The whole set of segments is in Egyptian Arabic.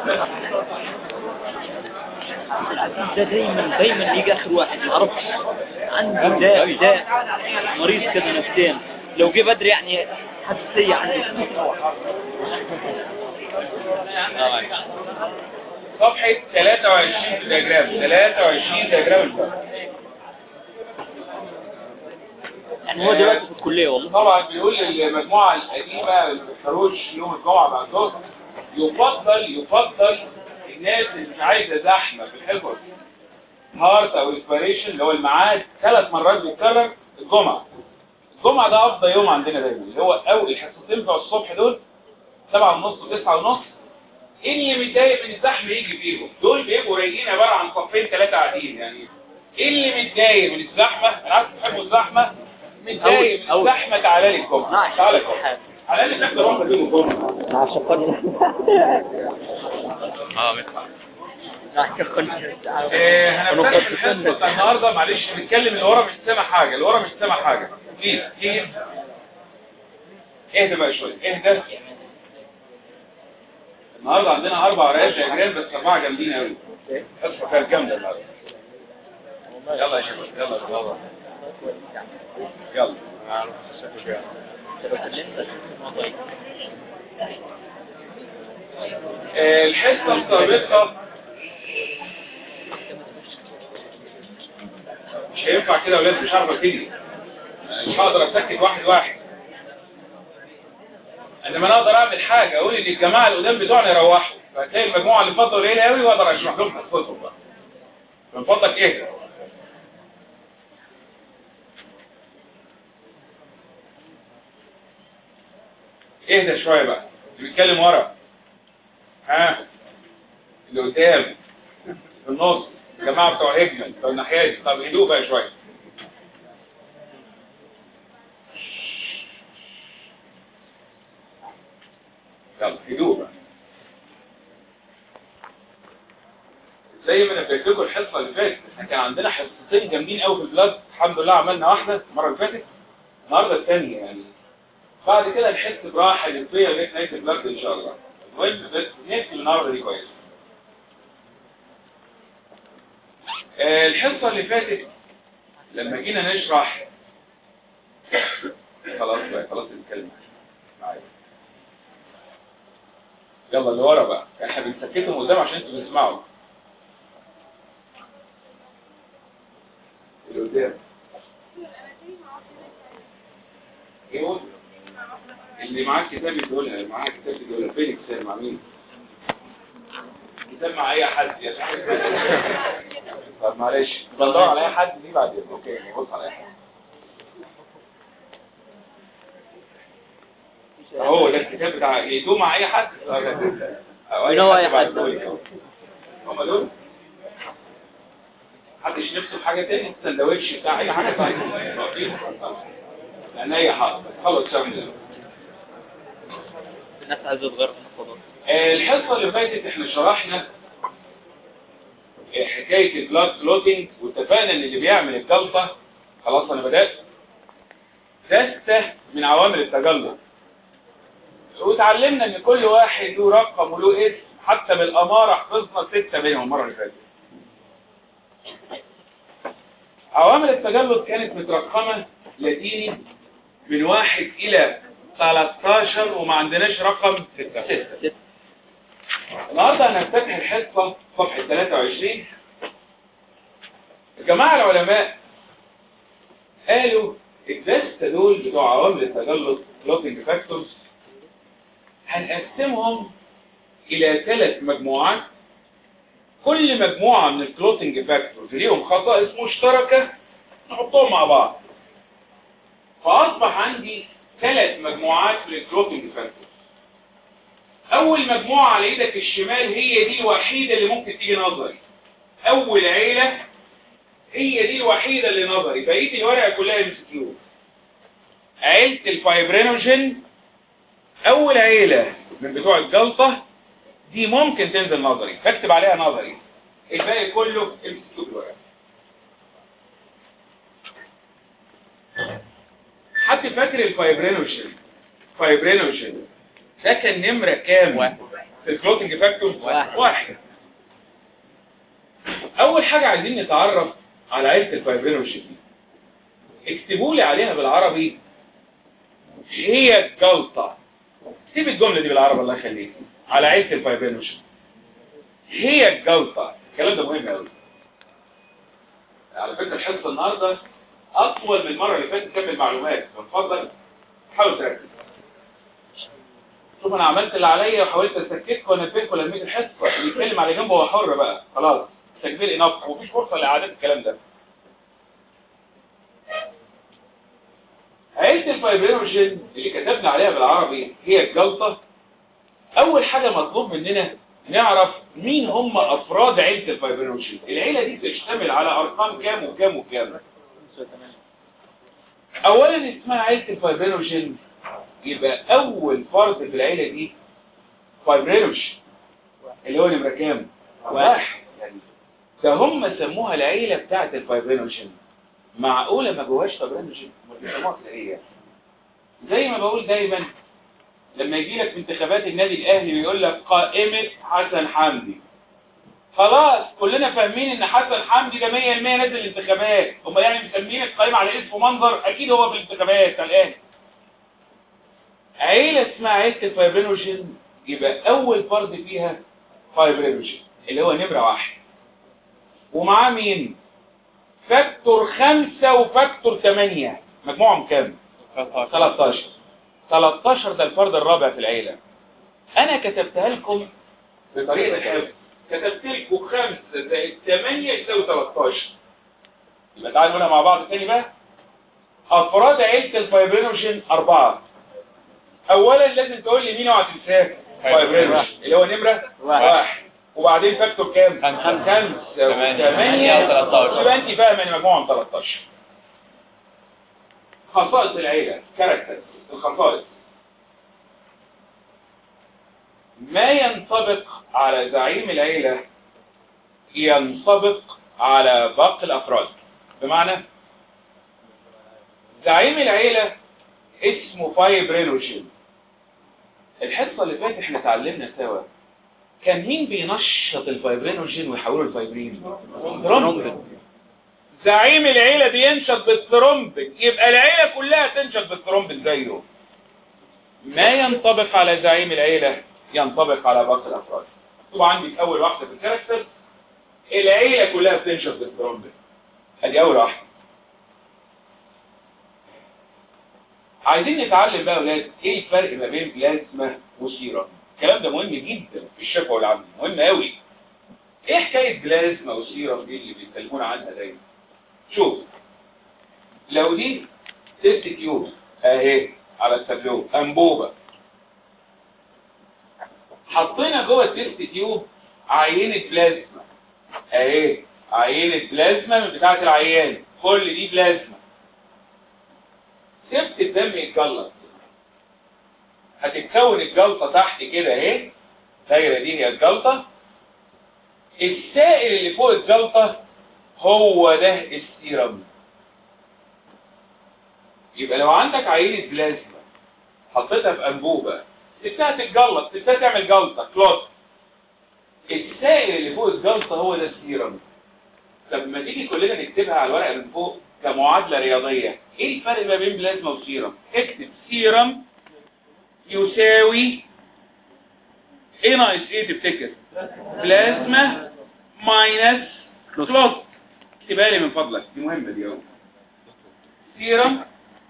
ده دايما دايما يجي اخر واحد ما اعرفش عندي داء داء مريض كده نفسيا لو جه بدري يعني حساسية عندي صفحة 23 في الدياجرام 23 دياجرام الفرق يعني هو دلوقتي في الكلية والله طبعا بيقول المجموعة القديمة اللي ما بيحضروش يوم الجمعة بعد الظهر يفضل يفضل الناس اللي مش عايزة زحمة في الحفظ هارت او انسبيريشن اللي هو الميعاد ثلاث مرات بيتكرر الجمعة الجمعة ده افضل يوم عندنا دايما اللي هو او الحصتين بتوع الصبح دول سبعة ونص وتسعة ونص اللي متضايق من الزحمة يجي فيهم دول بيبقوا رايقين عبارة عن صفين ثلاثة قاعدين يعني اللي متضايق من الزحمة انا عارف بتحبوا الزحمة متضايق من أوي. الزحمة تعالى لي الجمعة تعالى الجمعة على الاقل نحضر واحدة فيهم الجمعة عشقني اه مدفع عشقني إيه، هنفتح الحصة بتاع النهاردة معلش بنتكلم اللي ورا مش سامع حاجة اللي ورا مش سامع حاجة بليز بليز اهدى بقى شوية اهدى النهاردة عندنا أربع ورقات دياجرام بس أربعة جامدين أوي الحصة كانت جامدة النهاردة يلا يا شباب يلا يلا يلا آه، الحصة السابقة مش هينفع كده يا ولاد مش عارف ابتدي مش هقدر اسكت واحد واحد انما انا اقدر اعمل حاجه اقول ان الجماعه اللي قدام بتوعنا يروحوا فهتلاقي المجموعه اللي فضلوا قليله قوي واقدر اشرح لهم حصتهم بقى من فضلك اهدى اهدى شويه بقى اللي بيتكلم ورا ها اللي قدام في النص الجماعه بتوع هجمه بتوع الناحيه دي طب هدوء بقى شويه يلا هدوء بقى زي ما انا اديت لكم الحصه اللي فاتت احنا كان عندنا حصتين جامدين قوي في البلاد الحمد لله عملنا واحده المره اللي فاتت النهارده الثانيه يعني بعد كده نحس براحه نسبيه لغايه نهايه البلاد ان شاء الله المهم بس نقفل النهارده دي كويس آه، الحصه اللي فاتت لما جينا نشرح خلاص بقى خلاص نتكلم معايا يلا اللي ورا بقى احنا بنسكتهم قدام عشان انتوا تسمعوا اللي قدام ايوه اللي معاه كتاب يقولها اللي معاه كتاب يقولها فين الكتاب مع مين كتاب مع اي حد يا صاحبي طب معلش بدور على اي حد دي بعدين اوكي بص على اي حد هو ده الكتاب بتاع يدوم مع اي حد أو مين هو أي بعد حد؟ دول. هم دول محدش نفسه في حاجه تاني السندوتش بتاع اي حاجه ثانيه لان اي حاجه خلص شامل الناس عايزة تغير في الفضاء آه، الحصة اللي فاتت احنا شرحنا آه، حكاية البلاد كلوتينج واتفقنا ان اللي بيعمل الجلطة خلاص انا بدأت دستة من عوامل التجلط وتعلمنا ان كل واحد له رقم وله اسم حتى بالأمارة حفظنا ستة منهم المرة اللي فاتت عوامل التجلط كانت مترقمة لاتيني من واحد إلى 13 وما عندناش رقم 6 النهارده هنفتتح الحصة صفحة 23 الجماعة العلماء قالوا الدستة دول بتوع عوامل التجلط كلوتنج فاكتورز هنقسمهم إلى ثلاث مجموعات كل مجموعة من الكلوتنج فاكتورز ليهم خصائص مشتركة نحطهم مع بعض فأصبح عندي ثلاث مجموعات من الكلوتنج فاكتورز أول مجموعة على إيدك الشمال هي دي الوحيدة اللي ممكن تيجي نظري أول عيلة هي دي الوحيدة اللي نظري بقية الورقة كلها ام كيو عيلة الفايبرينوجين أول عيلة من بتوع الجلطة دي ممكن تنزل نظري بكتب عليها نظري الباقي كله ام كيو بالورقة حد فاكر الفايبرينوجين فايبرينوجين ده كان نمرة كام واحد. في الكلوتنج فاكتور واحد. واحد اول حاجة عايزين نتعرف على عيلة الفايبرينوجين اكتبوا لي عليها بالعربي هي الجلطة سيب الجملة دي بالعربي الله يخليك على عيلة الفايبرينوجين هي الجلطة الكلام ده مهم قوي على فكرة الحصة النهاردة أطول من المرة اللي فاتت كمل معلومات من فضلك حاول تركز شوف أنا عملت اللي عليا وحاولت أسكتك وأنبهك ولميت الحصة اللي يتكلم على جنبه هو حر بقى خلاص تكبير إناف ومفيش فرصة لإعادة الكلام ده عيلة الفايبرينوجين اللي كتبنا عليها بالعربي هي الجلطة أول حاجة مطلوب مننا نعرف مين هم أفراد عيلة الفايبرينوجين العيلة دي بتشتمل على أرقام كام وكام وكام أولا اسمها عيلة الفايبرينوجين يبقى أول فرد في العيلة دي فايبرينوجين اللي هو نمرة كام؟ واحد ده هم سموها العيلة بتاعت الفايبرينوجين معقولة ما جواش فايبرينوجين بيسموها كده ايه يعني؟ زي ما بقول دايما لما يجي لك في انتخابات النادي الاهلي ويقول لك قائمة حسن حمدي خلاص كلنا فاهمين ان حسن حمدي ده 100% نازل الانتخابات هم يعني مسمين القائمة على اسم ومنظر اكيد هو في الانتخابات بتاع الاهلي عيلة اسمها عيلة الفايبرينوجين يبقى اول فرد فيها فايبرينوجين اللي هو نمرة واحد ومعاه مين فاكتور خمسة وفاكتور ثمانية مجموعهم كام 13 13 ده الفرد الرابع في العيلة انا كتبتها لكم بطريقة حفظ كتبت لكم 5 زائد 8 يساوي 13 يبقى تعالوا نقولها مع بعض تاني بقى افراد عيلة الفايبرينوجين اربعة اولا لازم تقول لي مين اوعى تنساه فايبرينوجين اللي هو نمرة واحد. واحد وبعدين فاكتور كام؟ خمسة. خمسة ثمانية. ثمانية 13. يبقى انت فاهم ان مجموعهم 13 خصائص العيلة كاركتر الخصائص ما ينطبق على زعيم العيلة ينطبق على باقي الأفراد بمعنى زعيم العيلة اسمه فايبرينوجين الحصة اللي فاتت احنا اتعلمنا سوا كان مين بينشط الفايبرينوجين ويحوله الفايبرين ترومبين زعيم العيلة بينشط بالترومبين يبقى العيلة كلها تنشط بالترومبين زيه ما ينطبق على زعيم العيلة ينطبق على باقي الأفراد طبعا عندي في أول واحدة في الكاركتر العيلة كلها بتنشط بالترومبين ادي أول واحدة عايزين نتعلم بقى يا ولاد ايه الفرق ما بين بلازما وسيرم الكلام ده مهم جدا في الشفا والعمل مهم قوي ايه حكايه بلازما وسيرم دي اللي بيتكلمونا عنها دايما شوف لو دي تيست تيوب اهي على التابلو انبوبه حطينا جوه التيست تيوب عينه بلازما اهي عينه بلازما من بتاعه العيان كل دي بلازما سبت الدم يتجلط هتتكون الجلطة تحت كده اهي الدايرة دي هي الجلطة السائل اللي فوق الجلطة هو ده السيرم يبقى لو عندك عينة بلازما حطيتها في انبوبة سبتها تتجلط سبتها تعمل جلطة كلوت السائل اللي فوق الجلطة هو ده السيرم طب ما تيجي كلنا نكتبها على الورقة من فوق كمعادلة رياضية ايه الفرق ما بين بلازما وسيرم اكتب سيرم يساوي ايه ناقص ايه تفتكر بلازما ماينس كلوت اكتبها لي من فضلك دي مهمة دي اهو سيرم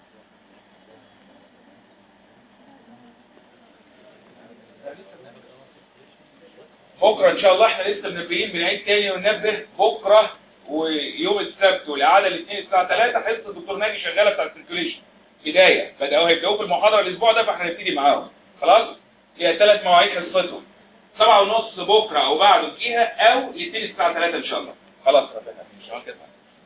بكرة ان شاء الله احنا لسه منبهين بنعيد تاني وننبه بكرة ويوم السبت والاعاده الاثنين الساعه 3 حصه الدكتور ناجي شغاله بتاع السيركيوليشن بدايه بداوا هيبداوا في المحاضره الاسبوع ده فاحنا هنبتدي معاهم خلاص هي ثلاث مواعيد حصتهم سبعة ونص بكره او بعده فيها او الاثنين الساعه 3 ان شاء الله خلاص ربنا ان شاء الله كده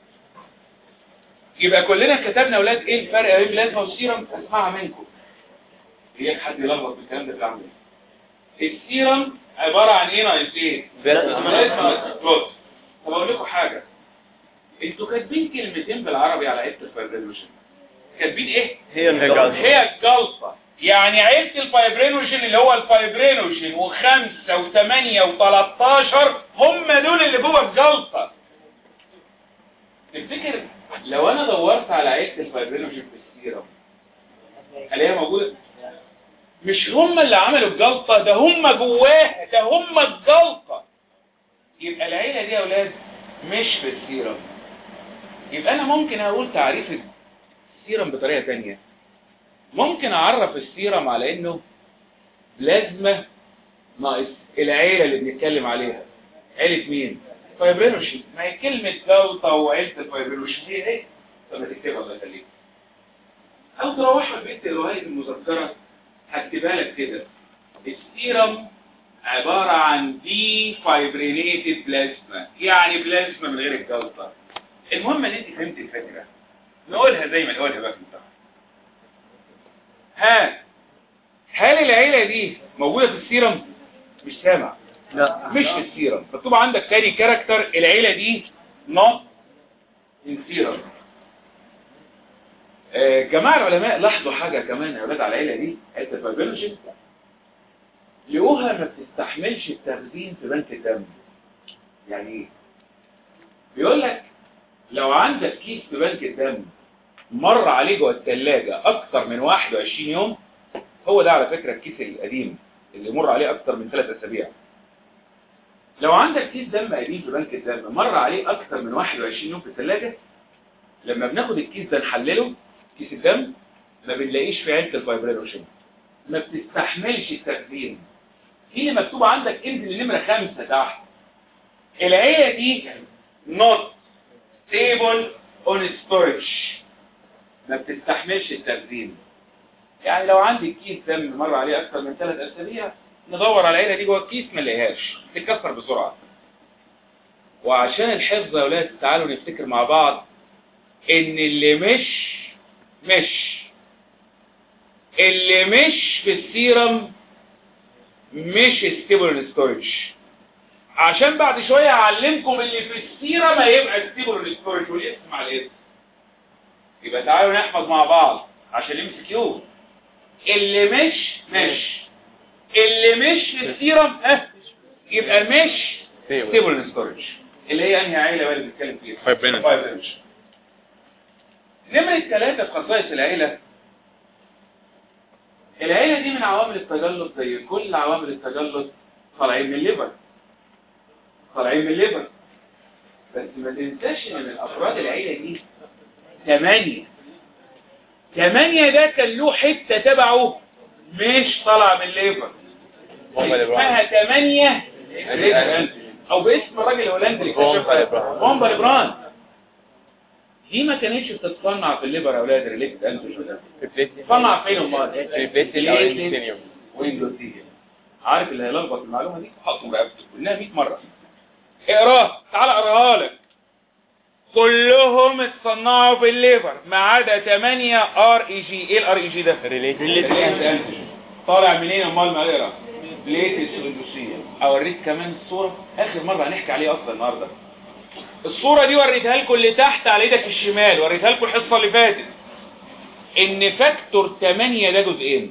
يبقى كلنا كتبنا يا اولاد ايه الفرق بين بلازما والسيرم اسمعها منكم هي حد يلخبط بالكلام ده بتاعنا السيرم عباره عن ايه ناقص ايه بلازما كلوت طب اقول لكم حاجه انتوا كاتبين كلمتين بالعربي على عده الفايبريلوشن كاتبين ايه هي الجلطة. هي الجلطه يعني عيلة الفايبرينوجين اللي هو الفايبرينوجين وخمسة وثمانية وتلاتاشر هم دول اللي جوه الجلطة تفتكر لو انا دورت على عيلة الفايبرينوجين في السيرم الاقيها موجودة مش هم اللي عملوا الجلطة ده هم جواها ده هم الجلطة يبقى العيلة دي يا اولاد مش في السيرم يبقى انا ممكن اقول تعريف السيرم بطريقة تانية ممكن اعرف السيرم على انه بلازما ناقص العيلة اللي بنتكلم عليها عيلة مين فايبرينوشين ما هي كلمة جلطة وعيلة الفايبرينوشين هي ايه طب ما تكتبها الله يخليك او تروحها البيت الرواية المذكرة هكتبها لك كده السيرم عبارة عن دي فايبرينيتد بلازما يعني بلازما من غير الجلطة المهم ان انت فهمت الفكرة نقولها زي ما نقولها بقى في المتحف ها هل العيلة دي موجودة في السيرم مش سامع لا مش في السيرم مكتوب عندك تاني كاركتر العيلة دي not in serum آه، جماعة العلماء لاحظوا حاجة كمان يا ولاد على العيلة دي عيلة الفايبرينوجين لقوها ما بتستحملش التخزين في بنك الدم يعني ايه؟ بيقول لك لو عندك كيس في بنك الدم مر عليه جوه الثلاجة أكتر من 21 يوم هو ده على فكرة الكيس القديم اللي مر عليه أكتر من ثلاث أسابيع لو عندك كيس دم قديم في بنك الدم مر عليه أكتر من 21 يوم في الثلاجة لما بناخد الكيس ده نحلله كيس الدم ما بنلاقيش في عيلة الفايبرينوجين ما بتستحملش التخزين دي اللي مكتوب عندك انزل النمرة خمسة تحت العيلة دي not stable on storage ما بتستحملش التخزين يعني لو عندي كيس دم مر عليه اكتر من ثلاث اسابيع ندور على العيله دي جوه الكيس ما نلاقيهاش تتكسر بسرعه وعشان الحفظ يا اولاد تعالوا نفتكر مع بعض ان اللي مش مش اللي مش في السيرم مش ستيبل ستورج عشان بعد شويه اعلمكم اللي في السيرم هيبقى ستيبل ستورج والاسم على الاسم يبقى تعالوا نحفظ مع بعض عشان نمسك يوم اللي مش مش اللي مش في السيرم ها يبقى مش ستيبل ستورج اللي هي انهي عيله بقى اللي بنتكلم فيها Fibrinogen. Fibrinogen. نمرة ثلاثة في خصائص العيلة العيلة دي من عوامل التجلط زي كل عوامل التجلط طالعين من الليفر طالعين من الليفر بس ما تنساش ان من افراد العيلة دي ثمانية ثمانية ده كان له حتة تبعه مش طالعة من الليفر هم اللي اسمها ثمانية او باسم الراجل الهولندي اللي بومبا اكتشفها لبران. بومبا لبران دي ما كانتش بتتصنع في الليفر يا اولاد ريليتد انتوجين بتتصنع فين امال ريبليسنج او انسينيوم واندوثيليوم عارف اللي هيلخبط المعلومه دي حطوا رقبتك قلناها 100 مره اقراها تعال اقراها لك كلهم اتصنعوا في الليفر ما عدا 8 ار اي جي ايه الار اي جي ده ريليتد طالع منين امال ما اقرا ليتس اندوسيه اوريك كمان الصوره اخر مره هنحكي عليها اصلا النهارده الصوره دي وريتها لكم اللي تحت على ايدك الشمال وريتها لكم الحصه اللي فاتت ان فاكتور 8 ده جزئين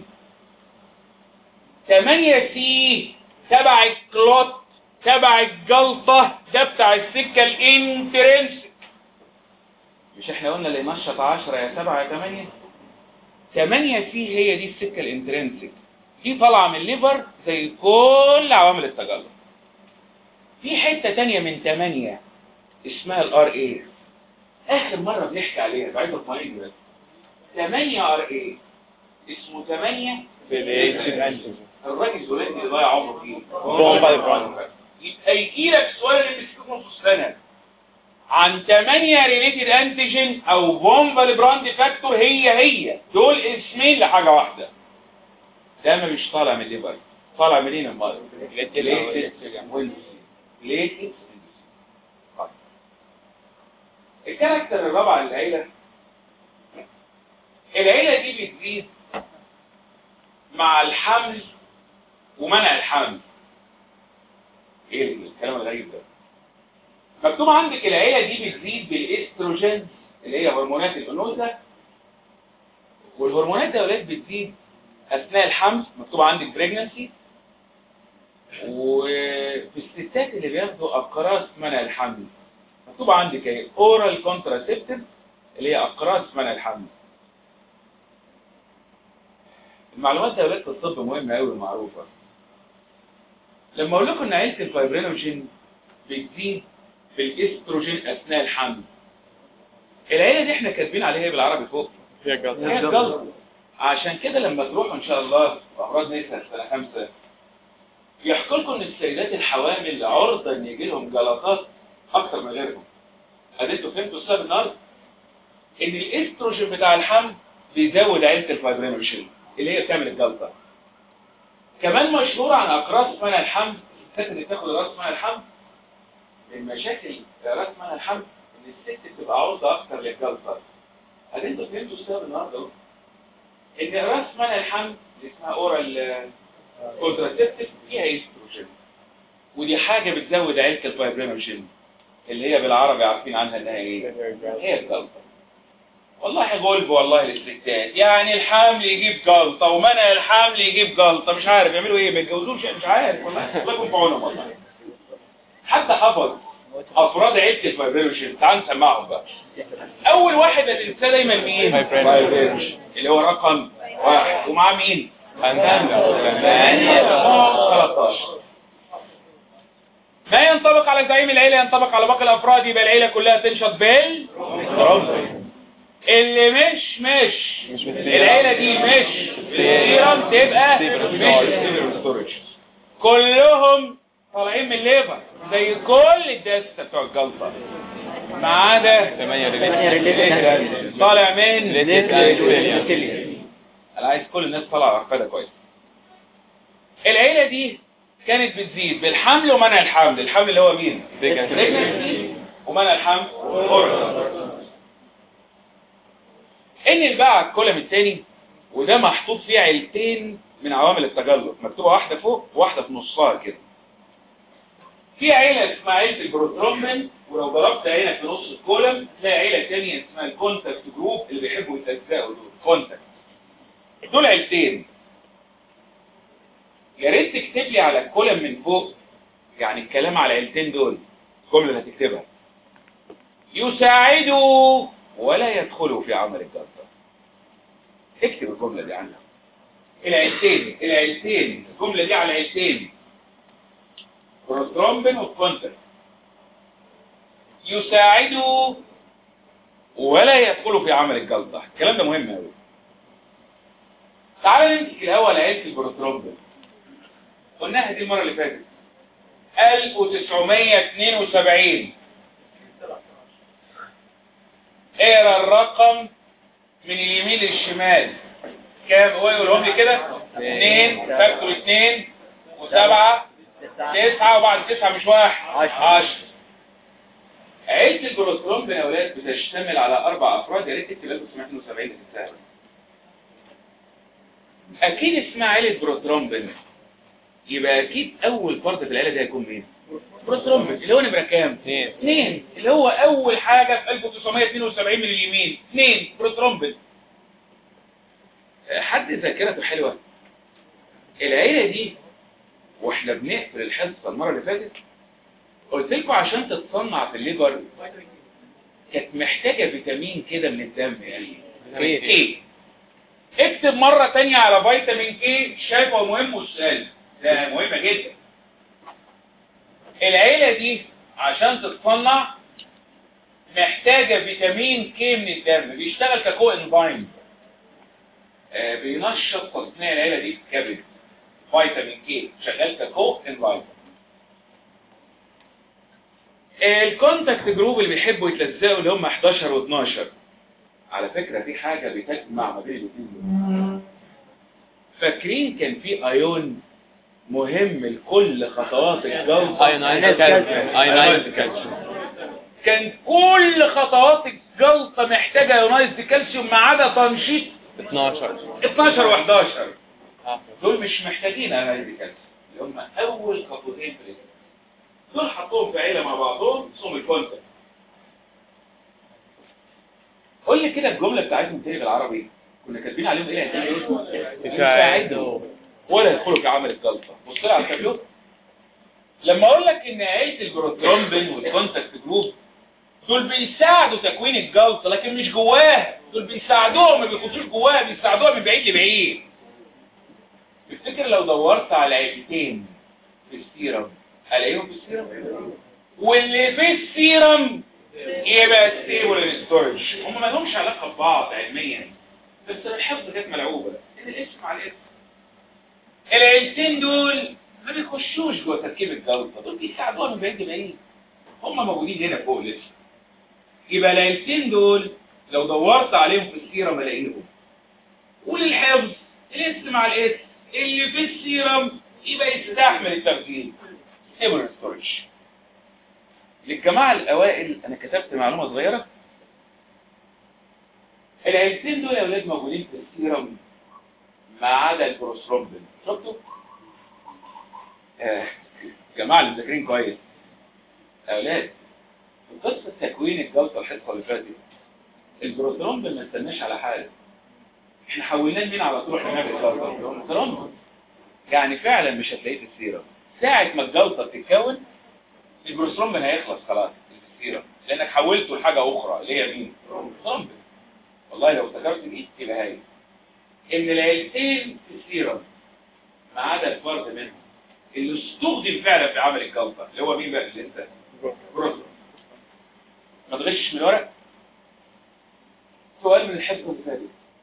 8 سي تبع الكلوت تبع الجلطه ده بتاع السكه الانترنسك مش احنا قلنا اللي ينشط 10 يا 7 يا 8 8 سي هي دي السكه الانترنسك دي طالعه من الليفر زي كل عوامل التجلط في حته تانية من 8 اسمها الار اي اخر مره بنحكي عليها بعيد الطريق بس 8 ار اي اسمه 8 الراجل الهولندي اللي ضيع عمره فيه بومبا لبران. يبقى يجي لك السؤال اللي بيسكتوا نص سنه عن 8 ريليتد انتيجين او بومبا لبراند فاكتور هي هي دول اسمين لحاجه واحده ده ما مش طالع من الليفر طالع منين امال ليتد الكاركتر الرابع للعيله العيله دي بتزيد مع الحمل ومنع الحمل ايه الكلام الغريب ده مكتوب عندك العيله دي بتزيد بالاستروجين اللي هي هرمونات الانوثه والهرمونات دي يا اولاد بتزيد اثناء الحمل مكتوب عندك بريجنسي وفي الستات اللي بياخدوا اقراص منع الحمل مكتوب عندك ايه اورال كونتراسيبتيف اللي هي اقراص منع الحمل المعلومات دي يا ولاد في الطب مهمه قوي ومعروفه لما اقول لكم ان عيله الفايبرينوجين بتزيد بالاستروجين اثناء الحمل العيله دي احنا كاتبين عليها ايه بالعربي فوق هي هي جلطة الجلطه عشان كده لما تروحوا ان شاء الله في امراض نساء سنه خمسه يحكوا لكم ان السيدات الحوامل عرضه ان يجي لهم جلطات اكتر من غيرهم اديتوا فهمتوا السبب النهارده ان الاستروجين بتاع الحمل بيزود عيله الفايبرينوجين اللي هي بتعمل الجلطه كمان مشهور عن اقراص منع الحمل الستات اللي بتاخد راس منع الحمل من مشاكل راس منع الحمل ان الست بتبقى عرضه اكتر للجلطه اديتوا فهمتوا السبب النهارده اهو ان راس منع الحمل اللي اسمها اورال كونتراسيبتيف فيها استروجين ودي حاجه بتزود عيله الفايبرينوجين اللي هي بالعربي عارفين عنها انها ايه هي الجلطه والله غلب والله الاستكتات يعني الحمل يجيب جلطه ومنع الحمل يجيب جلطه مش عارف يعملوا ايه ما يتجوزوش مش عارف والله الله يكون في عونهم والله حتى حفظ افراد عيله الفايبرينوجين تعال نسمعهم بقى اول واحد هتنساه دايما مين فايبرينوجين. فايبرينوجين اللي هو رقم واحد ومعاه مين ثمانية ثمانية 13 ما ينطبق على زعيم العيلة ينطبق على باقي الأفراد يبقى العيلة كلها تنشط بال اللي مش مش مش بالسيرم. العيلة دي مش بالسيرم تبقى سيبر مش ستورج. بالسيبر ستورج كلهم طالعين من الليفر زي كل الدستة بتوع الجلطة ما عدا ثمانية ثمانية ريليشن طالع من ليتيك أنستيليا. انا عايز كل الناس طالعه عارفه كويس العيله دي كانت بتزيد بالحمل ومنع الحمل الحمل اللي هو مين pregnancy ومنع الحمل oral. ان بقى على الكولم الثاني وده محطوط فيه عيلتين من عوامل التجلط مكتوبه واحده فوق وواحده في نصها كده في عيله اسمها عيله البروترومبين ولو ضربت عينك في نص الكولم تلاقي عيله ثانيه اسمها الكونتاكت جروب اللي بيحبوا يتلزقوا دول كونتاكت دول عيلتين يا ريت تكتب لي على الكولم من فوق يعني الكلام على العيلتين دول الجمله اللي هتكتبها يساعدوا ولا يدخلوا في عمل الجلطه اكتب الجمله دي عنها العيلتين العيلتين الجمله دي على عيلتين بروترومبين والكونتاكت يساعدوا ولا يدخلوا في عمل الجلطه الكلام ده مهم قوي تعال نمسك الاول عيله البروترومبين قلناها دي المره اللي فاتت 1972 اقرا الرقم من اليمين للشمال كام هو يقولهم لي كده 2 فاكتور 2 و7 9 وبعد 9 مش واحد 10 عيله البروترومبين يا اولاد بتشتمل على اربع افراد يا ريت تكتب 1972 تتسهل اكيد اسمها عيله بروترومبين يبقى اكيد اول فرد في العيله دي هيكون مين بروترومبين اللي هو نمره كام اثنين اثنين اللي هو اول حاجه في 1972 من اليمين اثنين بروترومبين حد ذاكرته حلوه العيله دي واحنا بنقفل الحصه المره اللي فاتت قلت لكم عشان تتصنع في الليبر كانت محتاجه فيتامين كده من الدم يعني فيتامين كي اكتب مرة تانية على فيتامين كي شايفه مهم والسؤال ده مهمة جدا العيلة دي عشان تتصنع محتاجة فيتامين كي من الدم بيشتغل ككو انزيم آه بينشط تصنيع العيلة دي في الكبد فيتامين كي شغال ككو انزيم الكونتاكت جروب اللي بيحبوا يتلزقوا اللي هم 11 و12 على فكرة في حاجة بتجمع ما بين الاثنين دول فاكرين كان في ايون مهم لكل خطوات الجلطة ايونايزد كالسيوم ايونايزد كالسيوم كان كل خطوات الجلطة محتاجة ايونايزد كالسيوم ما عدا تنشيط 12 12 و11 آه. دول مش محتاجين ايونايزد كالسيوم اللي هم اول خطوتين في الاسم دول حطوهم في عيلة مع بعضهم اسمهم الكونتاكت قول لي كده الجملة بتاعتهم تاني بالعربي كنا كاتبين عليهم ايه يا يساعدوا. ولا يدخلوا في عمل الجلطه بص لي على التابلو لما اقول لك ان عيله البروترومبين والكونتاكت جروب دول بيساعدوا تكوين الجلطه لكن مش جواها دول بيساعدوها ما بيخشوش جواها بيساعدوها من بعيد لبعيد تفتكر لو دورت على عيلتين في السيرم الاقيهم في السيرم واللي في السيرم يبقى ستيبل ستورج هم ما لهمش علاقه ببعض علميا بس الحفظ كانت ملعوبه ان الاسم على الاسم العيلتين دول ما بيخشوش جوه تركيب الجلطه دول بيساعدوها من بعيد لبعيد هم موجودين هنا فوق لسه يبقى العيلتين دول لو دورت عليهم في السيرم الاقيهم وللحفظ الاسم على الاسم اللي في السيرم يبقى يستحمل التخزين ستيبل ستورج للجماعة الأوائل أنا كتبت معلومة صغيرة العيلتين دول يا أولاد موجودين في السيرم ما عدا البروسترومبين شفتوا؟ آه، جماعة اللي مذاكرين كويس يا أولاد في قصة تكوين الجلطة الحصة اللي فاتت البروسترومبين ما استناش على حاجة احنا حولناه مين على طول احنا نعمل الجلطة البروسترومبين يعني فعلا مش هتلاقيه في السيرم ساعة ما الجلطة تتكون البروسترومبين هيخلص خلاص في السيرم لانك حولته لحاجة اخرى اللي هي مين البروسترومبين والله لو افتكرت دي يبقى هي ان العيلتين في السيرم ما عدا الفرد منهم اللي استخدم فعلا في عمل الجلطة اللي هو مين بقى اللي انت بروسترومبين ما تغشش من الورق سؤال من الحصة اللي فاتت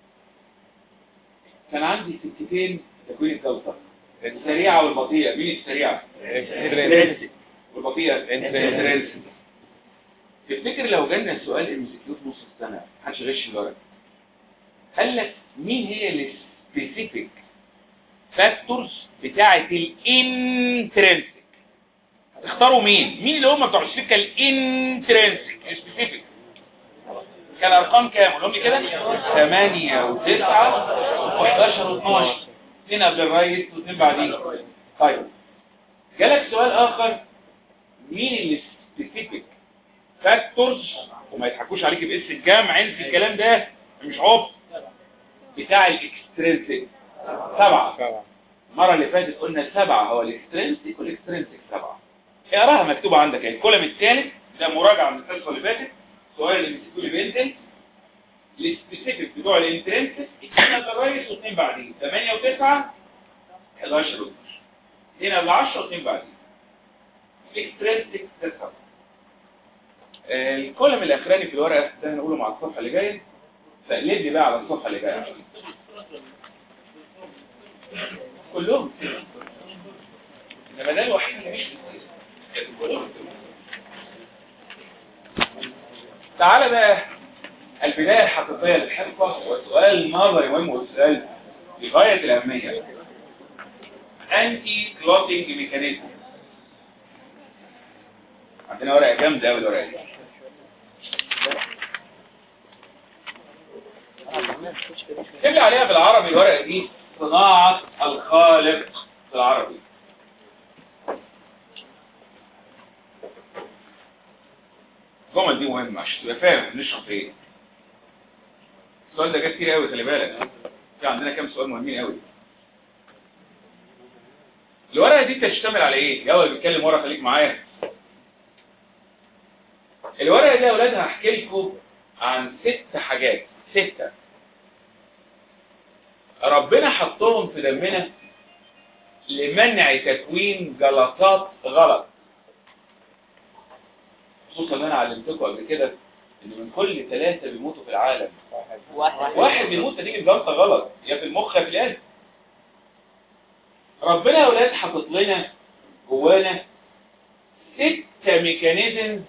كان عندي ستتين في تكوين الجلطة السريعة والبطيئة مين السريعة؟ والبطيئة Intrinsic. تفتكر لو جالنا السؤال ام سي كيو في نص السنة محدش يغش الورق قال لك مين هي السبيسيفيك فاكتورز بتاعة الانترنسك اختاروا مين مين اللي هم بتوع السكة الانترنسك السبيسيفيك كان ارقام كام قولهم لي كده 8 و9 و11 و12 اثنين قبل الرئيس واثنين بعدين طيب جالك سؤال اخر مين السبيسيفيك فاكتورز وما يضحكوش عليك باس الجمع انسى الكلام ده مش عبط بتاع الاكسترنسك سبعة طبعا المرة اللي فاتت قلنا سبعة هو الاكسترنسك والاكسترنسك سبعة اقراها مكتوبة عندك يعني الكولم الثالث ده مراجعة من الحصة اللي فاتت سؤال اللي مسكوا اللي بينزل السبيسيفيك بتوع الانترنسك اثنين قبل الرئيس واثنين بعدين 8 و9 11 و12 اثنين قبل 10 واثنين بعدين الاكسترنسك 9 الكولم الاخراني في الورقة ده هنقوله مع الصفحة اللي جاية فقلب لي بقى على الصفحة اللي جاية كلهم انما ده الوحيد اللي مش في كلهم تعالى بقى البداية الحقيقية للحصة وسؤال نظري مهم وسؤال في غاية الأهمية أنتي كلوتينج ميكانيزم عندنا ورقة جامدة أوي الورقة دي اكتب لي عليها بالعربي الورقة دي صناعة الخالق بالعربي الجمل دي مهمة عشان تبقى فاهم بنشرح في ايه السؤال ده جه كتير قوي خلي بالك في عندنا كام سؤال مهمين قوي الورقة دي تشتمل على ايه؟ يلا اللي بيتكلم ورا خليك معايا الورقة دي يا اولاد هحكي لكم عن ست حاجات ستة ربنا حطهم في دمنا لمنع تكوين جلطات غلط خصوصا ان انا علمتكم قبل كده ان من كل ثلاثة بيموتوا في العالم واحد واحد بيموت نتيجة جلطة غلط يا في المخ يا في القلب ربنا يا اولاد حاطط لنا جوانا ستة ميكانيزم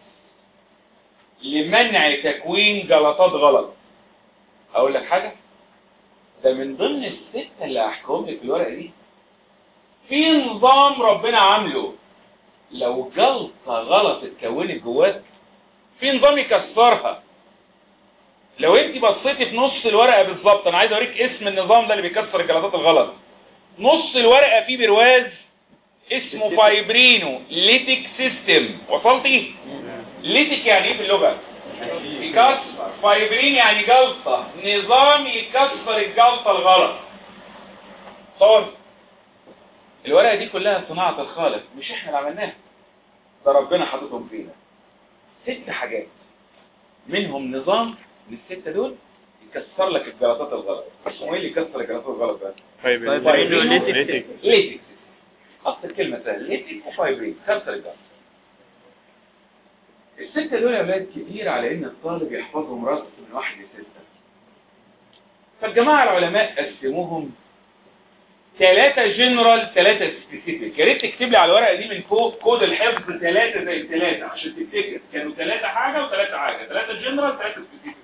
لمنع تكوين جلطات غلط اقول لك حاجة ده من ضمن الستة اللي هحكيهم لك في الورقة دي في نظام ربنا عامله لو جلطة غلط اتكونت جواك في نظام يكسرها لو انت بصيتي في نص الورقة بالظبط انا عايز اوريك اسم النظام ده اللي بيكسر الجلطات الغلط نص الورقة فيه برواز اسمه فايبرينو ليتيك سيستم وصلتي ليتيك يعني ايه في اللغة بيكسر فايبرين يعني جلطة نظام يكسر الجلطة الغلط صور الورقة دي كلها صناعة الخالق مش احنا اللي عملناها ده ربنا حاططهم فينا ست حاجات منهم نظام من الستة دول يكسر لك الجلطات الغلط اسمه ايه اللي يكسر الجلطات الغلط ده؟ فايبرين فايبرين ليتك ليتكس اصل الكلمة سهلة ليتك وفايبرين كسر الجلطة الستة دول يا ولاد كتير على ان الطالب يحفظهم رأس من واحد لستة فالجماعة العلماء قسموهم ثلاثة جنرال ثلاثة سبيسيفيك يا ريت تكتب لي على الورقة دي من فوق كود الحفظ ثلاثة زي ثلاثة عشان تفتكر كانوا ثلاثة حاجة وثلاثة حاجة ثلاثة جنرال ثلاثة سبيسيفيك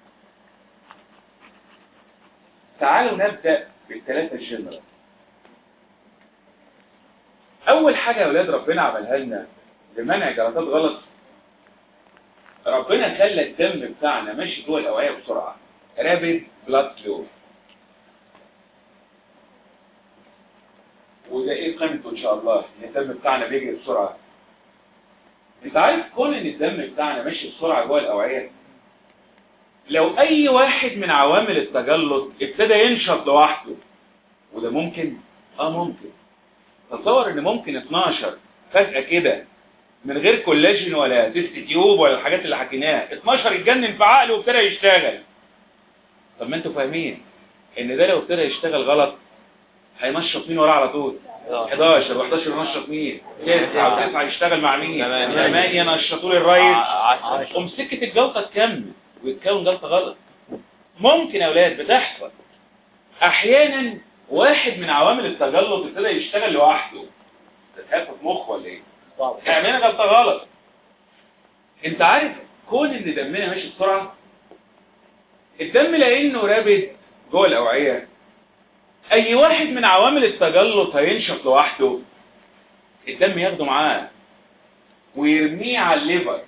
تعالوا نبدأ بالثلاثة الجنرال أول حاجة يا ولاد ربنا عملها لنا لمنع جلطات غلط ربنا خلى الدم بتاعنا ماشي جوه الأوعية بسرعة رابد بلاد فلو وده ايه قيمته ان شاء الله ان الدم بتاعنا بيجري بسرعة انت عارف كون ان الدم بتاعنا ماشي بسرعة جوه الأوعية لو اي واحد من عوامل التجلط ابتدى ينشط لوحده وده ممكن اه ممكن تصور ان ممكن 12 فجأة كده من غير كولاجين ولا تيست تيوب ولا الحاجات اللي حكيناها 12 يتجنن في عقله وابتدى يشتغل طب ما انتوا فاهمين ان ده لو ابتدى يشتغل غلط هينشط مين وراه على طول 11 و11 ينشط مين 9 و9 يشتغل مع مين تمانية. 8 ينشطوا لي الريس عشرة. قوم سكة الجلطة تكمل ويتكون جلطة غلط ممكن يا اولاد بتحصل احيانا واحد من عوامل التجلط ابتدى يشتغل لوحده تتهافت مخ ولا ايه اعملنا غلطة غلط انت عارف كون ان دمنا ماشي بسرعة الدم لانه رابد جوه الاوعية اي واحد من عوامل التجلط هينشط لوحده الدم ياخده معاه ويرميه على الليفر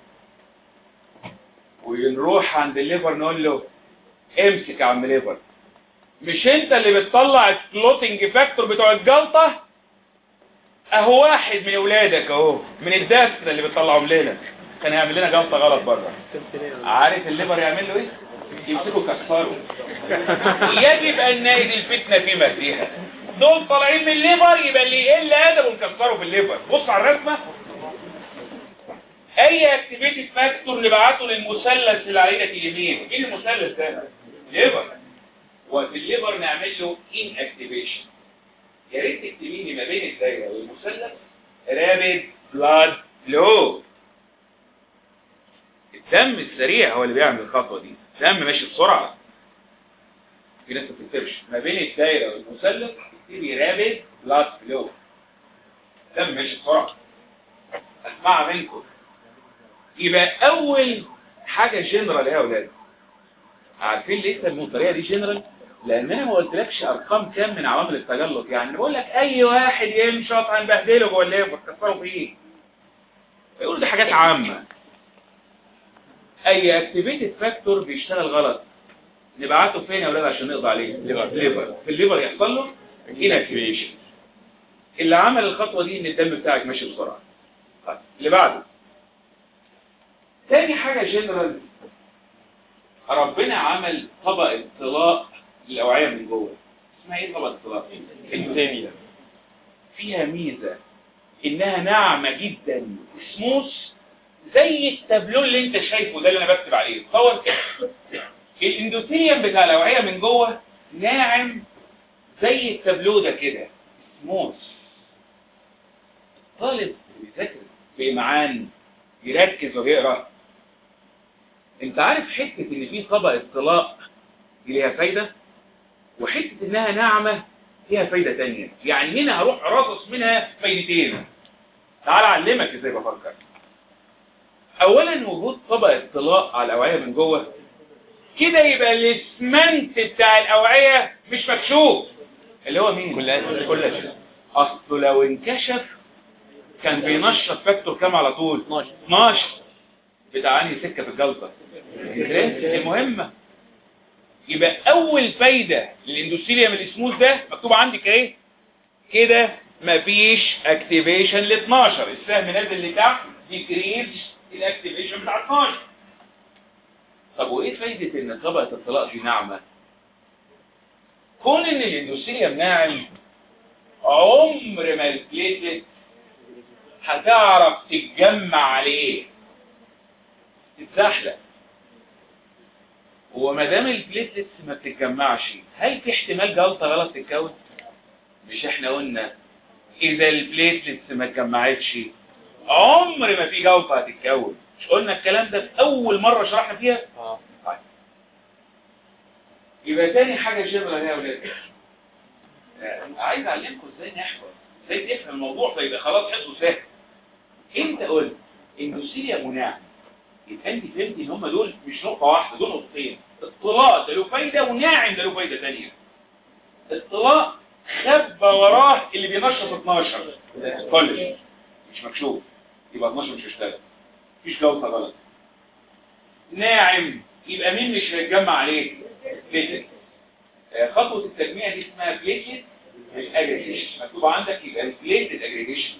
ونروح عند الليفر نقول له امسك يا عم ليفر مش انت اللي بتطلع الكلوتنج فاكتور بتوع الجلطة اهو واحد من اولادك اهو من الدفن اللي بتطلعهم لنا كان هيعمل لنا جلطة غلط بره عارف الليفر يعمل له ايه يمسكه كسره يجب ان نجد الفتنة فيما فيها دول طالعين من الليفر يبقى اللي يقل ادبه مكسره في الليفر بص على الرسمة اي اكتيفيتي فاكتور نبعته للمثلث اللي على ايدك اليمين ايه المثلث ده ليفر وفي الليفر نعمل له ان اكتيفيشن يا ريت تكتبي لي ما بين الدايره والمثلث رابد بلاد فلو الدم السريع هو اللي بيعمل الخطوه دي الدم ماشي بسرعه في ناس ما بتكتبش ما بين الدايره والمثلث تكتبي رابد بلاد فلو الدم ماشي بسرعه اسمعها منكم يبقى اول حاجة جنرال يا اولاد عارفين ليه سموا الطريقة دي جنرال لان انا ما قلتلكش ارقام كام من عوامل التجلط يعني بقول لك اي واحد ينشط هنبهدله جوه الليفر كسره فيه بيقولوا دي حاجات عامة اي اكتيفيتد فاكتور بيشتغل غلط نبعته فين يا اولاد عشان نقضي عليه ليفر. ليفر في الليفر يحصل له inactivation اللي عمل الخطوة دي ان الدم بتاعك ماشي بسرعة طيب اللي بعده تاني حاجة جنرال ربنا عمل طبق اطلاق للأوعية من جوه اسمها ايه طبق اطلاق؟ انتيميا فيها ميزة انها ناعمة جدا سموث زي التابلو اللي انت شايفه ده اللي انا بكتب عليه تصور كده الاندوثيليوم بتاع الأوعية من جوه ناعم زي التابلو ده كده سموث طالب بيذاكر بإمعان يركز وبيقرا انت عارف حتة ان في طبق اطلاق دي ليها فايدة وحتة انها ناعمة فيها فايدة تانية يعني هنا هروح راصص منها فايدتين تعال اعلمك ازاي بفكر اولا وجود طبق اطلاق على الاوعية من جوه كده يبقى الاسمنت بتاع الاوعية مش مكشوف اللي هو مين كولاجين. كولاجين اصله لو انكشف كان بينشط فاكتور كام على طول 12 12 بتاع انهي سكه في الجلطه الجرينس المهمه يبقى اول فايده للاندوثيليوم الاسموث ده مكتوب عندك ايه كده مفيش اكتيفيشن ل 12 السهم نازل لتحت ديكريز الاكتيفيشن بتاع 12 طب وايه فايدة ان طبقة الطلاق دي ناعمة كون ان الاندوثيليوم ناعم عمر ما البليتلت هتعرف تتجمع عليه تتزحلق وما دام البليتلتس ما بتتجمعش هل في احتمال جلطه غلط تتكون مش احنا قلنا اذا البليتلتس ما اتجمعتش عمر ما في جلطه هتتكون مش قلنا الكلام ده في اول مره شرحنا فيها اه طيب يبقى تاني حاجه شبه يا ولاد آه، عايز اعلمكم ازاي نحفظ ازاي تفهم الموضوع فيبقى خلاص حفظه سهل انت قلت اندوسيليا مناعم يبقى انت فهمت ان هم دول مش نقطه واحده دول نقطتين الطلاق ده له فايده وناعم ده له فايده ثانيه الطلاق خبى وراه اللي بينشط 12 كولج مش مكشوف يبقى 12 مش هيشتغل مفيش جوده غلط ناعم يبقى مين مش هيتجمع عليه بليتلت آه، خطوه التجميع دي اسمها بليتلت اجريجيشن مكتوب عندك يبقى البليتلت اجريجيشن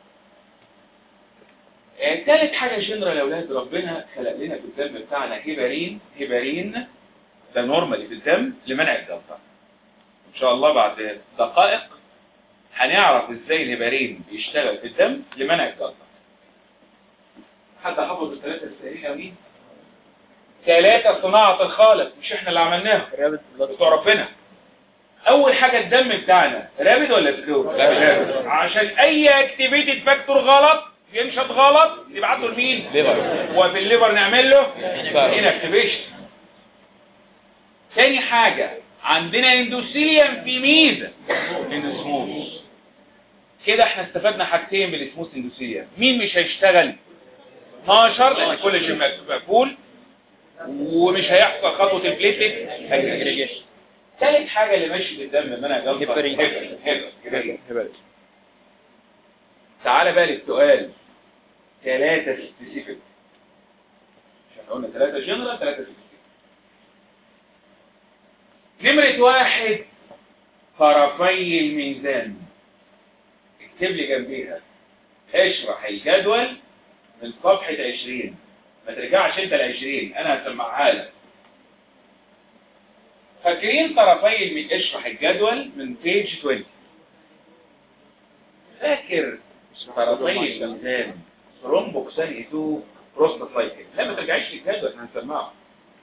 آه، تالت حاجة جنرال يا أولاد ربنا خلق لنا في الدم بتاعنا هبارين هبارين ده نورمالي في الدم لمنع الجلطة إن شاء الله بعد دقائق هنعرف إزاي الهبارين بيشتغل في الدم لمنع الجلطة حد حفظ الثلاثة السائلين يا مين؟ ثلاثة صناعة الخالق مش احنا اللي عملناها بتوع ربنا اول حاجة الدم بتاعنا رابد ولا سلو رابد عشان اي اكتيفيتد فاكتور غلط ينشط غلط يبعته لمين ليفر وفي الليفر نعمل له Inactivation. انكتيفيشن تاني حاجة عندنا اندوثيليوم في ميزة انه سموث كده احنا استفدنا حاجتين بالسموث اندوثيليوم مين مش هيشتغل 12 لان كل جيم مقفول ومش هيحصل خطوة البليتد اجريجيشن ثالث حاجة اللي ماشي بالدم منها جلطة هيبرين. هيبرين. هيبرين. تعالى بقى للسؤال ثلاثة سبيسيفيك عشان قلنا ثلاثة جنرال ثلاثة سبيسيفيك نمرة واحد طرفي الميزان اكتب لي جنبيها اشرح الجدول من صفحة 20 ما ترجعش انت ل 20 انا هسمعها لك فاكرين طرفي الم... اشرح الجدول من بيج 20 فاكر طرفي الميزان ثرومبوكسان 2 بروستاسايكل لا ما ترجعيش للجدول احنا هنسمعه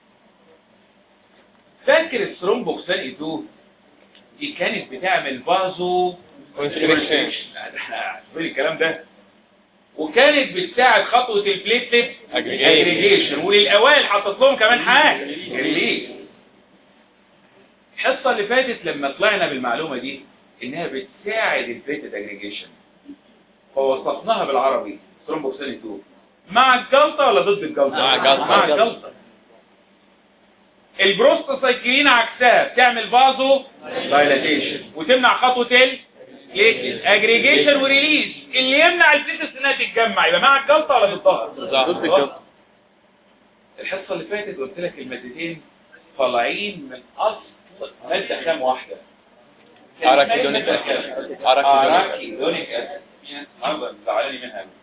فاكر الثرومبوكسان 2 دي كانت بتعمل فازو Constriction. لا، ده احنا عارفين الكلام ده وكانت بتساعد خطوة البليتلت Aggregation. اجريجيشن وللاوائل حطت لهم كمان حاجة ريليز الحصة اللي فاتت لما طلعنا بالمعلومة دي انها بتساعد البليتلت اجريجيشن فوصفناها بالعربي ثرومبوكسان 2 مع الجلطة ولا ضد الجلطة؟ مع الجلطة. مع الجلطة البروستاسايكلين عكسها بتعمل فازو دايلاتيشن وتمنع خطوة البليتلت اجريجيشن وريليز اللي يمنع البليتلت انها تتجمع يبقى مع الجلطة ولا ضدها؟ ضد الجلطة. الحصة اللي فاتت قلت لك المادتين طالعين من اصل مادة خام واحدة أراكيدونيك أسيد. أراكيدونيك. اراكيدونيك اسيد النهارده زعلاني منها أوي.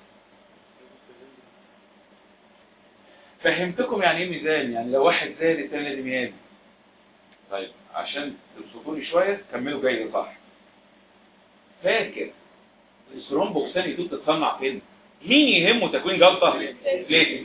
فهمتكم يعني ايه ميزان يعني لو واحد زاد الثاني لازم يهاجم طيب عشان تبسطوني شويه كملوا جاي صح فاكر الثرومبوكسان دي بتتصنع فين مين يهمه تكوين جلطه ليه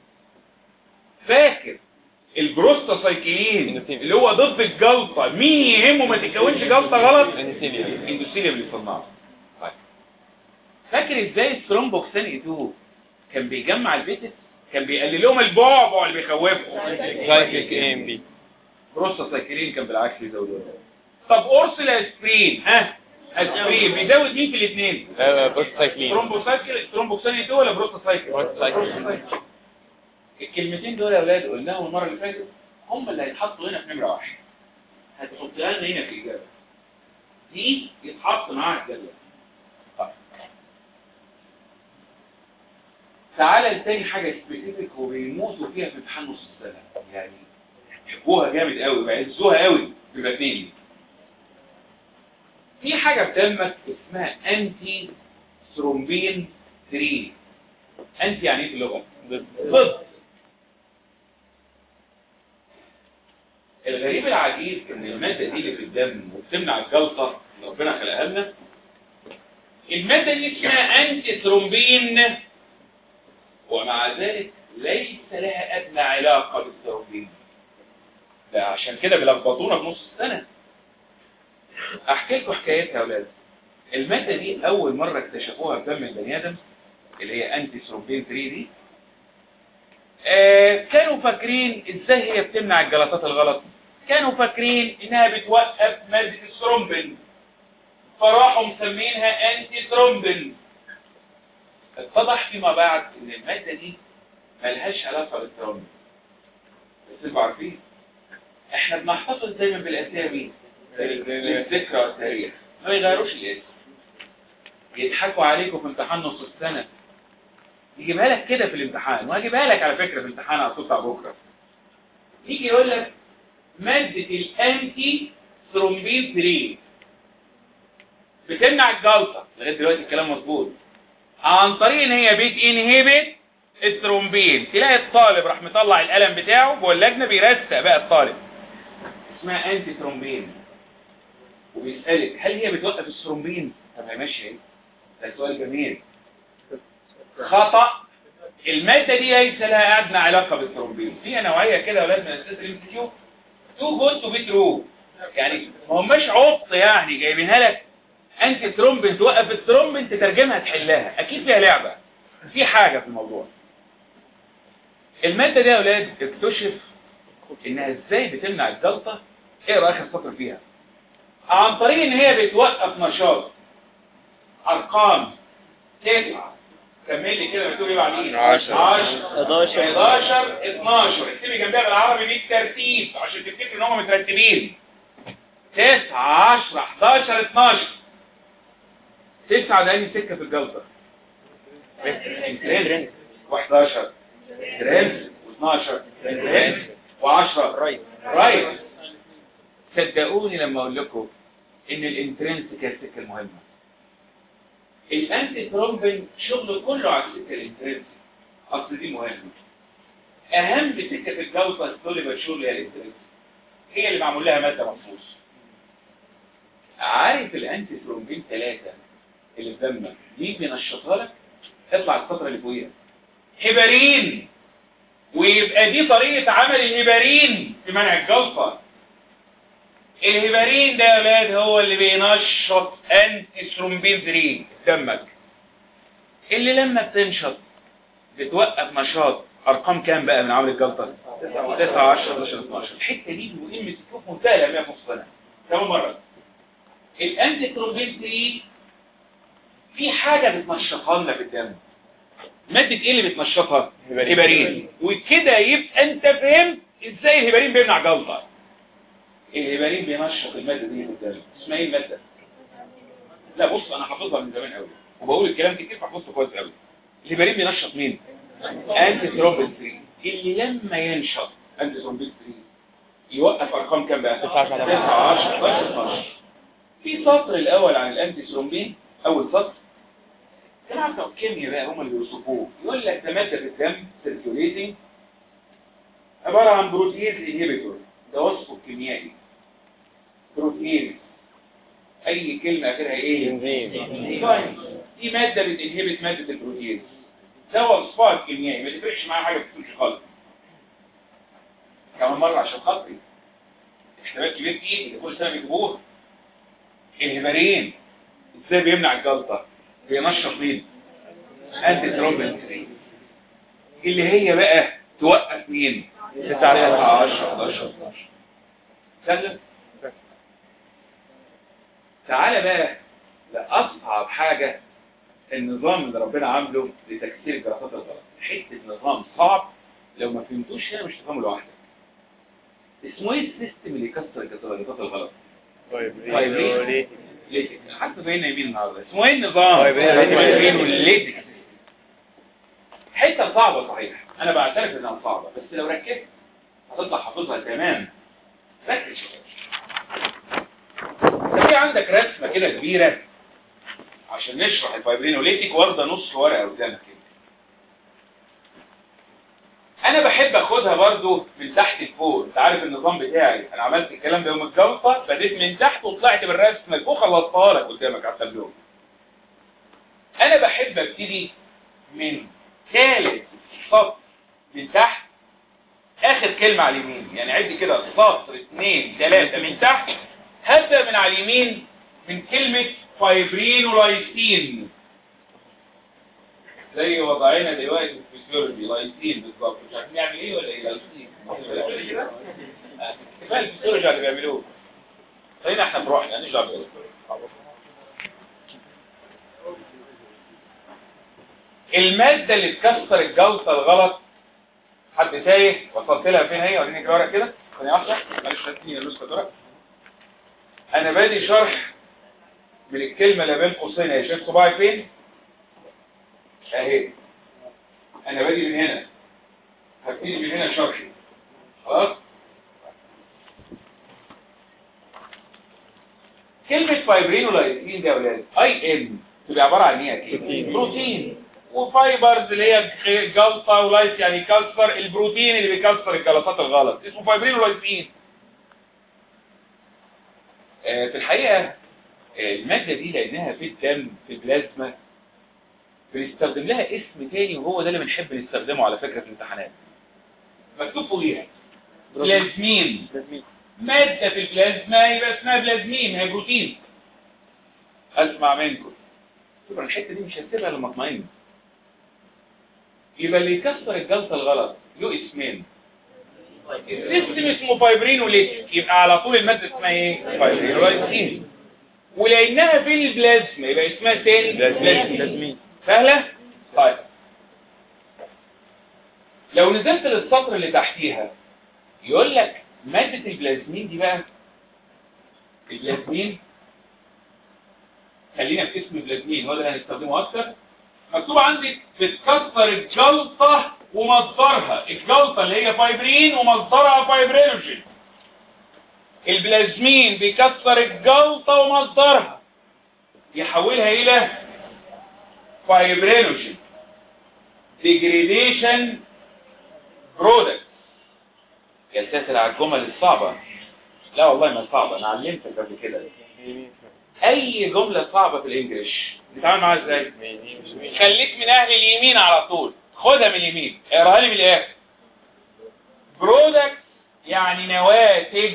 فاكر البروستاسايكلين اللي هو ضد الجلطه مين يهمه ما تتكونش جلطه غلط Endothelium. اندوثيليوم اللي صنعه طيب فاكر ازاي الثرومبوكسان 2 كان بيجمع البيتس كان بيقلل لهم البعبع اللي بيخوفهم Cyclic AMP. بروستاسايكلين كان بالعكس يزودهم طب قرص الاسبرين ها اسبرين بيزود مين في الاثنين آه، بروستايكلين. ثرومبوسايكل ثرومبوكسان 2 ولا بروستاسايكل بروستاسايكل. بروستاسايكل. الكلمتين دول يا اولاد قلناهم المره اللي فاتت هم اللي هيتحطوا هنا في نمره واحد هتحطها لنا هنا في الاجابه دي يتحط معاها الجدول طيب. تعالى لتاني حاجه سبيسيفيك وبيموتوا فيها في امتحان نص السنه يعني يحبوها جامد قوي بيعزوها قوي في الاثنين في حاجه بتمك اسمها انتي ثرومبين 3 انتي يعني ايه في اللغه ضد. ضد الغريب العجيب ان المادة دي اللي في الدم وبتمنع الجلطة اللي ربنا خلقها لنا المادة دي اسمها انتي ثرومبين ومع ذلك ليس لها ادنى علاقة بالثرومبين ده عشان كده بيلخبطونا بنص السنة احكي لكم حكايتها يا اولاد المادة دي اول مرة اكتشفوها في دم البني ادم اللي هي انتي ثرومبين 3 دي آه كانوا فاكرين ازاي هي بتمنع الجلطات الغلط كانوا فاكرين انها بتوقف مادة الثرومبين فراحوا مسمينها انتي ثرومبين اتضح فيما بعد ان المادة دي ملهاش علاقة بالثرومبين بس انتوا عارفين احنا بنحتفظ دايما بالاسامي للذكرى والتاريخ ما يغيروش الاسم يضحكوا عليكم في امتحان نص السنة يجيبها لك كده في الامتحان وهجيبها لك على فكرة في الامتحان على بتاع بكرة يجي يقول لك مادة الانتي ثرومبين 3 بتمنع الجلطة لغاية دلوقتي الكلام مظبوط عن طريق ان هي بيت انهبت الثرومبين تلاقي الطالب راح مطلع القلم بتاعه جوه اللجنة بيرسق بقى الطالب اسمها انتي ثرومبين وبيسألك هل هي بتوقف الثرومبين طب هي ماشية ايه ده سؤال جميل خطأ المادة دي ليس لها أدنى علاقة بالثرومبين في نوعية كده ولاد من أساس الام كيو تو جود تو بي ترو يعني ما هماش عبط يعني جايبينها لك انت ثرومبين توقف الثرومبين تترجمها تحلها اكيد فيها لعبة في حاجة في الموضوع المادة دي يا اولاد اكتشف انها ازاي بتمنع الجلطة اقرا اخر سطر فيها عن طريق ان هي بتوقف نشاط ارقام تسعة كمل لي كده بتقول ايه بعدين 10 10 11 11 12 اكتبي جنبها بالعربي بالترتيب عشان تفتكر ان هم مترتبين 9 10 11 12 9 ده انهي سكه في الجلطه ترند و11 ترند و12 ترند و10 رايت رايت صدقوني لما اقول لكم ان الانترنسك هي السكه المهمه الانتي ثرومبين شغله كله على السكه الانترنسك اصل دي مهمه اهم سكه في الجلطه السوليبر شغل هي الانترنسك هي اللي معمول لها ماده مخصوص عارف الانتي ثرومبين ثلاثه اللي في دمك مين بينشطها لك اطلع السطر اللي فوقيها هبارين ويبقى دي طريقه عمل الهبارين في منع الجلطه الهبارين ده يا ولاد هو اللي بينشط انتي ثرومبين 3 في دمك اللي لما بتنشط بتوقف نشاط ارقام كام بقى من عمل الجلطه 9 10 11 12 الحته دي مهم تشوف منتهى الاهميه في السنه كم مره الانتي ثرومبين 3 في حاجه بتنشطها لنا في الدم ماده ايه اللي بتنشطها هبارين. هبارين وكده يبقى انت فهمت ازاي الهبارين بيمنع جلطه الهبارين بينشط المادة دي في الدم اسمها ايه المادة؟ لا بص انا حافظها من زمان قوي وبقول الكلام كتير فحفظته كويس قوي الهبارين بينشط مين؟ انتي ثرومبين 3 اللي لما ينشط انتي ثرومبين 3 يوقف ارقام كام بقى؟ 9 9 10 11 12 في سطر الاول عن الانتي ثرومبين اول سطر جماعه بتوع الكيمياء بقى هم اللي بيوصفوه يقول لك ده ماده في الدم سيركيوليتنج عباره عن بروتيز انهبيتور ده وصفه الكيميائي بروتين اي كلمة اخرها ايه بنزين انزيم. دي مادة بتنهبت مادة البروتين ده وصفها الكيميائي ما تفرقش معاها حاجة بتكونش خالص كمان مرة عشان خاطري احتمال كبير ايدي كل سنة بيجيبوها الهبارين ازاي بيمنع الجلطة بينشط مين انتي ثرومبين 3 اللي هي بقى توقف مين 9 10 11 12 سلم تعالى بقى لأصعب حاجة النظام اللي ربنا عامله لتكسير الجلطات الغلط حتة نظام صعب لو ما فهمتوش هنا مش تفهمه لوحدك اسمه ايه السيستم اللي يكسر الجلطات الغلط فايبرين ليتك حتى بقينا يمين النهارده اسمه ايه النظام فايبرين. فايبرين والليتك حته صعبه صحيح انا بعترف انها صعبه بس لو ركزت هتطلع حافظها تمام ركز انت في عندك رسمه كده كبيره عشان نشرح الفايبرينوليتيك واخده نص ورقه قدامك كده انا بحب اخد هاخدها برضو من تحت لفوق انت عارف النظام بتاعي انا عملت الكلام ده يوم الجلطه بديت من تحت وطلعت بالرسمه لفوق خلصتها لك قدامك على التابلو انا بحب ابتدي من ثالث سطر من تحت اخر كلمة على اليمين يعني عد كده سطر اثنين ثلاثة من تحت هبدأ من على اليمين من كلمة فايبرين ولايسين زي وضعنا دلوقتي في الفسيولوجي لايسين بالظبط مش عارفين نعمل ايه ولا ايه لايسين آه، كفايه الفسيولوجي اللي بيعملوه خلينا احنا بروحنا مالناش دعوه المادة اللي تكسر الجلطة الغلط حد تايه وصلت لها فين هي وريني ورقه كده ثانيه واحده معلش هاتني النسخه ورقه انا بادي شرح من الكلمه اللي بين قوسين يا شايف صباعي فين اهي انا بادي من هنا هبتدي من هنا شرحي خلاص كلمة فايبرين ولايسين دي يا ولاد اي ام تبقى عبارة عن ايه اكيد بروتين وفايبرز اللي هي جلطة ولايس يعني يكسر البروتين اللي بيكسر الجلطات الغلط اسمه فايبرين ولايسين آه في الحقيقة آه المادة دي لأنها في الدم في البلازما بنستخدم لها اسم تاني وهو ده اللي بنحب نستخدمه على فكرة في الامتحانات مكتوب فوقيها بلازمين مادة في البلازما يبقى اسمها بلازمين هي بروتين اسمع منكم شوف الحتة دي مش هسيبها لما اطمئن يبقى اللي يكسر الجلطة الغلط له اسمين السيستم اسمه فايبرين وليتك يبقى على طول المادة اسمها ايه فايبرين ولايسين ولانها في البلازما يبقى اسمها تاني بلازمين سهلة؟ طيب لو نزلت للسطر اللي تحتيها يقول لك مادة البلازمين دي بقى البلازمين خلينا في اسم بلازمين هو اللي هنستخدمه اكتر مكتوب عندك بتكسر الجلطة ومصدرها الجلطة اللي هي فايبرين ومصدرها فايبرينوجين البلازمين بيكسر الجلطة ومصدرها يحولها الى فايبرينوجين ديجريديشن برودكت يا ساتر على الجمل الصعبة لا والله ما صعبة انا علمتك قبل كده اي جملة صعبة في الانجليش نتعامل معاها ازاي خليك من اهل اليمين على طول خدها من اليمين اقراها لي من الاخر برودكت يعني نواتج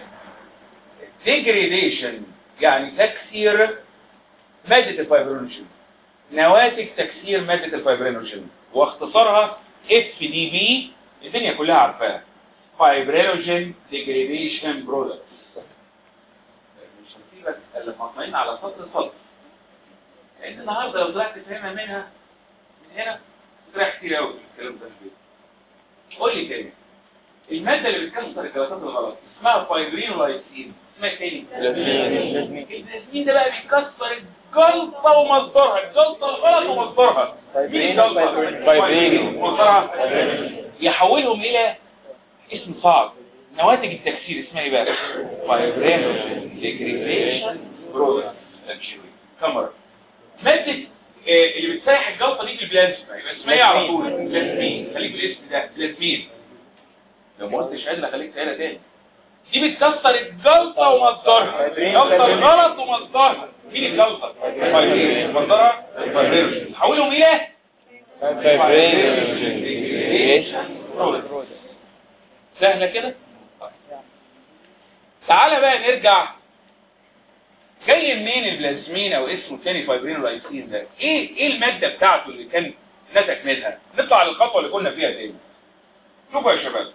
ديجريديشن يعني تكسير مادة الفايبرينوجين نواتج تكسير مادة الفايبرينوجين واختصارها اف دي بي الدنيا كلها عارفاها فايبرينوجين ديجريديشن برودكت مش هسيبك الا مطمئن على سطر سطر لان النهارده لو طلعت تفهمها منها من هنا تريح كتير قوي الكلام ده في قول لي تاني الماده اللي بتكسر الجلطات الغلط اسمها فايبرين ولايسين اسمها تاني البلازمين ده بقى بيكسر الجلطه ومصدرها الجلطه الغلط ومصدرها مين الجلطه فايبرين ومصدرها يحولهم الى اسم صعب نواتج التكسير اسمها ايه بقى فايبرين ديجريديشن برودكت كاميرا مادة آه، اللي بتسيح الجلطة دي في البلازما يبقى اسمها ايه على طول بلازمين خليك بالاسم ده بلازمين لو ما قلتش عدلة خليك سهلة تاني دي بتكسر الجلطة ومصدرها الجلطة الغلط ومصدرها مين الجلطة؟ فايبرين مصدرها فايبرين حولهم الى سهلة كده تعالى بقى نرجع جاي منين البلازمين او اسمه الثاني فايبرين الرئيسيين ده ايه ايه المادة بتاعته اللي كان نتج منها نطلع للخطوة اللي كنا فيها تاني شوفوا يا شباب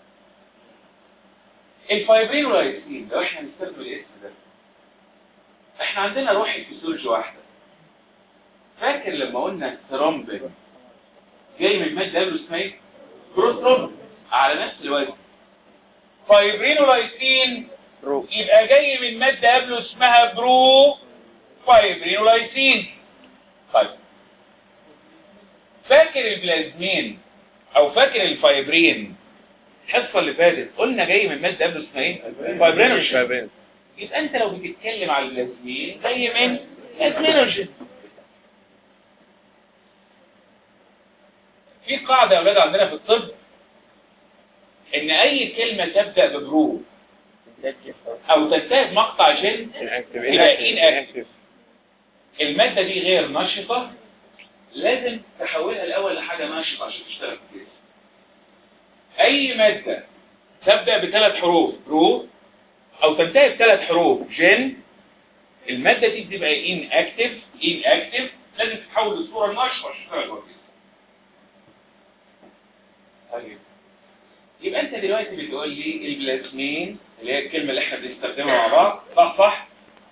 الفايبرين الرئيسيين لو احنا نستخدم الاسم ده احنا عندنا روح الفسيولوجي واحدة فاكر لما قلنا ترامبين جاي من مادة قبله اسمها ايه؟ بروترومبين على نفس الوزن فايبرين ولايسين يبقى جاي من مادة قبله اسمها برو فايبرينولايسين طيب فاكر البلازمين او فاكر الفايبرين الحصة اللي فاتت قلنا جاي من مادة قبله اسمها ايه فايبرينوجين يبقى انت لو بتتكلم على البلازمين جاي من بلازمينوجين في قاعدة يا اولاد عندنا في الطب ان اي كلمة تبدأ ببرو او تنتهي بمقطع جن inactive يبقى inactive inactive. المادة دي غير نشطة لازم تحولها الاول لحاجة نشطة عشان تشتغل كويس اي مادة تبدأ بثلاث حروف برو او تنتهي بثلاث حروف جن المادة دي بتبقى ان اكتف ان اكتف لازم تتحول لصورة نشطة عشان تشتغل كويس طيب يبقى انت دلوقتي بتقول لي البلازمين اللي هي الكلمة اللي احنا بنستخدمها مع بعض صح صح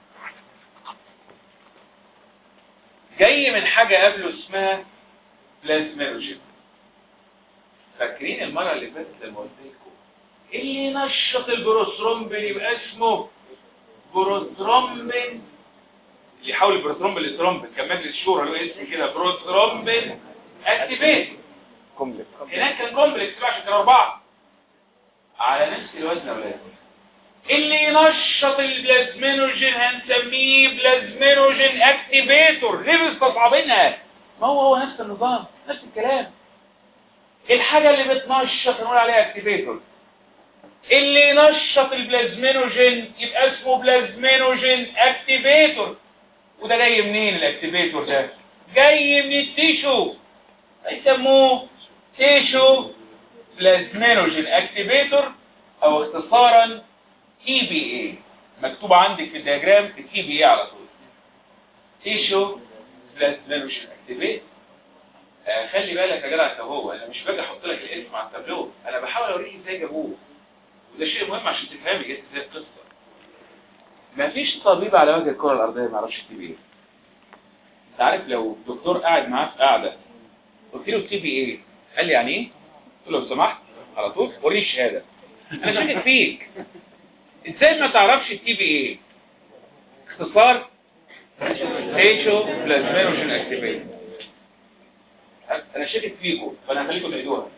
جاي من حاجة قبله اسمها بلازميروجين فاكرين المرة اللي فاتت لما قلت لكم اللي نشط البروثرومبين يبقى اسمه بروثرومبين اللي يحول البروثرومبين لثرومبين كان مجلس شورى له اسم كده بروثرومبين اكتيفيت complex هناك كان كومبلكس بقى عشان كانوا اربعه على نفس الوزن يا ولاد اللي ينشط البلازمينوجين هنسميه بلازمينوجين اكتيفيتور ليه مستصعبينها ما هو هو نفس النظام نفس الكلام الحاجة اللي بتنشط نقول عليها اكتيفيتور اللي ينشط البلازمينوجين يبقى اسمه بلازمينوجين اكتيفيتور وده جاي منين الاكتيفيتور ده جاي من التيشو يسموه تيشو بلازمينوجين اكتيفيتور او اختصارا تي بي اي مكتوب عندك في الدياجرام التي بي اي على طول تيشو بلازمينوجين اكتيفيتور آه خلي بالك يا جدع انت هو انا مش باجي احط لك الاسم على التابلو انا بحاول اوريك ازاي جابوه وده شيء مهم عشان تفهمي جت ازاي القصه مفيش طبيب على وجه الكره الارضيه ما يعرفش التي بي اي انت عارف لو دكتور قاعد معاه في قاعده قلت له التي بي ايه قال لي يعني ايه قلت له لو سمحت على طول وريني الشهاده انا شاكك فيك ازاي ما تعرفش التي بي ايه اختصار تيشو بلازمينوجين اكتيفيت انا شاكك فيكم فانا هخليكم تعيدوها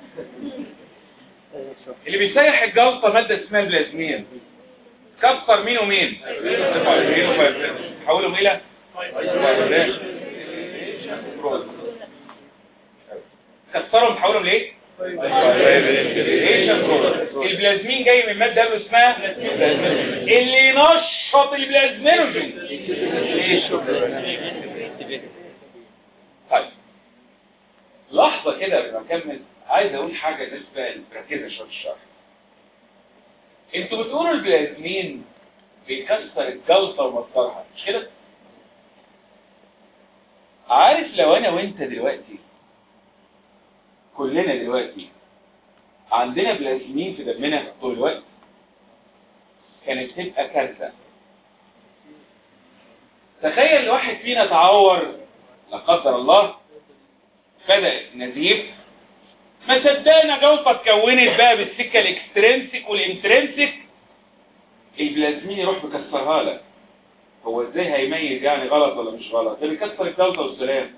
اللي بيسيح الجلطه ماده اسمها البلازمين كسر مين ومين فايبرين وفايبرين حولهم الى فايبرين كسرهم تحولهم ليه البلازمين جاي من ماده قالوا اسمها اللي ينشط البلازمينوجين طيب لحظه كده قبل ما اكمل عايز اقول حاجه الناس بقى اللي مركزه شويه في الشرح انتوا بتقولوا البلازمين بيكسر الجلطه ومصدرها مش كده عارف لو انا وانت دلوقتي كلنا دلوقتي عندنا بلازمين في دمنا طول الوقت كانت تبقى كارثه تخيل واحد فينا تعور لا قدر الله بدأ نزيف ما صدقنا جلطه اتكونت بقى بالسكه الاكسترنسك والانترنسك البلازمين يروح مكسرها لك هو ازاي هيميز يعني غلط ولا مش غلط ده بيكسر الجلطه والسلام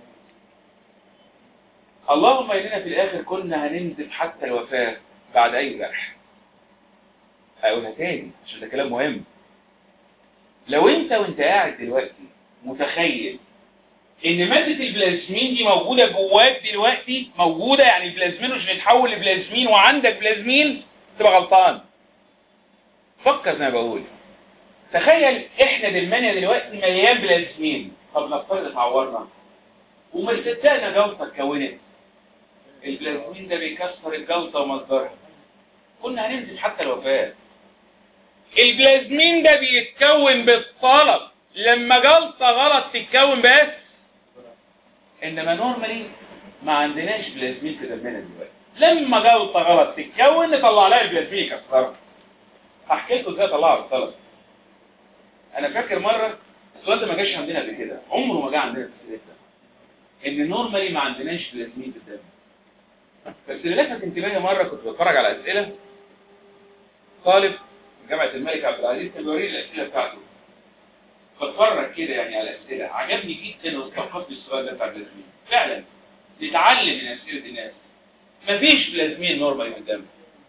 اللهم اننا في الاخر كنا هننزف حتى الوفاه بعد اي جرح هقولها تاني عشان ده كلام مهم لو انت وانت قاعد دلوقتي متخيل ان مادة البلازمين دي موجودة جواك دلوقتي موجودة يعني البلازمين مش بيتحول لبلازمين وعندك بلازمين تبقى غلطان فكر زي ما بقول تخيل احنا دمانيا دلوقتي مليان بلازمين طب نفترض اتعورنا وما صدقنا جلطة اتكونت البلازمين ده بيكسر الجلطة ومصدرها كنا هننزل حتى الوفاة البلازمين ده بيتكون بالطلب لما جلطة غلط تتكون بس انما نورمالي ما عندناش بلازمين في دمنا دلوقتي لما جلطة غلط تتكون نطلع لها البلازمين يكسرها هحكي لكم ازاي اطلعها بالطلب انا فاكر مرة السؤال ده ما جاش عندنا قبل كده عمره ما جه عندنا في السلسلة ان نورمالي ما عندناش بلازمين في الدم بس اللي لفت انتباهي مرة كنت بتفرج على اسئلة طالب في جامعة الملك عبد العزيز كان بيوريني الاسئلة بتاعته بتفرج كده يعني على الاسئلة عجبني جدا واستوقفني السؤال ده بتاع البلازمين فعلا نتعلم من اسئلة الناس مفيش بلازمين نورمالي في الدم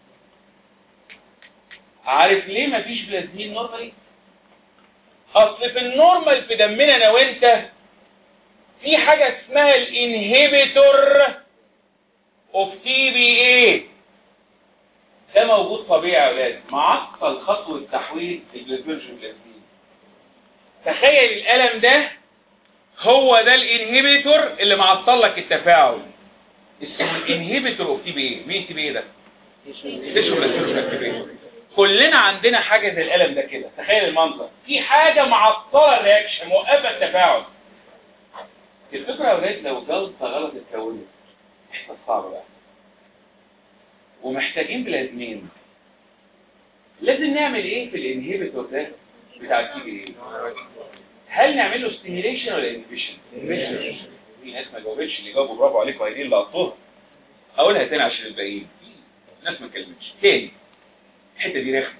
عارف ليه مفيش بلازمين نورمالي اصل في النورمال في دمنا انا وانت في حاجة اسمها الانهبيتور اوف تي بي اي ده موجود طبيعي يا اولاد معطل خطوه تحويل الجلوكوجين بلازمين تخيل الالم ده هو ده الانهبيتور اللي معطل لك التفاعل اسمه الانهبيتور اوف تي بي اي مين تي بي اي ده تشرب الاسيروجين اكتيفيتور كلنا عندنا حاجه زي الالم ده كده تخيل المنظر في حاجه معطله الرياكشن موقفه التفاعل الفكره يا اولاد لو جلطه غلط اتكونت احساس صعب بقى ومحتاجين بلازمين لازم نعمل ايه في الانهبيتور ده بتاع التي بي اي هل نعمل له ستيميليشن ولا انهبيشن في ناس ما جاوبتش اللي جاوبوا برافو عليكم قايلين لقطوها اقولها تاني عشان الباقيين في ناس ما اتكلمتش تاني الحته دي رخمه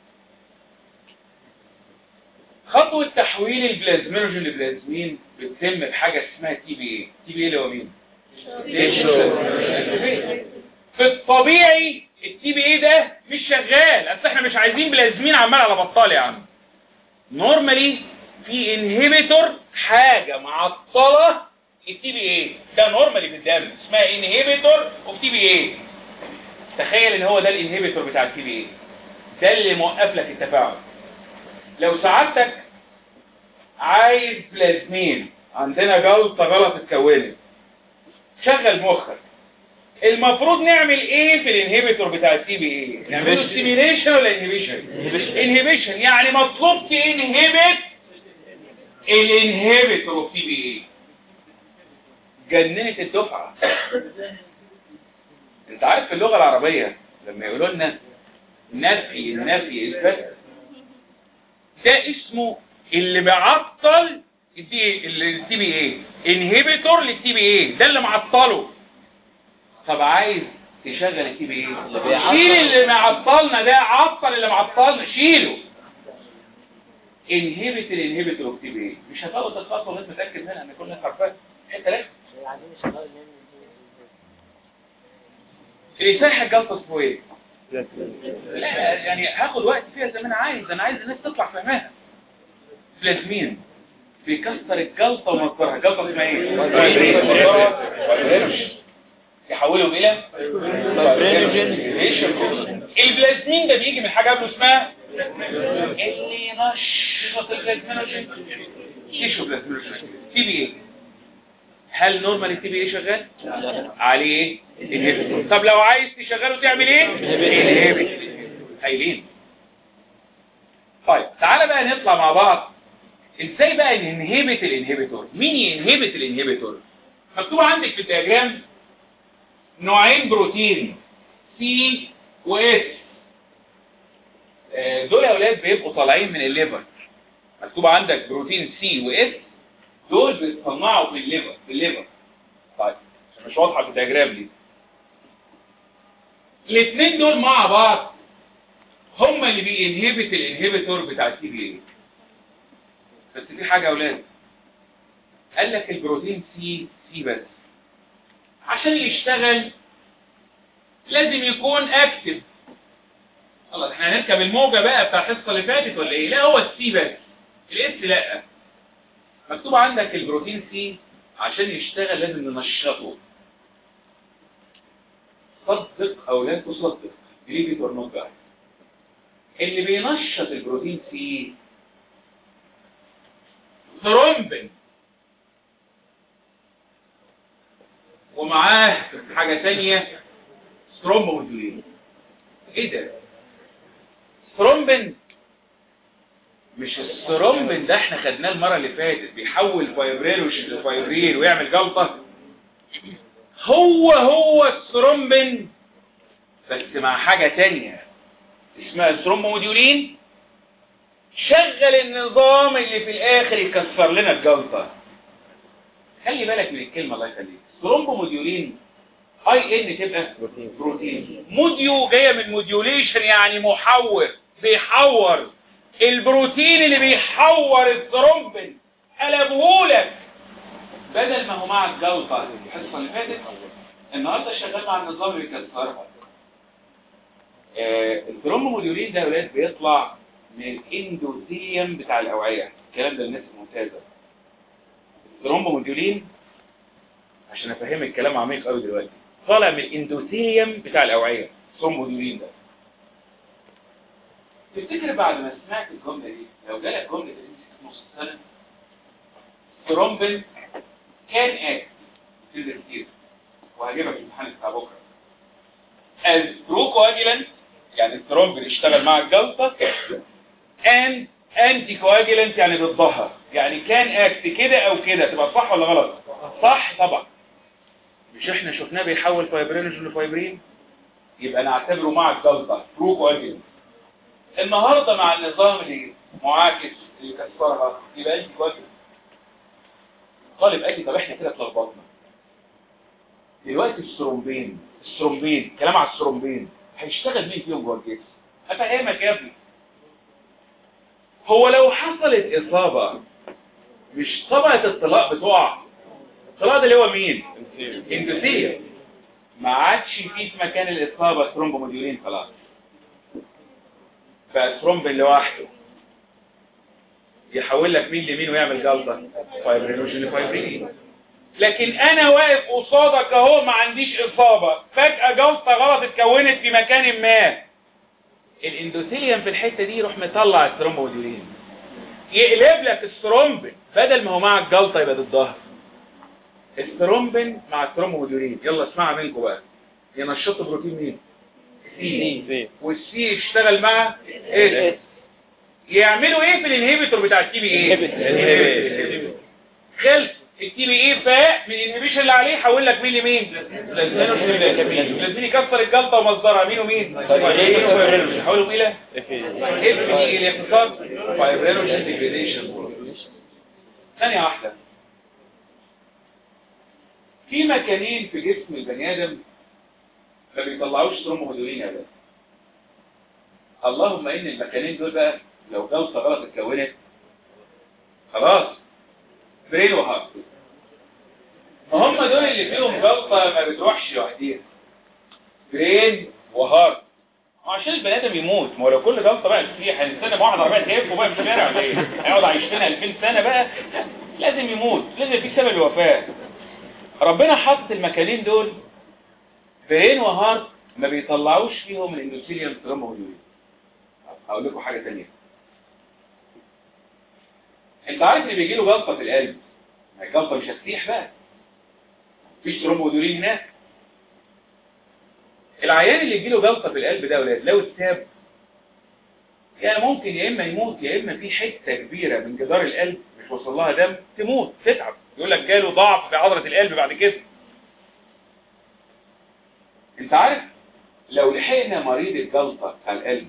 خطوه تحويل البلازمينوجين لبلازمين بتتم بحاجه اسمها تي بي اي تي بي اي اللي هو مين في الطبيعي التي بي اي ده مش شغال اصل احنا مش عايزين بلازمين عمال على بطال يا عم نورمالي في انهبيتور حاجه معطله التي بي اي ده نورمالي في الدم اسمها انهبيتور اوف تي بي اي تخيل ان هو ده الانهبيتور بتاع التي بي اي ده اللي موقف لك التفاعل لو سعادتك عايز بلازمين عندنا جلطه غلط اتكونت شغل مخك المفروض نعمل ايه في الانهبيتور بتاع التي بي اي نعمله ستيميليشن ولا انهبيشن انهبيشن يعني مطلوب تنهبت الانهبيتور اوف تي بي اي جننت الدفعه انت عارف في اللغه العربيه لما يقولوا لنا نفي النفي اثبات ده اسمه اللي بيعطل التي بي اي انهبيتور للتي بي اي ده اللي معطله طب عايز تشغل التي بي اي شيل اللي معطلنا ده عطل اللي معطلنا شيله انهبت الانهبيتور اوف تي بي اي مش هتاخد الخطوه اللي انت متاكد منها ان كل الناس عارفاها حته ليه مساحه جلطه اسمه ايه لا يعني هاخد وقت فيها زي ما انا عايز انا عايز الناس تطلع فاهماها بلازمين بيكسر الجلطه ومصدرها الجلطه اسمها ايه يحولهم الى البلازمين ده بيجي من حاجه قبله اسمها اللي ينشط البلازمينوجين تيشو بلازمينوجين تي بي ايه هل نورمال التي بي ايه شغال عليه ايه طب لو عايز تشغله تعمل ايه انهبت قايلين طيب تعالى بقى نطلع مع بعض ازاي بقى ننهبت الانهبيتور مين ينهبت الانهبيتور مكتوب عندك في الدياجرام نوعين بروتين سي واس دول يا اولاد بيبقوا طالعين من الليفر مكتوب عندك بروتين سي واس دول بيتصنعوا في الليفر في الليفر طيب مش واضحه في الدياجرام دي الاثنين دول مع بعض هم اللي بينهبت الانهبيتور بتاع التي بي اي بس في حاجه يا اولاد قال لك البروتين سي سي بس عشان يشتغل لازم يكون اكتف خلاص احنا هنركب الموجة بقى بتاع الحصة اللي فاتت ولا ايه لا هو السي بس الاس لا مكتوب عندك البروتين سي عشان يشتغل لازم ننشطه صدق او لا تصدق believe it or not بقى اللي بينشط البروتين سي ثرومبين ومعاه حاجة تانية سترومبومودولين ايه ده سترومبين مش السترومبين ده احنا خدناه المرة اللي فاتت بيحول فايبريل وفايبريل ويعمل جلطة هو هو السترومبين بس مع حاجة تانية اسمها سترومبومودولين شغل النظام اللي في الاخر يكسر لنا الجلطة خلي بالك من الكلمة الله يخليك سترومبوموديولين اي ان تبقى بروتين. بروتين موديو جايه من موديوليشن يعني محور بيحور البروتين اللي بيحور الثرومبين قلبهولك بدل ما هو مع الجلطه الحصه اللي فاتت النهارده شغال مع النظام اللي بيكسرها آه الثرومبوموديولين ده يا ولاد بيطلع من الاندوثيليوم بتاع الاوعيه الكلام ده للناس الممتازه الثرومبوموديولين عشان افهمك الكلام عميق قوي دلوقتي طالع من الاندوثيليوم بتاع الاوعيه ثرومبودولين ده تفتكر بعد ما سمعت الجملة دي لو جالك جملة دي في نص السنة ثرومبين كان اكت كده كتير وهجيبها في الامتحان بتاع بكره as procoagulant يعني الثرومبين اشتغل مع الجلطة and anticoagulant يعني ضدها يعني كان اكت كده او كده تبقى صح ولا غلط صح طبعا مش احنا شفناه بيحول فايبرينوجين لفايبرين يبقى نعتبره مع الجلطة بروكواجيلنت النهاردة مع النظام اللي معاكس اللي يكسرها يبقى انت كواجيلنت طالب قال لي طب احنا كده اتلخبطنا دلوقتي السرومبين السرومبين كلام على السرومبين هيشتغل مين فيهم جوه الجسم افهمك يا ابني هو لو حصلت اصابه مش طبقه الطلاق بتقع الطلاق ده اللي هو مين اندوثيل ما عادش فيه في مكان الاصابه ثرومبوموديولين خلاص بقى ثرومبين لوحده يحول لك مين لمين ويعمل جلطه فايبرينوجين لفايبرين لكن انا واقف قصادك اهو ما عنديش اصابه فجاه جلطه غلط اتكونت في مكان ما الاندوثيليوم في الحته دي يروح مطلع الثرومبوديولين يقلب لك الثرومبين بدل ما هو مع الجلطه يبقى ضدها الثرومبين مع الثرومبوديولين يلا اسمعها منكم بقى ينشطوا بروتين مين سي سي. والسي يشتغل مع اس يعملوا ايه في الانهيبيتور بتاع التي بي ايه خلص التي بي ايه فاق من الانهبيشن اللي عليه حول لك مين لمين لازم يكسر الجلطه ومصدرها مين ومين حولهم الى اف دي الاختصار فايبرينوجين ديجريديشن ثانيه واحده في مكانين في جسم البني ادم ما بيطلعوش ثرومبودولين ابدا اللهم ان المكانين دول بقى لو جلطه غلط اتكونت خلاص برين وهارت ما هم دول اللي فيهم جلطه ما بتروحش لوحديها برين وهارت عشان البني ادم يموت ما هو لو كل جلطه بقى فيه هنستنى واحد عربيه تهف وبقى في الشارع ولا ايه هيقعد عايش لنا 2000 سنه بقى لازم يموت لازم في سبب الوفاه ربنا حط المكانين دول برين وهارت ما بيطلعوش فيهم الاندوثيليوم ثرومبودولين هقول لكم حاجه ثانيه انت عارف اللي بيجي له جلطه في القلب ما الجلطه مش هتسيح بقى مفيش ثرومبودولين هناك العيان اللي يجي له جلطه في القلب ده يا ولاد لو اتساب يعني ممكن يا اما يموت يا اما في حته كبيره من جدار القلب مش وصل لها دم تموت تتعب يقول لك جاله ضعف في عضله القلب بعد كده انت عارف لو لحقنا مريض الجلطه بتاع القلب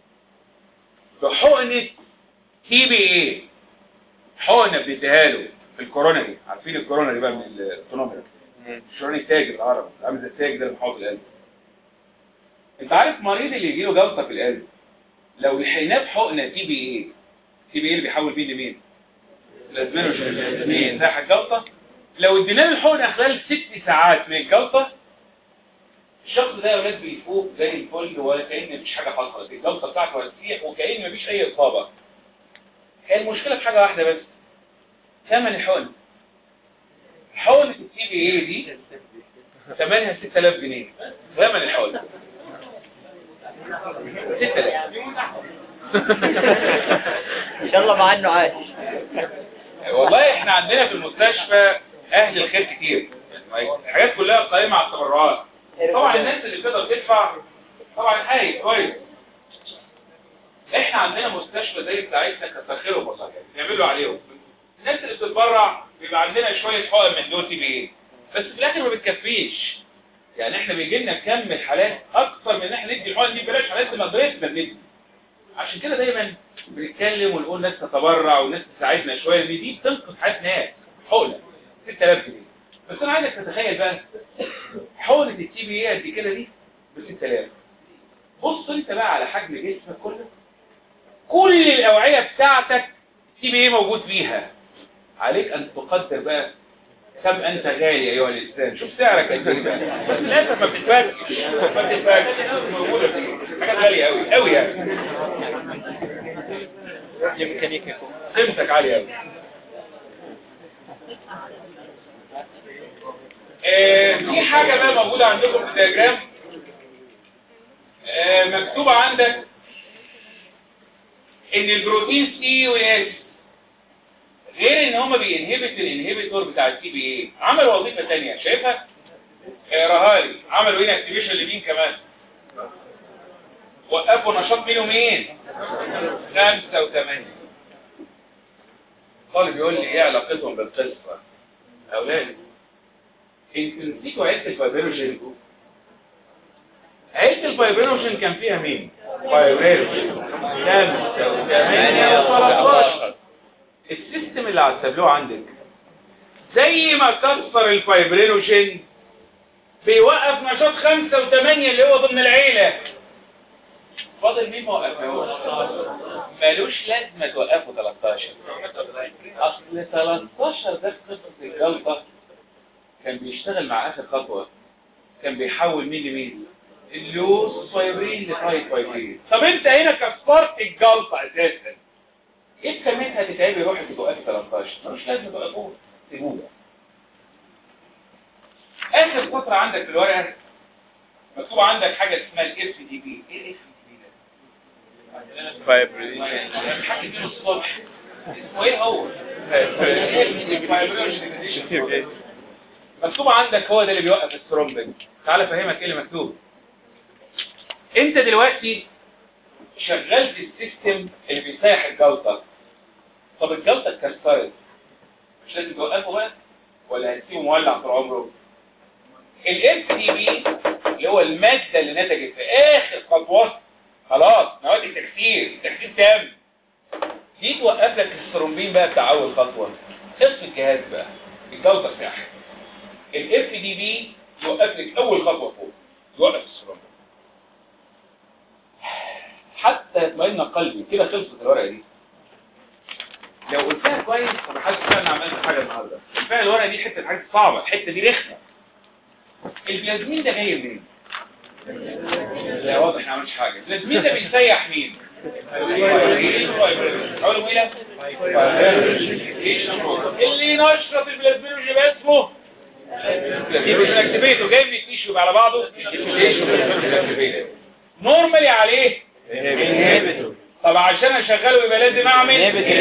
بحقنه تي بي ايه حقنه بنديها له في الكورونا دي عارفين الكورونا دي بقى من التونوميرا الشريان التاج بالعربي عامل زي التاج ده اللي محاوط القلب انت عارف مريض اللي يجيله جلطه في القلب لو لحقناه بحقنه تي بي ايه تي بي ايه اللي بيحول بيه لمين لازمينوجين ساحه الجلطه لو ادينا له الحقنه خلال ست ساعات من الجلطه الشخص ده يا ولاد بيفوق زي الفل ولا كأن مفيش حاجه حصلت الجلطه بتاعته هتسيح وكأن مفيش اي اصابه هي المشكله في حاجه واحده بس ثمن الحقنه حقنه التي بي ايه دي ثمنها 6000 جنيه ثمن الحقنه 6000 ان شاء الله مع انه عايش والله احنا عندنا في المستشفى اهل الخير كتير الحاجات كلها قائمه على التبرعات طبعا الناس اللي تقدر تدفع طبعا هاي كويس احنا عندنا مستشفى زي بتاعتنا كتر خيرهم والله بيعملوا عليهم الناس اللي بتتبرع بيبقى عندنا شويه حقن من دول تي بي ايه بس في الاخر ما بتكفيش يعني احنا بيجي لنا كم من حالات اكثر من ان احنا ندي الحقن دي ببلاش حالات مدرسه ندي عشان كده دايما بنتكلم ونقول ناس تتبرع وناس تساعدنا شويه دي دي بتنقذ حياه ناس حقنه 6000 جنيه بس انا عايزك تتخيل بقى حقنه التي بي ايه قد كده دي ب 6000 بص انت بقى على حجم جسمك كله كل الاوعيه بتاعتك التي بي ايه موجود فيها عليك ان تقدر بقى كم انت غالي ايها الانسان شوف سعرك قد ايه بقى بس للاسف ما بتتفكش ما بتتفكش موجوده فيه حاجات غاليه قوي قوي يعني الميكانيكا قيمتك عاليه قوي آه، في حاجه بقى موجوده عندكم في الدياجرام آه، مكتوبه عندك ان البروتين سي واس غير ان هما بينهبت الانهبيتور بتاع التي بي اي عملوا وظيفه ثانيه شايفها اقراها لي عملوا ايه اكتيفيشن لمين كمان وقفوا نشاط مين ومين خمسة وثمانية طالب يقول لي ايه علاقتهم بالقصة اولادي انتوا نسيتوا عيلة الفايبروجين عيلة الفايبروجين كان فيها مين فايبروجين خمسة وثمانية وثلاثة السيستم اللي هتسابلوه عندك زي ما كسر الفايبرينوجين بيوقف نشاط خمسة وثمانية اللي هو ضمن العيلة فاضل مين ما وقفهوش مالوش لازمة توقفه 13 اصل 13 ده في قصة الجلطة كان بيشتغل مع اخر خطوة كان بيحول مين لمين اللوز فايبرين لفايت فايبرين طب انت هنا كسرت الجلطة اساسا ايه كميتها تتعبي روحك توقفي 13 ملوش لازمة توقفوه سيبوه اخر فترة عندك في الورقة مكتوب عندك حاجة اسمها الاف دي بي ايه الاف دي بي فايبرين ده حكي منه الصبح اسمه ايه هو مكتوب عندك هو ده اللي بيوقف الثرومبين تعال افهمك ايه اللي مكتوب انت دلوقتي شغلت السيستم اللي بيسيح الجلطة طب الجلطة اتكسرت مش لازم توقفه بقى ولا هتسيبه مولع طول عمره الاف دي بي اللي هو المادة اللي نتجت في اخر خطوات خلاص مواد التكسير تكسير تام دي توقف لك الثرومبين بقى بتاع اول خطوة اطفي الجهاز بقى الجلطة ساحة الاف دي بي يوقف لك اول خطوة فوق يوقف الثرومبين حتى يطمئن قلبي كده خلصت الورقة دي لو قلتها كويس انا حاسس ان انا عملت حاجة النهارده الفعل الورقة دي حتة حاجة صعبة الحتة دي رخمة البلازمين ده جاي منين؟ لا واضح ما عملش حاجة البلازمين ده بيسيح مين؟ حاولوا ميلا اللي نشرط البلازمين ويبقى اسمه اكتيفيتور جاي من التيشو على بعضه نورمالي عليه طب عشان اشغله يبقى لازم اعمل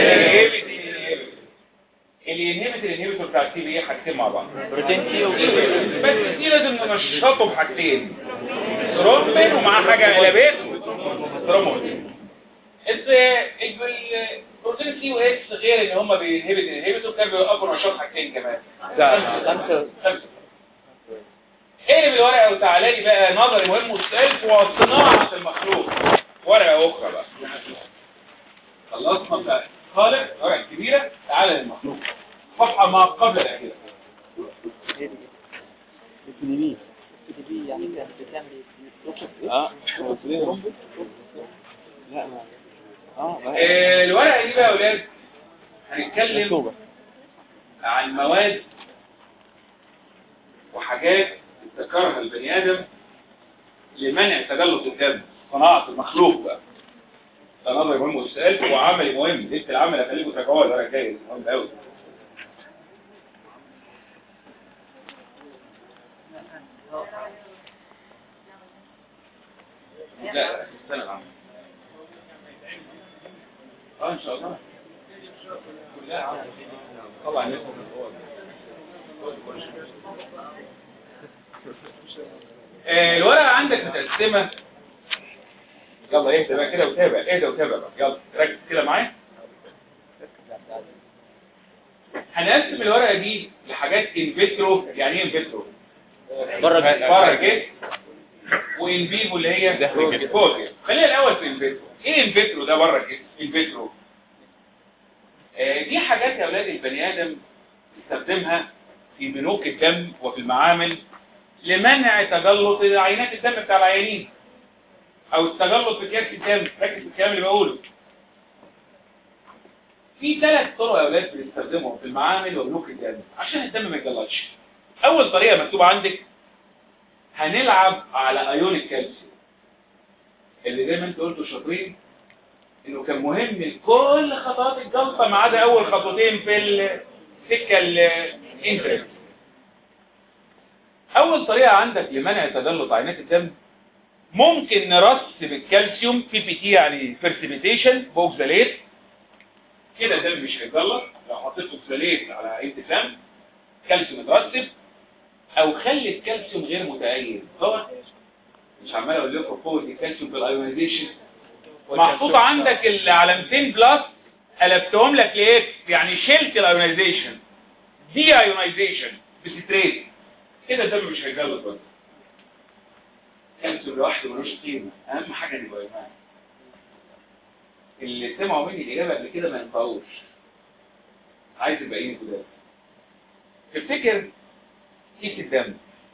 اللي ينهبت الانهبيتور بتاع التي بي ايه حاجتين مع بعض بروتين سي و بس دي لازم ننشطه بحاجتين ثرومبين ومعاه حاجه قلبات ثرومبين البروتين سي واكس غير ان هم بينهبت الانهبيتور كانوا بيوقفوا نشاط حاجتين كمان خمسة خمسه اقلب الورقه وتعالى لي بقى نظري مهم والسلف وصناعه المخلوق ورقه اخرى بقى خلصنا بقى خالق ورقه كبيره تعالى للمخلوق صفحه ما قبل الاخيره يعني كانت بتعمل ايه؟ اه لا ما اه ما آه، الورقه دي بقى يا اولاد هنتكلم عن مواد وحاجات ابتكرها البني ادم لمنع تجلط الدم صناعه المخلوق بقى ده نظري مهم والسؤال وعملي مهم ليله العمل هخليكم تراجعوها الورقه الجايه دي مهم قوي لا لا استنى العمل اه ان شاء الله كلها عمل طبعا نفسه من هو آه، الورقة عندك متقسمة يلا اهدى بقى كده وتابع اهدى وتابع بقى يلا ركز كده معايا هنقسم الورقة دي لحاجات ان فيترو يعني ايه ان فيترو بره الجسم. بره الجسم وان فيفو اللي هي داخل الجسم. فوق الجسم. خلينا الاول في ان فيترو ايه ان فيترو ده بره الجسم ان فيترو آه، دي حاجات يا اولاد البني ادم يستخدمها في بنوك الدم وفي المعامل لمنع تجلط عينات الدم بتاع العيانين او التجلط في كيس الدم ركز في الكلام اللي بقوله في ثلاث طرق يا اولاد بنستخدمهم في المعامل وبنوك الدم عشان الدم ما يتجلطش اول طريقه مكتوبه عندك هنلعب على ايون الكالسيوم اللي زي ما انت قلتوا شاطرين انه كان مهم لكل خطوات الجلطه ما عدا اول خطوتين في السكه الانترست اول طريقه عندك لمنع تجلط عينات الدم ممكن نرسب الكالسيوم بي بي تي يعني برسبيتيشن باوكزاليت كده الدم مش هيتجلط لو حطيت اوكزاليت على اي دم كالسيوم اترسب او خلي الكالسيوم غير متأيد طبعا مش عمال اقول لكم قوه الكالسيوم في الايونيزيشن محطوط عندك العلامتين بلس قلبتهم لك لايه يعني شلت الايونيزيشن دي ايونيزيشن بستريت كده الدم مش هيتجلط بس كالسيوم لوحده ملوش قيمه اهم حاجه ان يبقى يمان اللي سمعوا مني الاجابه قبل كده ما ينفعوش عايز الباقيين كده تفتكر كيس الدم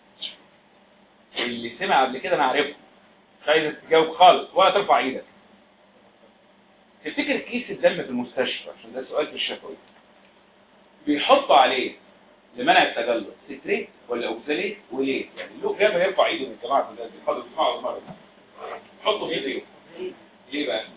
اللي سمع قبل كده انا عارفه مش عايزك تجاوب خالص ولا ترفع ايدك تفتكر كيس الدم في المستشفى عشان ده سؤال في الشفوي بيحطوا عليه لمنع التجلط ستريت ولا اوكساليت وليه يعني له جاب يرفع ايده من الجماعه اللي بيحضروا يسمعوا المره حطوا فيه ليه ليه بقى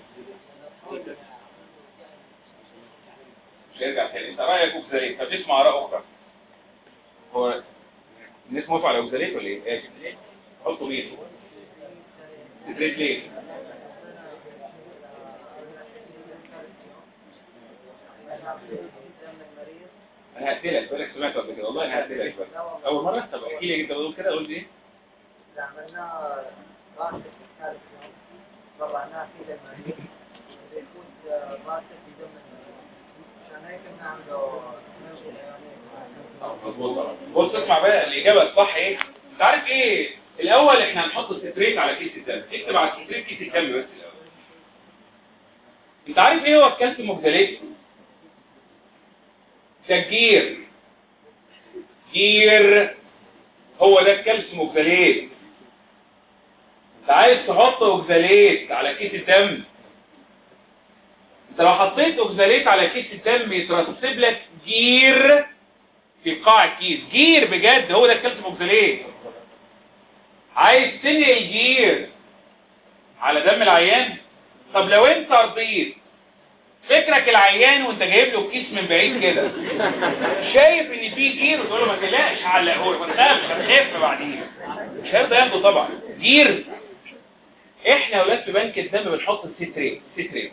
مش هيرجع تاني انت رايك اوكساليت طب اسمع اراء اخرى هو الناس موافقه على اوكساليت ولا ايه ايه حطوا مين ستريت ليه انا هقتلك بالك سمعت قبل كده والله انا هقتلك بقى اول مره طب احكي لي انت بتقول كده قلت ايه عملناه راشد في الثالث يوم طلعناه في المريض يكون راشد في دم المريض عشان هيك بنعمله مظبوط بص اسمع بقى الاجابه الصح ايه انت عارف ايه الاول احنا هنحط ستريت على كيس الدم اكتب على الستريت كيس الدم بس الاول انت عارف ايه هو الكالسيوم اوكساليت ده جير جير هو ده الكالسيوم اوكساليت انت عايز تحط اوكساليت على كيس الدم انت لو حطيت اوكساليت على كيس الدم يترسب لك جير في قاع الكيس جير بجد هو ده الكالسيوم اوكساليت عايز تنقل جير على دم العيان طب لو انت رضيت فكرك العيان وانت جايب له كيس من بعيد كده شايف ان في جير وتقول له ما تقلقش هعلقه لك ما تخافش هتخف بعدين مش هيرضى ياخده طبعا جير احنا يا ولاد في بنك الدم بنحط الستريت ستريت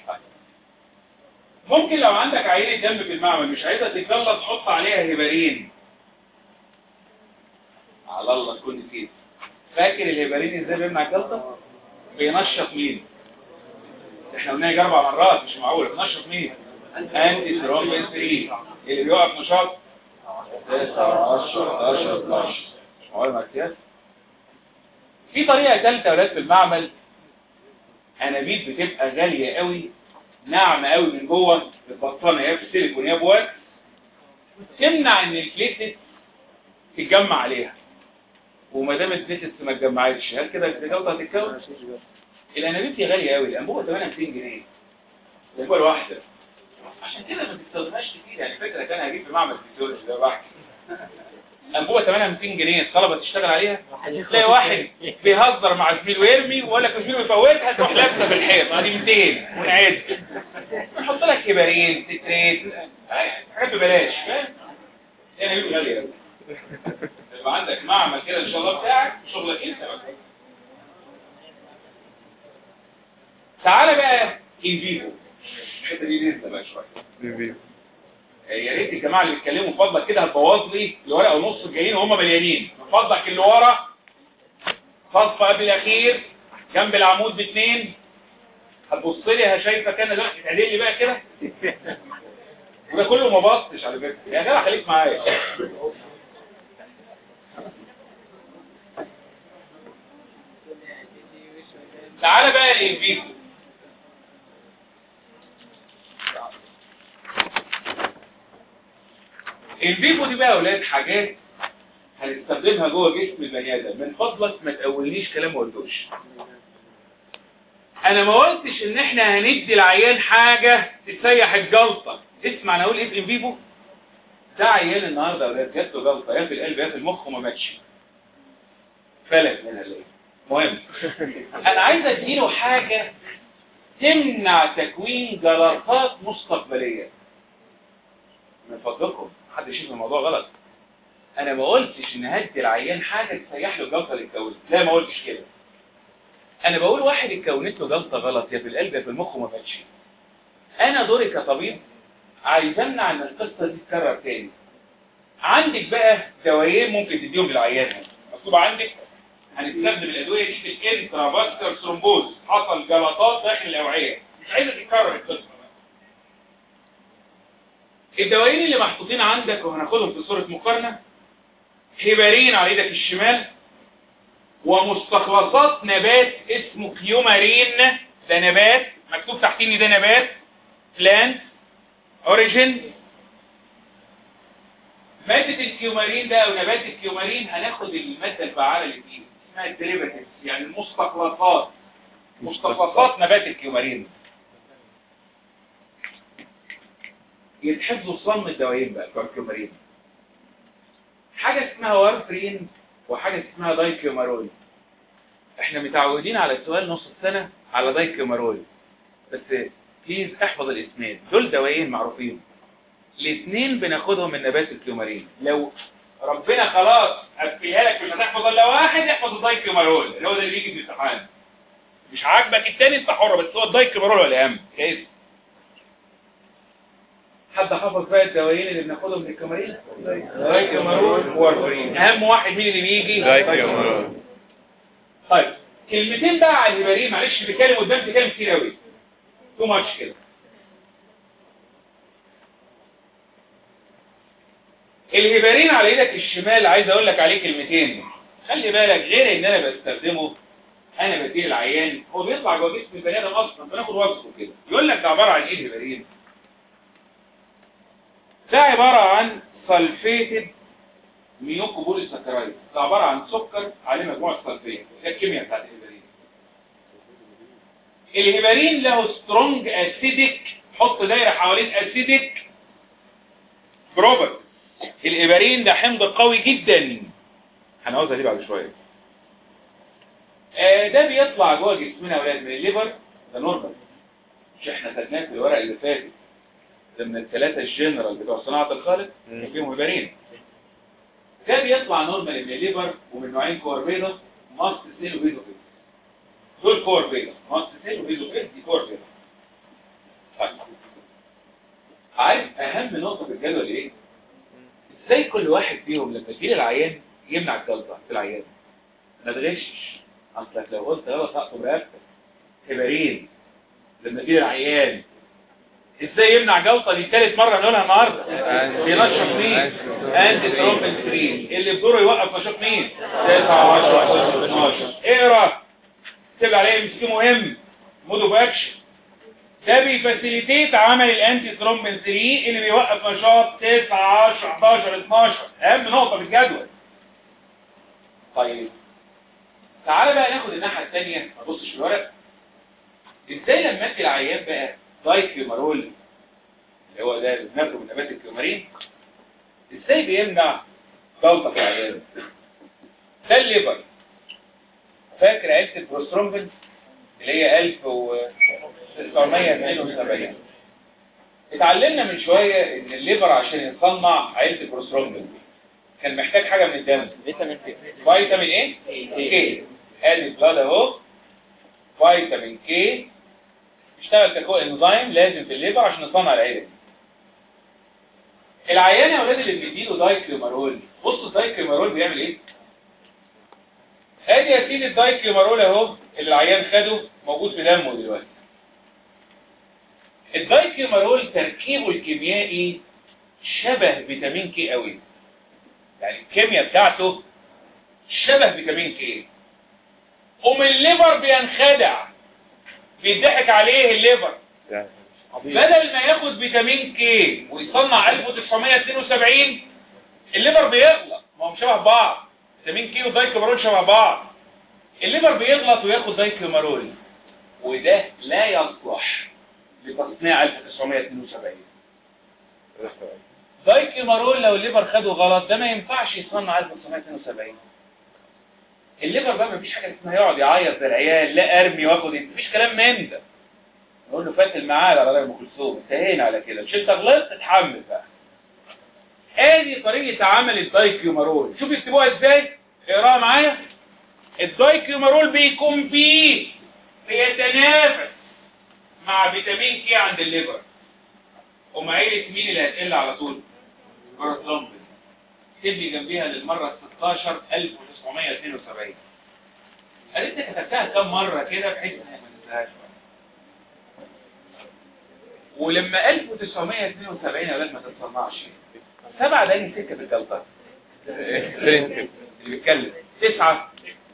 ممكن لو عندك عينة دم في المعمل مش عايزها تتجلط تحط عليها هبارين على الله تكون نسيت فاكر الهبارين ازاي بيمنع الجلطة بينشط مين احنا قلنا يجي اربع مرات مش معقول بينشط مين انتي ثرومبين 3 اللي بيقف نشاط 9 10 11 12 مش معقول مع في طريقة ثالثة يا ولاد في المعمل انابيب بتبقى غالية قوي ناعمة قوي من جوه البطانة يا في سيليكون يا بواكس تمنع ان البليتلت تتجمع عليها وما دام البليتلت ما اتجمعتش هل كده الجلطه هتتكون الانابيب دي غاليه قوي الانبوبه ثمنها 200 جنيه الانبوبه الواحده عشان كده ما بتستخدمهاش كتير يعني فكره كان هجيب في معمل فيزيولوجي ده بحكي انبوبه ثمنها 200 جنيه الطلبه تشتغل عليها تلاقي واحد بيهزر مع زميله ويرمي ويقول لك زميله يفوتها تروح لابسه في الحيط ادي 200 ونعد نحط لك هبارين ستريت حاجات ببلاش فاهم يعني بيبقى غاليه قوي يبقى عندك معمل كده ان شاء الله بتاعك شغلك انت بقى تعالى بقى ان فيفو الحته دي ننسى بقى شويه يا ريت الجماعه اللي بيتكلموا فضلك كده هتبوظ لي الورقه ونص الجايين وهم مليانين من فضلك اللي ورا صف قبل الاخير جنب العمود باثنين هتبص لي شايفك انا دلوقتي تعدل لي بقى كده وده كله ما بصتش على فكره يا جدع خليك معايا تعالى بقى الانفيزو الفيفو دي بقى يا اولاد حاجات هنستخدمها جوه جسم البني ادم من فضلك ما تقولنيش كلام ما قلتوش انا ما قلتش ان احنا هندي العيان حاجه تسيح الجلطه اسمع انا اقول ايه في الفيفو ده عيان النهارده يا اولاد جات له جلطه يا في القلب يا في المخ وما ماتش فلت من الليل مهم انا عايز اديله حاجه تمنع تكوين جلطات مستقبليه من فضلكم حد يشوف الموضوع غلط انا ما قلتش ان هدي العيان حاجه تسيح له الجلطه اللي اتكونت لا ما قلتش كده انا بقول واحد اتكونت له جلطه غلط يا في القلب يا في المخ وما ماتش انا دوري كطبيب عايز امنع ان القصه دي تتكرر تاني عندك بقى دوايين ممكن تديهم للعيان مكتوب عندك هنستخدم الادويه دي في الانترافاسكولار ثرومبوز حصل جلطات داخل الاوعيه مش عايزه تتكرر القصه بقى. الدوايين اللي محطوطين عندك وهناخدهم في صوره مقارنه هيبارين على ايدك الشمال ومستخلصات نبات اسمه كيومارين ده نبات مكتوب تحتيه ان ده نبات بلانت اوريجين مادة الكيومارين ده او نبات الكيومارين هناخد المادة الفعالة اللي فيه اسمها الديريفاتيفز يعني المستخلصات مستخلصات نبات الكيومارين يتحفظوا صم الدوايين بقى بتوع الكيومارين حاجة اسمها وارفرين وحاجة اسمها دايكيومارول احنا متعودين على سؤال نص السنة على دايكيومارول بس بليز احفظ الاسمين دول دوايين معروفين الاثنين بناخدهم من نبات الكيومارين لو ربنا خلاص قفلها لك مش هتحفظ الا واحد احفظ الدايكيومارول اللي هو ده اللي بيجي في الامتحان مش عاجبك التاني انت حر بس هو الدايكيومارول هو الاهم كيف حد حفظ بقى الدوايين اللي بناخدهم من الكيومارين دايكيومارول وارفرين اهم واحد مين اللي بيجي دايكيومارول. طيب كلمتين بقى على الهبارين معلش بكلم قدام تكلم كتير قوي تو ماتش كده الهبارين على ايدك الشمال عايز اقول لك عليه كلمتين خلي بالك غير ان انا بستخدمه انا بديه العيان هو بيطلع جوه جسم البني ادم اصلا بناخد وصفه كده يقول لك ده عباره عن ايه الهبارين ده عباره عن سلفيتد ميوكوبوليساكرايد ده عباره عن سكر عليه مجموعه سلفيت ده الكيمياء بتاعت الهبارين الهبارين له سترونج اسيدك حط دايره حوالين اسيدك بروبر الإبرين ده حمض قوي جدا هنعوزها دي بعد شوية آه ده بيطلع جوه جسمنا يا اولاد من الليفر ده نورمال مش احنا خدناه في الورق اللي فاتت ده من الثلاثة الجنرال بتوع صناعة الخالق مم. فيهم إبرين ده بيطلع نورمال من الليفر ومن نوعين كور بيضة ماست سيل وبيزوفيل دول كور بيضة ماست سيل وبيزوفيل دي كور بيضة طيب. عارف أهم نقطة في الجدول إيه؟ ازاي كل واحد فيهم لما تجيلي العيان يمنع الجلطة في العيان ما تغشش اصلك لو قلت غلط هقطم رقبتك هبارين لما تجيلي العيان ازاي يمنع جلطة دي ثالث مرة نقولها النهارده بينشط مين انتي ترومبنسرين اللي بدوره يوقف نشاط مين 9 10 11 12 اقرا اكتب عليه ام سي مهم مود اوف اكشن ده بيفاسيليتيت عمل الانتي ترومبين 3 اللي بيوقف نشاط 9 10 11 12 اهم نقطة في الجدول طيب تعالى بقى ناخد الناحية الثانية ما تبصش في الورق ازاي لما ادي العيان بقى دايكيومارول اللي هو ده اللي بناخده من نبات الكيومارين ازاي بيمنع جلطة في العيان ده الليفر فاكر عيلة البروسترومبين اللي هي 1972 اتعلمنا من شوية ان الليفر عشان يصنع عيلة البروسترومبين كان محتاج حاجة من الدم فيتامين كي فيتامين ايه؟ كي ادي بلاد اهو فيتامين كي اشتغل ككو انزيم لازم في الليفر عشان نصنع العيلة دي العيان يا اولاد اللي بيديله دايكلومارول بصوا الدايكلومارول بيعمل ايه؟ ادي يا سيدي الدايكلومارول اهو اللي العيان خده موجود في دمه دلوقتي الدايكلومارول تركيبه الكيميائي شبه فيتامين كي قوي يعني الكيمياء بتاعته شبه فيتامين كي قوم الليفر بينخدع بيضحك عليه الليفر بدل ما ياخد فيتامين كي ويصنع 1972 الليفر بيغلط ما هم شبه بعض فيتامين كي ودايكلومارول شبه بعض الليفر بيغلط وياخد دايكلومارول وده لا يصلح لتصنيع 1972 دايكلومارول لو الليفر خده غلط ده ما ينفعش يصنع 1972 الليفر بقى مفيش حاجه اسمها يقعد يعيط زي العيال لا ارمي واخد مفيش كلام من ده نقول له فات الميعاد على راي ام كلثوم انتهينا على كده مش انت غلطت اتحمل بقى ادي طريقه عمل الدايكيومارول شوف يكتبوها ازاي اقراها معايا الدايكيومارول بيكمبيت بيتنافس مع فيتامين كي عند الليفر ومع عيلة مين اللي هتقل على طول؟ باراترامبل تبني جنبيها للمرة 16 1972 قال انت كتبتها كم مرة كده بحيث انك ما تنساهاش ولما 1972 يا ولاد ما تتصنعش سبعة ده انهي سكة في الجلطة اللي بيتكلم تسعة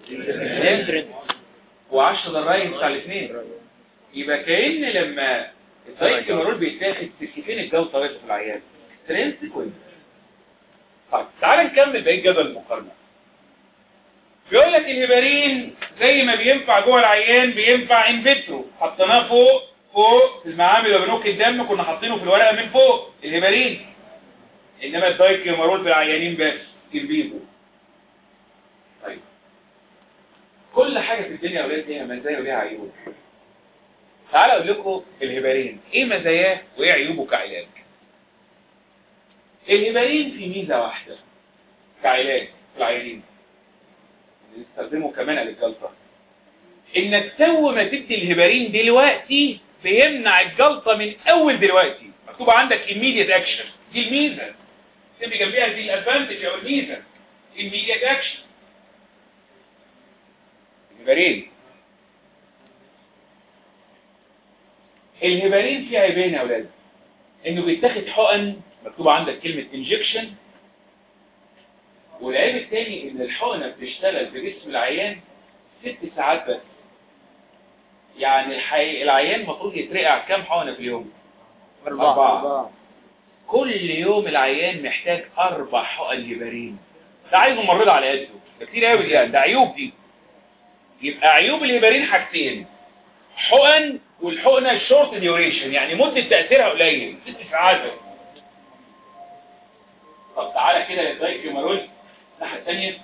وعشرة ده الرأي بتاع الاثنين يبقى كأن لما الدايكلورول بيتاخد سكتين الجلطة بس في العيان ترنسك وين طيب تعال نكمل بقية جدول المقارنة بيقول لك الهبارين زي ما بينفع جوه العيان بينفع ان فيترو حطيناه فوق فوق في المعامل وبنوك الدم كنا حاطينه في الورقه من فوق الهبارين انما الدايكلومارول في العيانين بس ان فيفو طيب كل حاجه في الدنيا يا اولاد ليها مزايا وليها عيوب تعال اقول لكم الهبارين ايه مزاياه وايه عيوبه كعلاج الهبارين في ميزه واحده كعلاج في العيانين نستخدمه كمان للجلطة انك تو ما تدي الهبارين دلوقتي بيمنع الجلطة من اول دلوقتي مكتوب عندك immediate action دي الميزة تبقى جنبيها دي الادفانتج او الميزة immediate action الهبارين الهبارين فيها عيبين يا اولاد انه بيتاخد حقن مكتوب عندك كلمة injection والعيب التاني ان الحقنة بتشتغل في جسم العيان ست ساعات بس يعني الحي... العيان المفروض يترقع كام حقنة في اليوم أربعة كل يوم العيان محتاج أربع حقن هبارين ده عايز ممرضة على قده ده كتير قوي يعني ده عيوب دي يبقى عيوب الهبارين حاجتين حقن والحقنة شورت ديوريشن يعني مدة تأثيرها قليل ست ساعات بس طب تعالى كده للدايكيومارول الناحية الثانية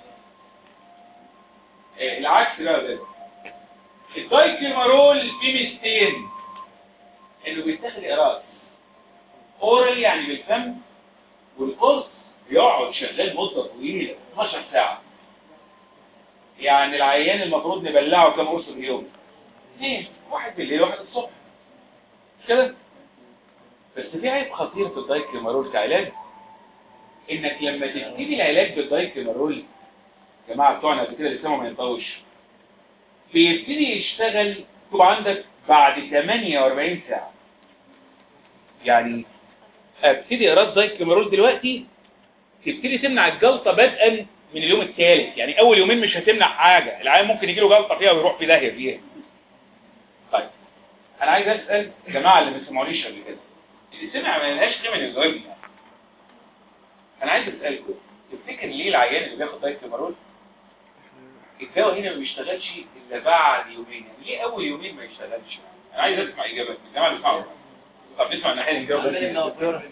آه العكس بقى ده الدايكيومارول فيه ميزتين انه بيتاخد قراص اورال يعني بالفم والقرص بيقعد شغال مدة طويلة 12 ساعة يعني العيان المفروض نبلعه كام قرص في اليوم اثنين واحد بالليل واحد الصبح كده بس في عيب خطير في الدايكيومارول كعلاج انك لما تبتدي العلاج بالدايكلورول جماعه بتوعنا قبل كده اللي سمعوا ما ينطوش بيبتدي يشتغل طبعا عندك بعد 48 ساعه يعني ابتدي اقراص دايكلورول دلوقتي تبتدي تمنع الجلطه بدءا من اليوم الثالث يعني اول يومين مش هتمنع حاجه العيان ممكن يجي له جلطه فيها ويروح في داهيه فيها طيب انا عايز اسال الجماعه اللي ما سمعونيش قبل كده اللي سمع ما لهاش قيمه يجاوبني انا عايز اسالكم تفتكر ليه العيان اللي بياخد دايكلومارول الدواء هنا ما بيشتغلش الا بعد يومين يعني ليه اول يومين ما يشتغلش انا عايز اسمع اجابات من الجماعه اللي بيسمعوا طب نسمع الناحيه الجواب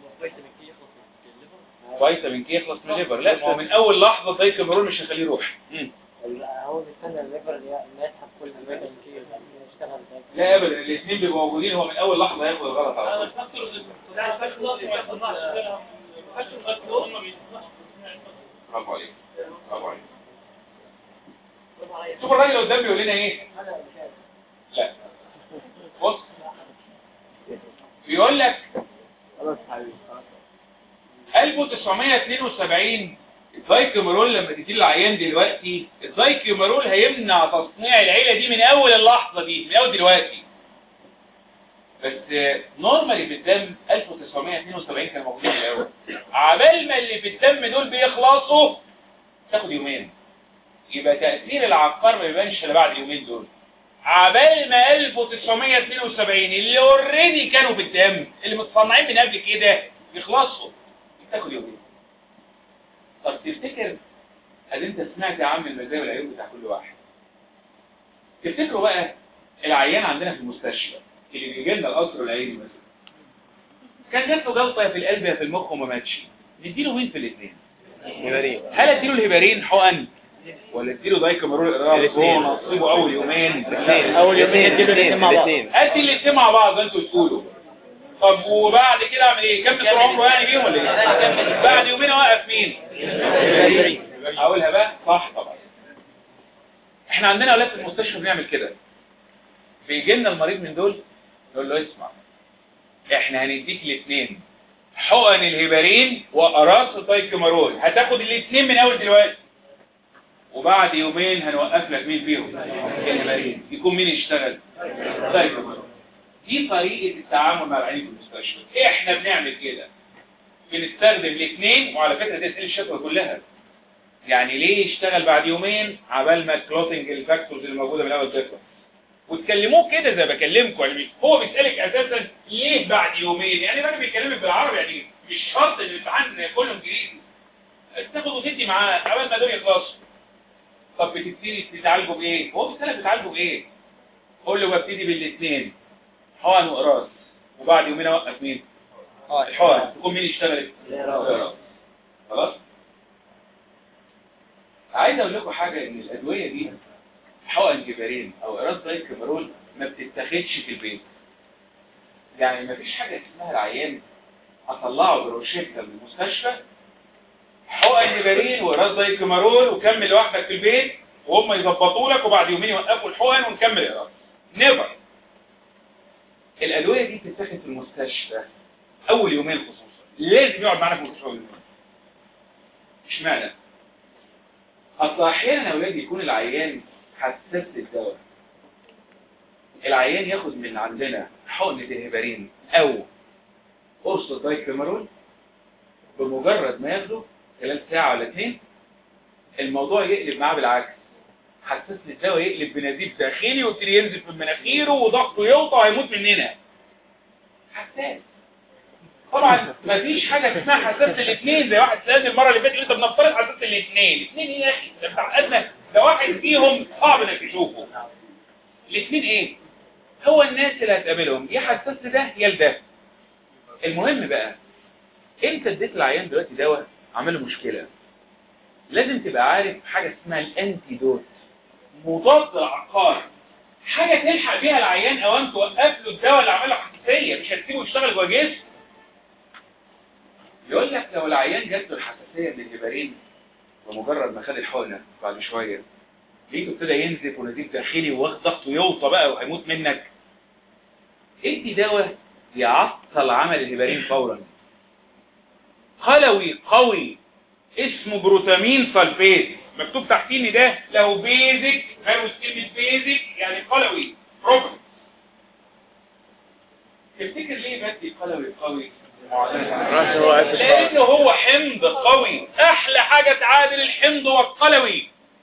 فيتامين كي يخلص من الليفر لا ما هو من اول لحظه دايكلومارول مش هيخليه يروح مم. هو بيستنى الليفر اللي يسحب كل الفيتامين كي يشتغل لا ابدا الاثنين بيبقوا موجودين هو من اول لحظه هياخد الغلط على طول برافو عليك برافو عليك شوف الراجل اللي قدام بيقول لنا ايه لا بص بيقول لك خلاص حبيبي 1972 الدايكومارول لما تدي العيان دلوقتي الدايكومارول هيمنع تصنيع العيله دي من اول اللحظه دي من اول دلوقتي بس نورمالي في الدم 1972 كانوا موجودين الاول عبال ما اللي في الدم دول بيخلصوا تاخد يومين يبقى تأثير العقار ما يبانش الا بعد اليومين دول عبال ما 1972 اللي اوريدي كانوا في الدم اللي متصنعين من قبل كده يخلصوا تاخد يومين طب تفتكر هل انت سمعت يا عم المزايا والعيوب بتاع كل واحد تفتكروا بقى العيان عندنا في المستشفى اللي بيجي لنا القصر العيني مثلا كان جات له جلطه يا في القلب يا في المخ وما ماتش نديله مين في الاثنين هبارين هل اديله الهبارين حقن ولا اديله دايكامارول اقرار الاثنين. نصيبه اول يومين الاثنين أول يومين الاثنين نديله الاتنين مع بعض. الاثنين ادي الاثنين مع بعض زي انتوا تقولوا طب وبعد كده اعمل ايه كمل طول عمره يعني بيهم ولا ايه بعد يومين اوقف مين اقولها بقى صح طبعا احنا عندنا اولاد في المستشفى بنعمل كده بيجي لنا المريض من دول نقول له اسمع احنا هنديك الاثنين حقن الهيبارين واقراص دايكمارول هتاخد الاثنين من اول دلوقتي وبعد يومين هنوقف لك مين فيهم الهيبارين يكون مين يشتغل دايكمارول دي طريقة التعامل مع العيانين في المستشفى احنا بنعمل كده بنستخدم الاثنين وعلى فكرة دي اسئله الشكوى كلها يعني ليه يشتغل بعد يومين عبال ما الكلوتنج الفاكتورز اللي موجوده من الاول تخلص وتكلموه كده زي ما بكلمكم يعني هو بيسالك اساسا ليه بعد يومين يعني انا بيكلمك بالعربي يعني مش شرط ان الامتحان كله انجليزي تاخد وتدي معاه عبال ما دول يخلصوا طب بتبتدي تتعالجوا بايه هو بيسالك بتتعالجوا بايه قول له ببتدي بالاثنين حقن وقراص وبعد يومين اوقف مين الحقن تكون مين يشتغل خلاص عايز اقول لكم حاجه ان الادويه دي حقن جبارين او اقراص زي الكبرول ما بتتاخدش في البيت يعني ما فيش حاجه اسمها العيان اطلعه بروشيتا من المستشفى حقن جبارين واقراص زي الكمارول وكمل لوحدك في البيت وهم يظبطوا لك وبعد يومين يوقفوا الحقن ونكمل اقراص نيفر الادويه دي بتتاخد في المستشفى اول يومين خصوصا لازم يقعد معانا في المستشفى اول يومين اشمعنى اصل احيانا يا اولاد يكون العيان حساس للدواء العيان ياخد من عندنا حقنة الهيبارين او قرص دايكلوميرول بمجرد ما ياخده خلال ساعة ولا اتنين الموضوع يقلب معاه بالعكس حساس للدواء يقلب بنزيف داخلي ويبتدي ينزف من مناخيره وضغطه يوطى وهيموت مننا حساس طبعا مفيش حاجة اسمها حساس الاثنين زي واحد سألني المرة اللي فاتت انت بنفترض حساس الاثنين الاثنين ايه يا اخي ده بتاع ادنى ده واحد فيهم صعب انك تشوفه الاثنين ايه هو الناس اللي هتقابلهم يا حساس ده يا لده المهم بقى انت اديت العيان دلوقتي دواء عمل له مشكلة لازم تبقى عارف حاجة اسمها الانتيدوت مضاد العقار حاجة تلحق بيها العيان او انت توقف له الدواء اللي عمل له حساسية مش هتسيبه يشتغل جوه جسمه يقول لك لو العيان جات له الحساسية من الهبارين بمجرد ما خد الحقنة بعد شوية لقيته ابتدى ينزف ونزيف داخلي واخد ضغطه يوطى بقى وهيموت منك ادي دواء يعطل عمل الهبارين فورا قلوي قوي اسمه بروتامين سلفيت مكتوب تحتيه ان ده له بيزك غير كلمه بيزك يعني قلوي بروبر تفتكر ليه بدي قلوي قوي عشان هو أسف لانه هو حمض قوي احلى حاجه تعادل الحمض والقلوي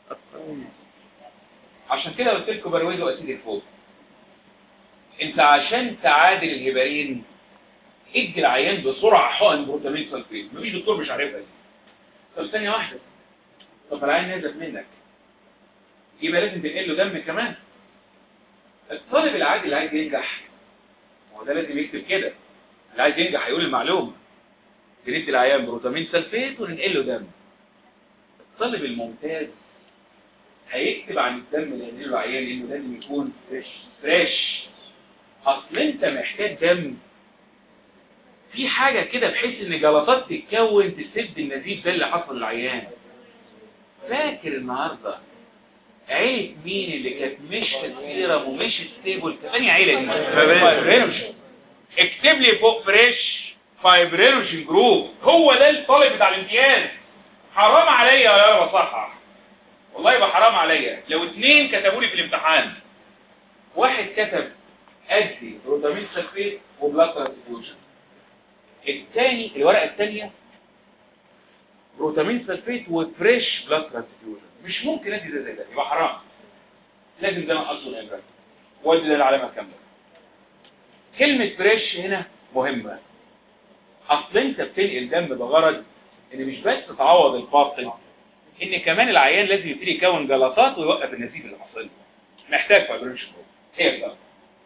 عشان كده قلت لكم بروزوا اسيد الفوق انت عشان تعادل الهبارين ادي العيان بسرعه حقن بروتامين سلفيت مفيش دكتور مش عارفها دي طب ثانيه واحده طب العيان نزف منك يبقى لازم تنقل له دم كمان الطالب العادي اللي عايز ينجح هو ده لازم يكتب كده اللي عايز ينجح هيقول المعلومه ندي العيان بروتامين سلفيت وننقل له دم الطالب الممتاز هيكتب عن الدم اللي هينقله العيان انه لازم يكون فريش فريش اصل انت محتاج دم في حاجة كده بحيث ان جلطات تتكون تسد النزيف ده اللي حصل للعيان فاكر النهاردة عيلة مين اللي كانت مش السيرم ومش ستيبل كمان عيلة دي فايبرينوجين اكتب لي فوق فريش فايبرينوجين جروب هو ده الطالب بتاع الامتياز حرام عليا يا رب صحح والله يبقى حرام عليا لو اتنين كتبوا لي في الامتحان واحد كتب ادي بروتامين سلفيت وبلاد ترانسفيوجن الثاني الورقه الثانيه بروتامين سلفيت وفريش بلاد ترانسفيوجن مش ممكن ادي ده زي ده يبقى حرام لازم ده نقصه الابره وادي ده العلامه كامله كلمه فريش هنا مهمه اصل انت بتنقل دم بغرض ان مش بس تعوض الفاقد ان كمان العيان لازم يبتدي يكون جلطات ويوقف النزيف اللي حصل له محتاج فايبريشن هي الجلطه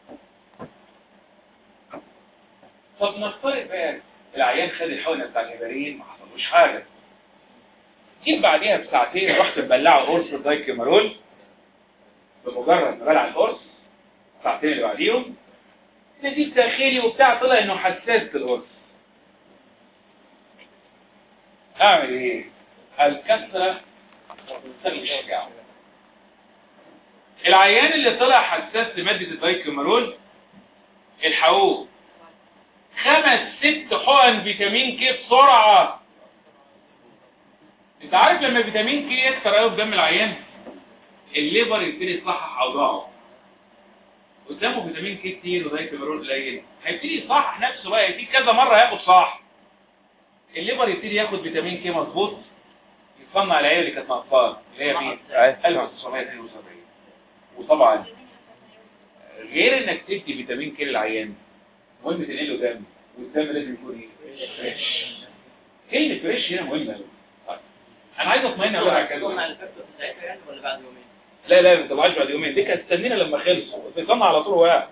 طب نفترض بقى العيان خد الحقنه بتاع الهبارين ما حصلوش حاجه جيت بعديها بساعتين رحت مبلعه قرص دايكمارول بمجرد ما بلع القرص ساعتين اللي بعديهم نزيف داخلي وبتاع طلع انه حساس للقرص اعمل ايه الكسره تغلي الشجاع العيان اللي طلع حساس لمادة الدايكومارول الحقوق خمس ست حقن فيتامين كي بسرعة انت عارف لما فيتامين كي يكتر قوي في دم العيان الليبر يبتدي يصحح اوضاعه قدامه فيتامين كي كتير ودايكومارول قليل هيبتدي يصحح نفسه بقى يبتدي كذا مرة ياخد صح الليبر يبتدي ياخد فيتامين كي مظبوط يصنع العيال اللي كانت ناقصاه اللي هي مين؟ أيوة. 1972 وطبعا غير انك تدي فيتامين كي للعيان مهم تنقله دم والدم لازم يكون ايه؟ فريش كلمة فريش هنا مهمة قوي طيب انا عايز اطمئن اقول على تروح كذا على الفكرة بتاعتها يعني ولا بعد يومين؟ لا لا ما تبعش بعد يومين دي كانت تستنينا لما خلصوا بيصنع على طول واقع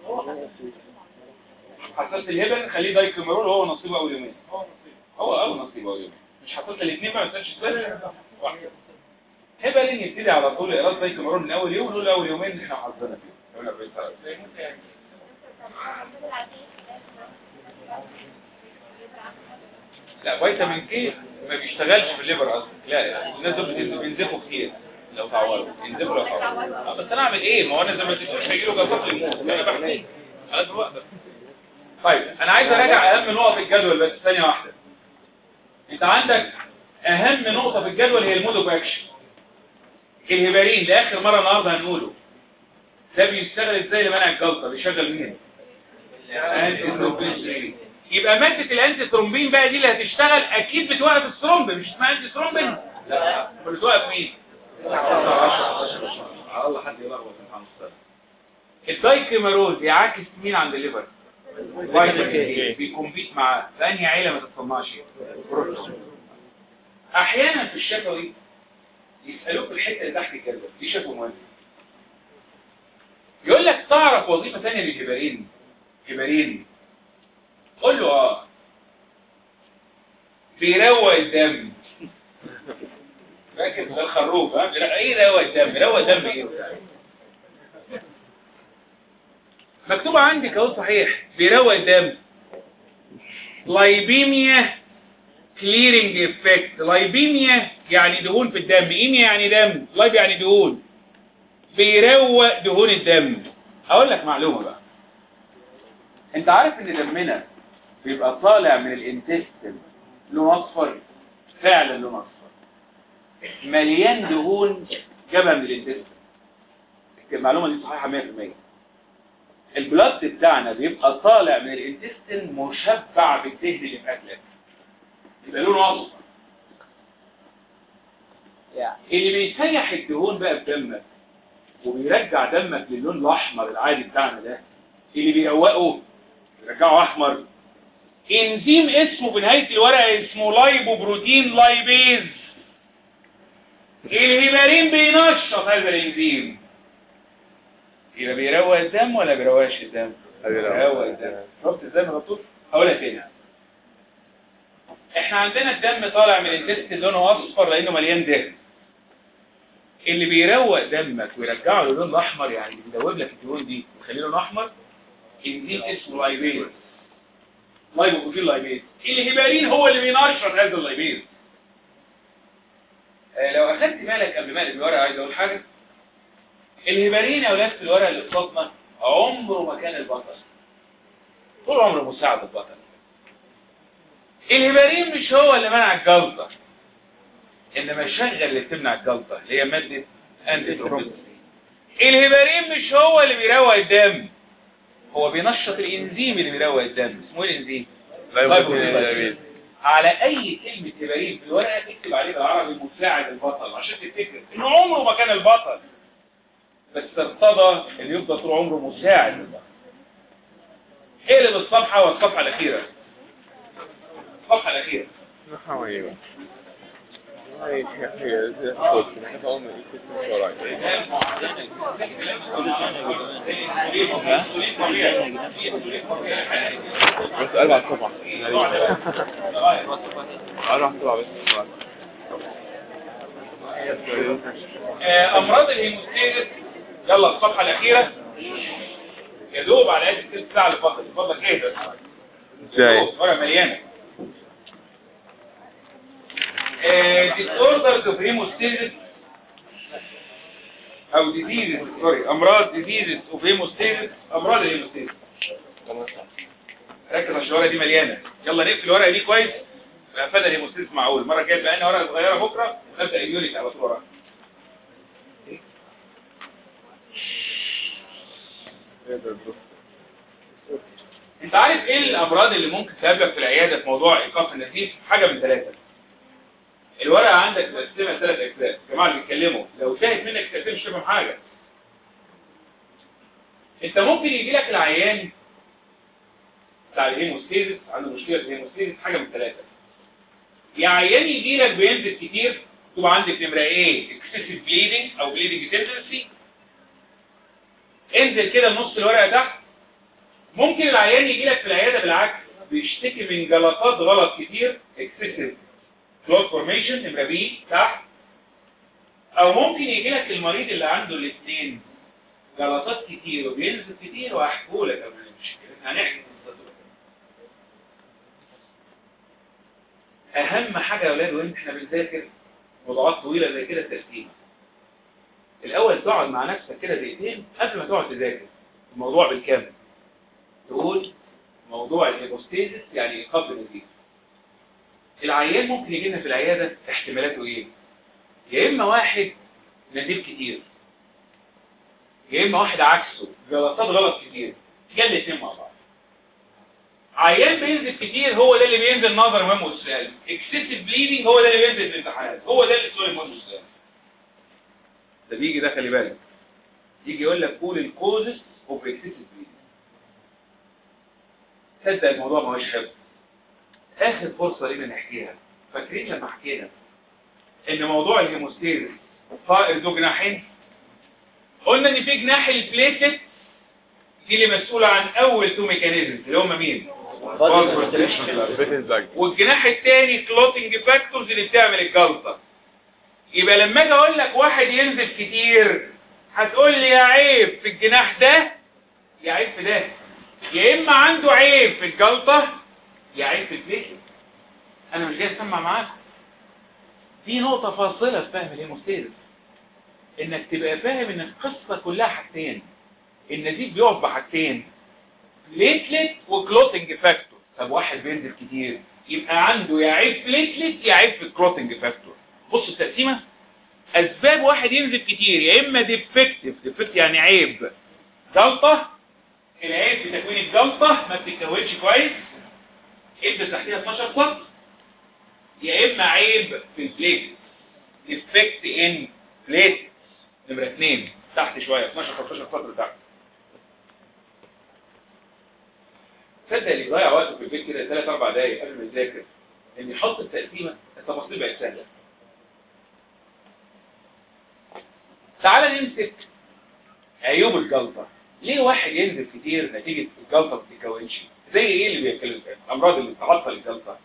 حساس الهبل خليه دايكوميرول هو نصيبه اول يومين هو اول نصيبه اول يومين مش حساس الاثنين ما تنساش ازاي هبل يبتدي على طول ايراد دايكوميرول من اول يوم نقول اول يومين احنا حظنا فيهم يقول لك بس- لا فيتامين كي ما بيشتغلش في الليبر اصلا لا يعني الناس دول بتنزل- بينزفوا كتير لو تعوروا ينزفوا لو تعوروا آه، بس انا اعمل ايه ما هو انا زي ما تقولش هيجيله جلطات يموت انا بحكي على قد الوقت طيب انا عايز اراجع اهم نقط في الجدول بس ثانيه واحده انت عندك اهم نقطه في الجدول هي المودو اكشن الهبارين لاخر مره النهارده هنقوله ده بيشتغل ازاي لمنع الجلطه بيشغل مين انتي ثرومبين يبقى مادة الانتي ثرومبين بقى دي اللي هتشتغل اكيد بتوقف الثرومب مش اسمها انتي ثرومبين لا بتوقف مين على الله حد يلخبط سبحان الله الدايكيمارول بيعاكس مين عند الليفر فيتامين كي بيكمبيت معاه فانهي عيله ما تتصنعش احيانا في الشفوي يسالوك الحته اللي تحت الجدول دي شفوي مهم يقول لك تعرف وظيفه ثانيه للهبارين هبارين قول له اه بيروق الدم فاكر ده الخروف ها لا، ايه روق الدم روق الدم ايه مكتوب عندك اهو صحيح بيروق الدم لايبيميا كليرنج افكت لايبيميا يعني دهون في الدم ايميا يعني دم لايب يعني دهون بيروق دهون الدم اقول لك معلومه بقى انت عارف ان دمنا بيبقى طالع من الانتستين لونه اصفر فعلا لونه اصفر مليان دهون جابها من الانتستين المعلومه دي صحيحه 100% البلاد بتاعنا بيبقى طالع من الانتستين مشبع بالدهن اللي في اكلك يبقى لونه اصفر اللي بيسيح الدهون بقى في دمك وبيرجع دمك للون الاحمر العادي بتاعنا ده اللي بيروقه يرجعه احمر انزيم اسمه بنهاية الورقة اسمه لايبو بروتين لايبيز الهيبارين بينشط هذا الانزيم يبقى بيروق الدم ولا بيروقش الدم بيروق الدم شفت ازاي مغطوط هقولها تاني احنا عندنا الدم طالع من الانتستين لونه اصفر لانه مليان دهن اللي بيروق دمك ويرجعه للون الاحمر يعني بيدوب لك الدهون دي ويخليه لونه احمر انزيم اسمه لايبيز لايبوبروتين لايبيز الهبارين هو اللي بينشط هذا اللايبيز آه لو اخدت بالك قبل ما اقلب الورقه عايز اقول حاجه الهبارين يا اولاد في الورقه اللي قصادنا عمره ما كان البطل طول عمره مساعد البطل الهبارين مش هو اللي منع الجلطه انما الشغل اللي بتمنع الجلطه اللي هي ماده انتي الهبارين مش هو اللي بيروق الدم هو بينشط الانزيم اللي بيروق الدم اسمه ايه الانزيم لايبوبروتين. على اي كلمة هبارين في الورقة تكتب عليه بالعربي مساعد البطل عشان تفتكر انه عمره ما كان البطل بس ارتضى ان يفضل طول عمره مساعد للبطل اقلب الصفحة والصفحة الاخيرة الصفحة الاخيرة بس أربع صفحة أربع صفحة بس آه، امراض الهيموستاسيس يلا الصفحة الاخيرة يا دوب على قد الثلث ساعة اللي فاضل فاضل ايه ده ازاي؟ ورقة مليانة disorders of hemostasis او ديزيزز سوري امراض ديزيزز اوف هيموستاسيس امراض الهيموستاسيس ركز عشان الورقه دي مليانه يلا نقفل الورقه دي كويس فقفلنا الهيموستاسيس معقول المره الجايه بقى لنا ورقه صغيره بكره ونبدا اليونت على طول وراها انت عارف ايه الامراض اللي ممكن تقابلك في العياده في موضوع ايقاف النزيف حاجه من ثلاثه الورقه عندك مقسمه ثلاث اجزاء يا جماعه اللي بيتكلموا لو تاهت منك كتير مش فاهم حاجه انت ممكن يجي لك العيان بتاع الهيموستيزس عنده مشكله في الهيموستيزس حاجه من ثلاثه يا عيان يجي لك بينزل كتير تبقى عندك نمره ايه اكسسيف بليدنج او بليدنج تندنسي انزل كده نص الورقه تحت ممكن العيان يجي لك في العياده بالعكس بيشتكي من جلطات غلط كتير اكسسيف كلوت فورميشن نمره بي تحت او ممكن يجي لك المريض اللي عنده الاثنين جلطات كتير وبينزل كتير وهحكوا لك قبل المشكله هنحكي قصته اهم حاجه يا اولاد وانت احنا بنذاكر موضوعات طويله زي كده الترتيب الاول تقعد مع نفسك كده دقيقتين قبل ما تقعد تذاكر الموضوع بالكامل تقول موضوع الهيبوستيزس يعني ايقاف النزيف العيان ممكن يجي لنا في العياده احتمالاته ايه يا اما واحد نزيف كتير يا اما واحد عكسه جلطات غلط كتير جال الاثنين مع بعض عيان بينزل كتير هو ده اللي بينزل نظر مهم والسؤال اكسسيف بليدنج هو ده اللي بينزل في الامتحانات هو ده اللي السؤال المهم والسؤال ده بيجي ده خلي بالك يجي يقول لك قول الكوزس اوف اكسسيف بليدنج تصدق الموضوع ما هوش حلو اخر فرصه لينا نحكيها فاكرين لما حكينا ان موضوع الهيموستيزس طائر ذو جناحين قلنا ان في جناح البليتد دي اللي مسؤوله عن اول تو ميكانيزمز اللي هم مين والجناح الثاني كلوتنج فاكتورز اللي بتعمل الجلطه يبقى لما اجي اقول لك واحد ينزل كتير هتقول لي يا عيب في الجناح ده يا عيب في ده يا اما عنده عيب في الجلطه يا عيب في البليتد انا مش جاي اسمع معاك دي نقطه فاصله في فهم الهيموستيزس انك تبقى فاهم ان القصه كلها حاجتين النزيف بيقف بحاجتين بليتلت وكلوتنج فاكتور طب واحد بينزل كتير يبقى عنده يا عيب بليتلت يا عيب في الكلوتنج فاكتور بص التقسيمه اسباب واحد ينزل كتير يا اما ديفكتيف ديفكت يعني عيب جلطه العيب في تكوين الجلطه ما بتتكونش كويس ابدا تحتيها 12 سطر يا اما عيب في البليت ديفكت ان بليت نمره 2 تحت شويه 12 13 سطر تحت تصدق اللي يضيع وقته في البيت كده 3 4 دقايق قبل ما يذاكر ان يحط التقسيمه التفاصيل بقت سهله تعال نمسك عيوب الجلطه ليه واحد ينزل كتير نتيجه الجلطه ما بتتكونش زي ايه اللي بيتكلم فيها الامراض اللي بتعطل الجلطه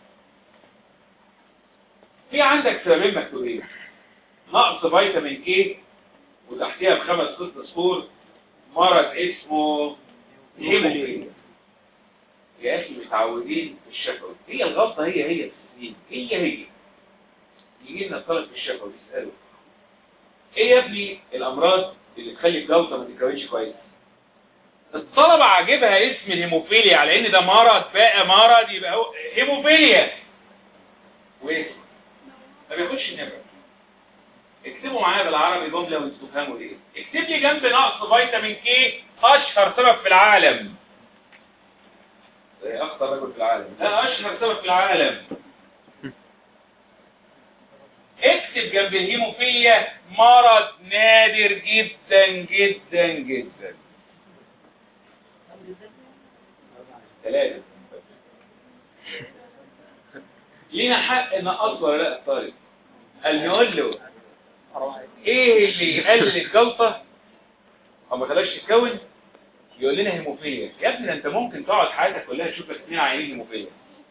في عندك سببين مكتوبين نقص فيتامين كي وتحتيها بخمس ست سطور مرض اسمه هيموفيليا يا اخي متعودين في الشفوي هي الغلطه هي هي في السنين هي هي يجي لنا الطلب في الشفوي يساله ايه يا ابني الامراض اللي تخلي الجلطه ما تتكونش كويس الطلبه عاجبها اسم الهيموفيليا على ان ده مرض بقى مرض يبقى هو هيموفيليا وايه ما بياخدش النبره اكتبوا معايا بالعربي جمله وانتوا تفهموا ايه اكتب لي جنب نقص فيتامين كي اشهر سبب في العالم زي اخطر رجل في العالم لا اشهر سبب في العالم اكتب جنب الهيموفيليا مرض نادر جدا جدا جدا ثلاثة لينا حق نقص ولا لا الطالب قال نقول له ايه اللي يقلل الجلطة او ما خلاش تتكون يقول لنا هيموفيليا يا ابني انت ممكن تقعد حياتك كلها تشوف لك اثنين عيانين هيموفيليا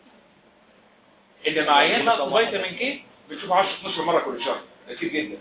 انما عيان نقص فيتامين كي بتشوف 10 12 مره كل شهر ده كتير جدا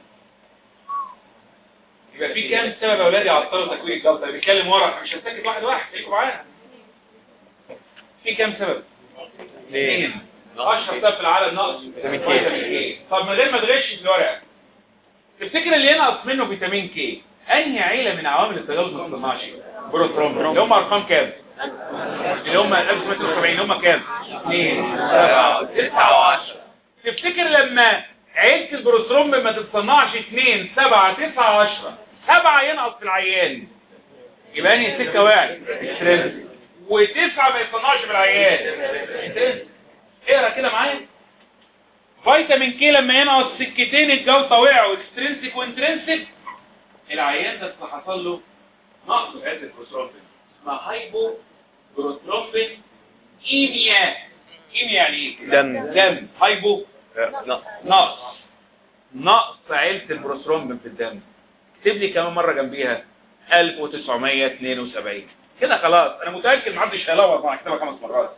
يبقى في كام سبب يا اولاد يعطلوا تكوين الجلطه بيتكلم ورا مش هنسكت واحد واحد خليكم معانا في كام سبب اثنين اشهر سبب في العالم نقص فيتامين كي طب من غير ما تغش في الورقه تفتكر اللي ينقص منه فيتامين كي انهي عيله من عوامل التجلط ما تصنعش بروترومبين اللي هم ارقام كام اللي هم 1970 اللي هم كام 2 7 9 و10 تفتكر لما عيله البروترومبين ما تتصنعش 2 7 9 10 7 ينقص في العيان يبقى انهي سكه واعي ستريس وتسعة ما يصنعش بالعيان ستريس اقرا كده معايا فيتامين كي لما ينقص سكتين الجلطه وقعوا اكسترنسك وانترنسك العيان ده حصل له نقص في عده البروترومبين اسمها هايبو بروترومبين ايميا ايميا يعني ايه دم. دم هايبو لا نقص نقص عيلة البروسترومبين في الدم اكتب لي كمان مرة جنبيها 1972 كده خلاص انا متأكد محدش هيلور طبعا كتبها خمس مرات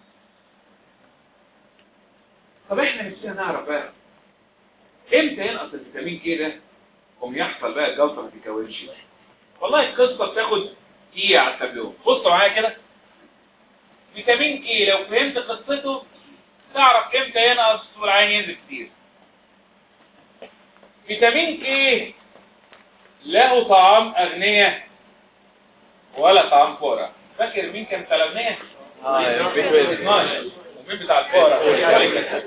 طب احنا نفسنا نعرف بقى امتى ينقص الفيتامين كي ده قوم يحصل بقى الجلطه ما تتكونش والله القصه بتاخد دقيقه على التابلو بصوا معايا كده فيتامين كي لو فهمت قصته تعرف امتى ينقص والعين ينزل كتير فيتامين كي له طعام اغنياء ولا طعام فقراء فاكر مين كان تلميذ آه، 12 ومين بتاع الفقراء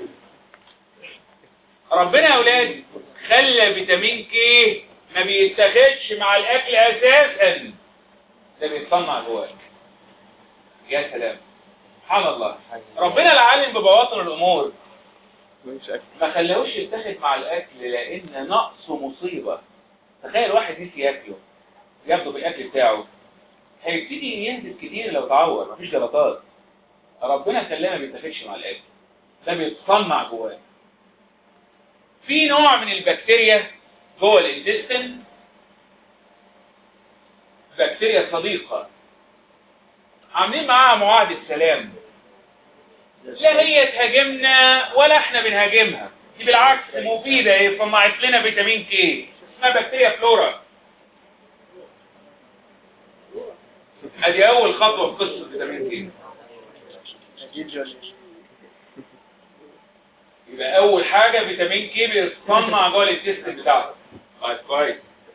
ربنا يا اولاد خلى فيتامين كي ما بيتاخدش مع الاكل اساسا ده بيتصنع جواك يا سلام سبحان الله ربنا العالم ببواطن الامور مش أكل ما خلاهوش يتاخد مع الاكل لان نقصه مصيبة تخيل واحد نسي ياكله ياخده في الاكل بتاعه هيبتدي ينزل كتير لو تعور مفيش جلطات ربنا خلاه ما بيتاخدش مع الاكل ده بيتصنع جواه في نوع من البكتيريا جوه الانتستين بكتيريا صديقة عاملين معاها معاهدة سلام لا هي تهاجمنا ولا احنا بنهاجمها دي بالعكس مفيدة هي صنعت لنا فيتامين كي اسمها بكتيريا فلورا ادي اول خطوة في قصة فيتامين كي يبقى اول حاجة فيتامين كي بيتصنع جوه الانتستين بتاعته طيب كويس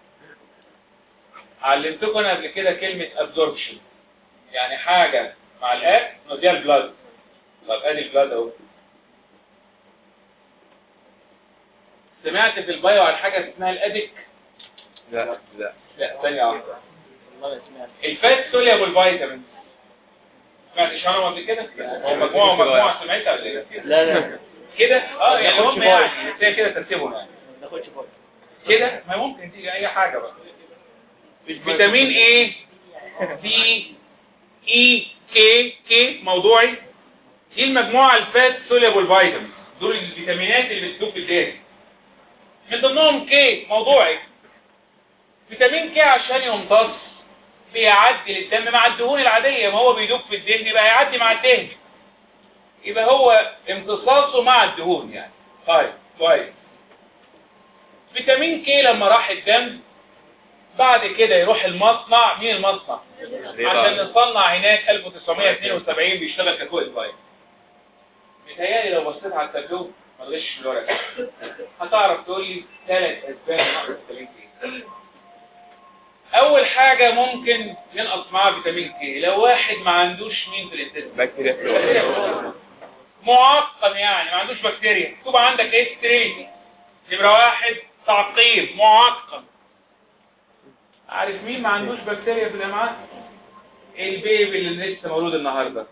علمتكم انا قبل كده كلمة absorption يعني حاجة مع الاكل نوديها البلاد طب ادي البلاد اهو سمعت في البايو عن حاجة اسمها الادك لا لا لا ثانية واحدة الفات سوليبل فيتامين سمعتش عنهم قبل كده؟ هو مجموعة ومجموعة سمعتها ولا ايه؟ لا لا كده؟ اه يعني ناخدش هم بايو. يعني زي كده ترتيبهم يعني ما ناخدش فاضي كده ما ممكن تيجي اي حاجة بقى فيتامين ايه دي اي كي كي موضوعي دي المجموعة الفات سوليبل فيتامين دول الفيتامينات اللي بتدوب في الدهن من ضمنهم كي موضوعي فيتامين كي عشان يمتص بيعدي للدم مع الدهون العادية ما هو بيدوب في الدهن يبقى يعدي مع الدهن يبقى هو امتصاصه مع الدهون يعني طيب كويس فيتامين كي لما راح الدم بعد كده يروح المصنع مين المصنع عشان نصنع هناك 1972 بيشتغل ككويت بايب متهيألي لو بصيت على التابلو ما تغش في الورق هتعرف تقول لي ثلاث اسباب نقص فيتامين كي اول حاجة ممكن ينقص معاه فيتامين كي لو واحد ما عندوش مين في الانتستين بكتيريا فلورا معقم يعني ما عندوش بكتيريا تبقى عندك ايه ستريتي نمرة واحد تعقيم معقم عارف مين ما عندوش بكتيريا في الامعاء البيبي اللي لسه مولود النهاردة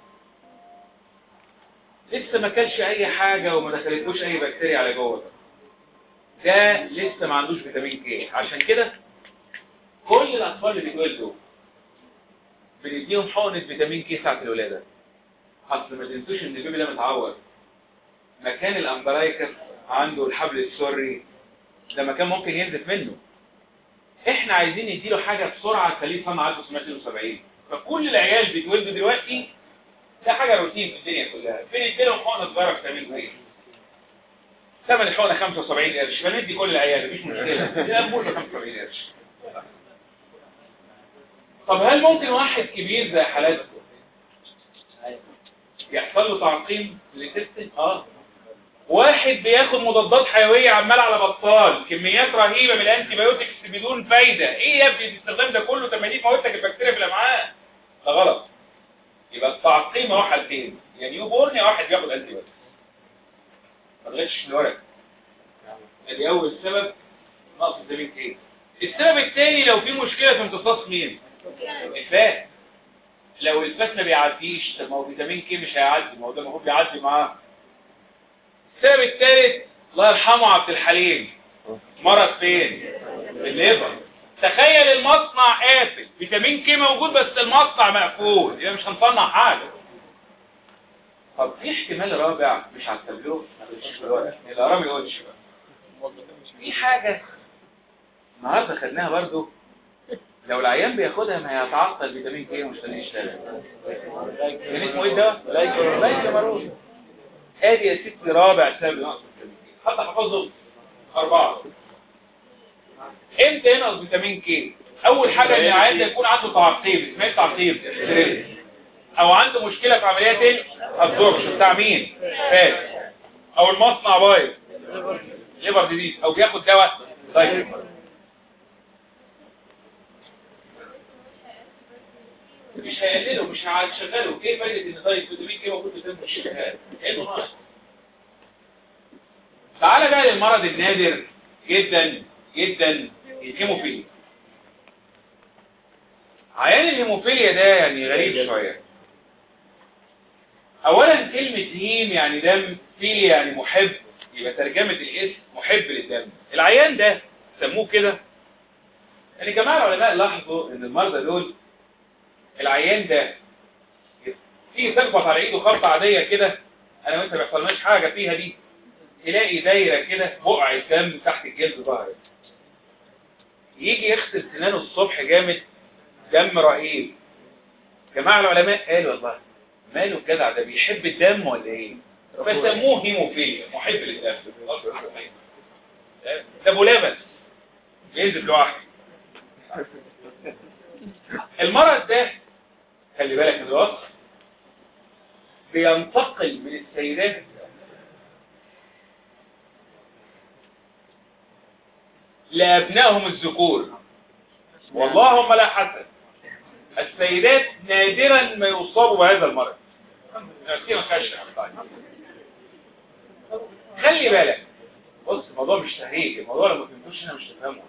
لسه ما كلش اي حاجة وما دخلتوش اي بكتيريا على جوه ده لسه ما عندوش فيتامين كي عشان كده كل الاطفال اللي بيتولدوا بنديهم حقنة فيتامين كي ساعة الولادة اصل ما تنسوش ان البيبي ده متعور مكان الامبرايكس عنده الحبل السري ده مكان ممكن ينزف منه احنا عايزين نديله حاجة بسرعة تخليه يصنع 1972 فكل العيال بيتولدوا دلوقتي ده حاجة روتين في الدنيا كلها بنديلهم حقنة صغيرة فيتامين كي ثمن الحقنة 75 قرش فندي كل العيال مفيش مشكلة دي أمور ب 75 قرش طب هل ممكن واحد كبير زي حالاتكم يحصل له تعقيم للانتستين اه واحد بياخد مضادات حيوية عمال على بطال كميات رهيبة من الانتي بايوتكس بدون فايدة ايه يا ابني الاستخدام ده كله طب ما دي موتك البكتيريا في الامعاء ده غلط يبقى التعقيم هو حالتين يا نيو بورن يا واحد بياخد انتي بايوتكس ما تغشش في الورق ادي اول سبب نقص فيتامين كي السبب الثاني لو في مشكلة في امتصاص مين الفات لو الفات ما بيعديش طب ما هو فيتامين كي مش هيعدي ما هو ده المفروض بيعدي معاه السبب الثالث الله يرحمه عبد الحليم مرض فين الليفر تخيل المصنع قافل فيتامين كي موجود بس المصنع مقفول يبقى مش هنصنع حاجه طب في احتمال رابع مش على التابلو الارام يقولش بقى في حاجه النهارده خدناها برضو لو العيان بياخدها ما هيتعطل فيتامين كي ومش هتلاقيه يشتغل كان اسمه ايه ده لايكوماروز ادي يا ستي رابع سبب نقص الفيتامين كي حتى حفظهم اربعه امتى ينقص فيتامين كي اول حاجه ان العيان ده يكون عنده تعقيم اسمها ايه تعقيم ستريس. او عنده مشكله في عمليات الابزوربشن بتاع مين فات او المصنع بايظ ليفر ديزيز او بياخد دواء طيب مش هيقلله مش هيشغله ايه فايده ان طيب فيتامين كي موجود في الدم مش شغال ايه المناقص تعالى بقى للمرض النادر جدا جدا الهيموفيليا عيان الهيموفيليا ده يعني غريب شويه اولا كلمه هيم يعني دم فيليا يعني محب يبقى ترجمه الاسم محب للدم العيان ده سموه كده يعني جماعه العلماء لاحظوا ان المرضى دول العيان ده تيجي تخبط على ايده خبطه عاديه كده انا وانت ما بيحصلناش حاجه فيها دي تلاقي دايره كده بقع دم تحت الجلد ظهرت يجي يغسل سنانه الصبح جامد دم رهيب جماعه العلماء قالوا والله ماله الجدع ده بيحب الدم ولا ايه فسموه هيموفيليا محب للدم ده ابو لبن بينزل لوحده المرض ده خلي بالك من الوصف بينتقل من السيدات لأبنائهم الذكور واللهم لا حسد السيدات نادرا ما يصابوا بهذا المرض نفسينا خشع خلي بالك بص الموضوع مش تهريج الموضوع لما تفهموش هنا مش تفهمه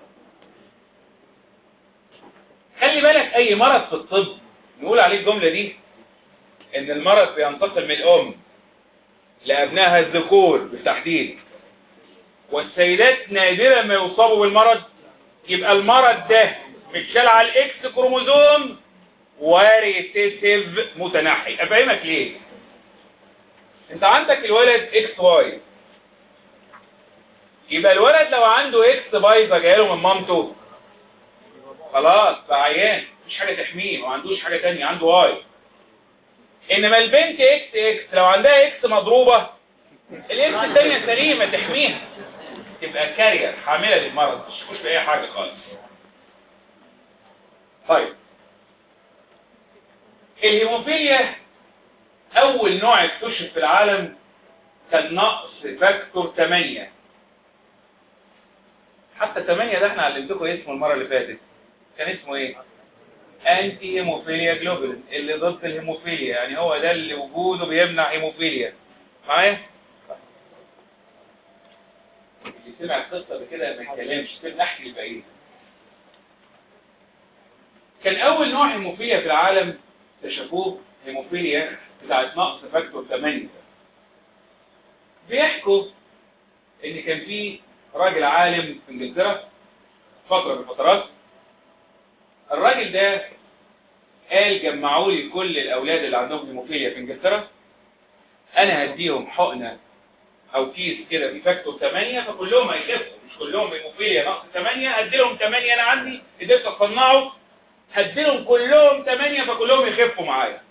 خلي بالك اي مرض في الطب نقول عليه الجملة دي ان المرض بينتقل من الام لابنائها الذكور بالتحديد والسيدات نادرا ما يصابوا بالمرض يبقى المرض ده متشال على الاكس كروموزوم وريسيسيف متنحي افهمك ليه انت عندك الولد اكس واي يبقى الولد لو عنده اكس بايظه جايله من مامته خلاص بقى عيان مفيش حاجه تحميه ما عندوش حاجه تانية عنده واي انما البنت اكس اكس لو عندها اكس مضروبه الاكس الثانيه سليمه تحميها تبقى كارير حامله للمرض مش تخش باي حاجه خالص طيب الهيموفيليا اول نوع اكتشف في العالم كان نقص فاكتور 8 حتى 8 ده احنا علمتكم اسمه المره اللي فاتت كان اسمه ايه انتي هيموفيليا جلوبولين اللي ضد الهيموفيليا يعني هو ده اللي وجوده بيمنع هيموفيليا معايا اللي سمع القصه بكده ما يتكلمش سيبنا احكي الباقيين كان اول نوع هيموفيليا في العالم اكتشفوه هيموفيليا بتاعت نقص فاكتور 8 بيحكوا ان كان في راجل عالم في انجلترا فتره من الفترات الراجل ده قال جمعوا لي كل الاولاد اللي عندهم هيموفيليا في انجلترا انا هديهم حقنه او كيس كده بفاكتور 8 فكلهم هيخفوا مش كلهم هيموفيليا نقص 8 هديلهم 8 انا عندي قدرت اصنعه هديلهم كلهم 8 فكلهم يخفوا معايا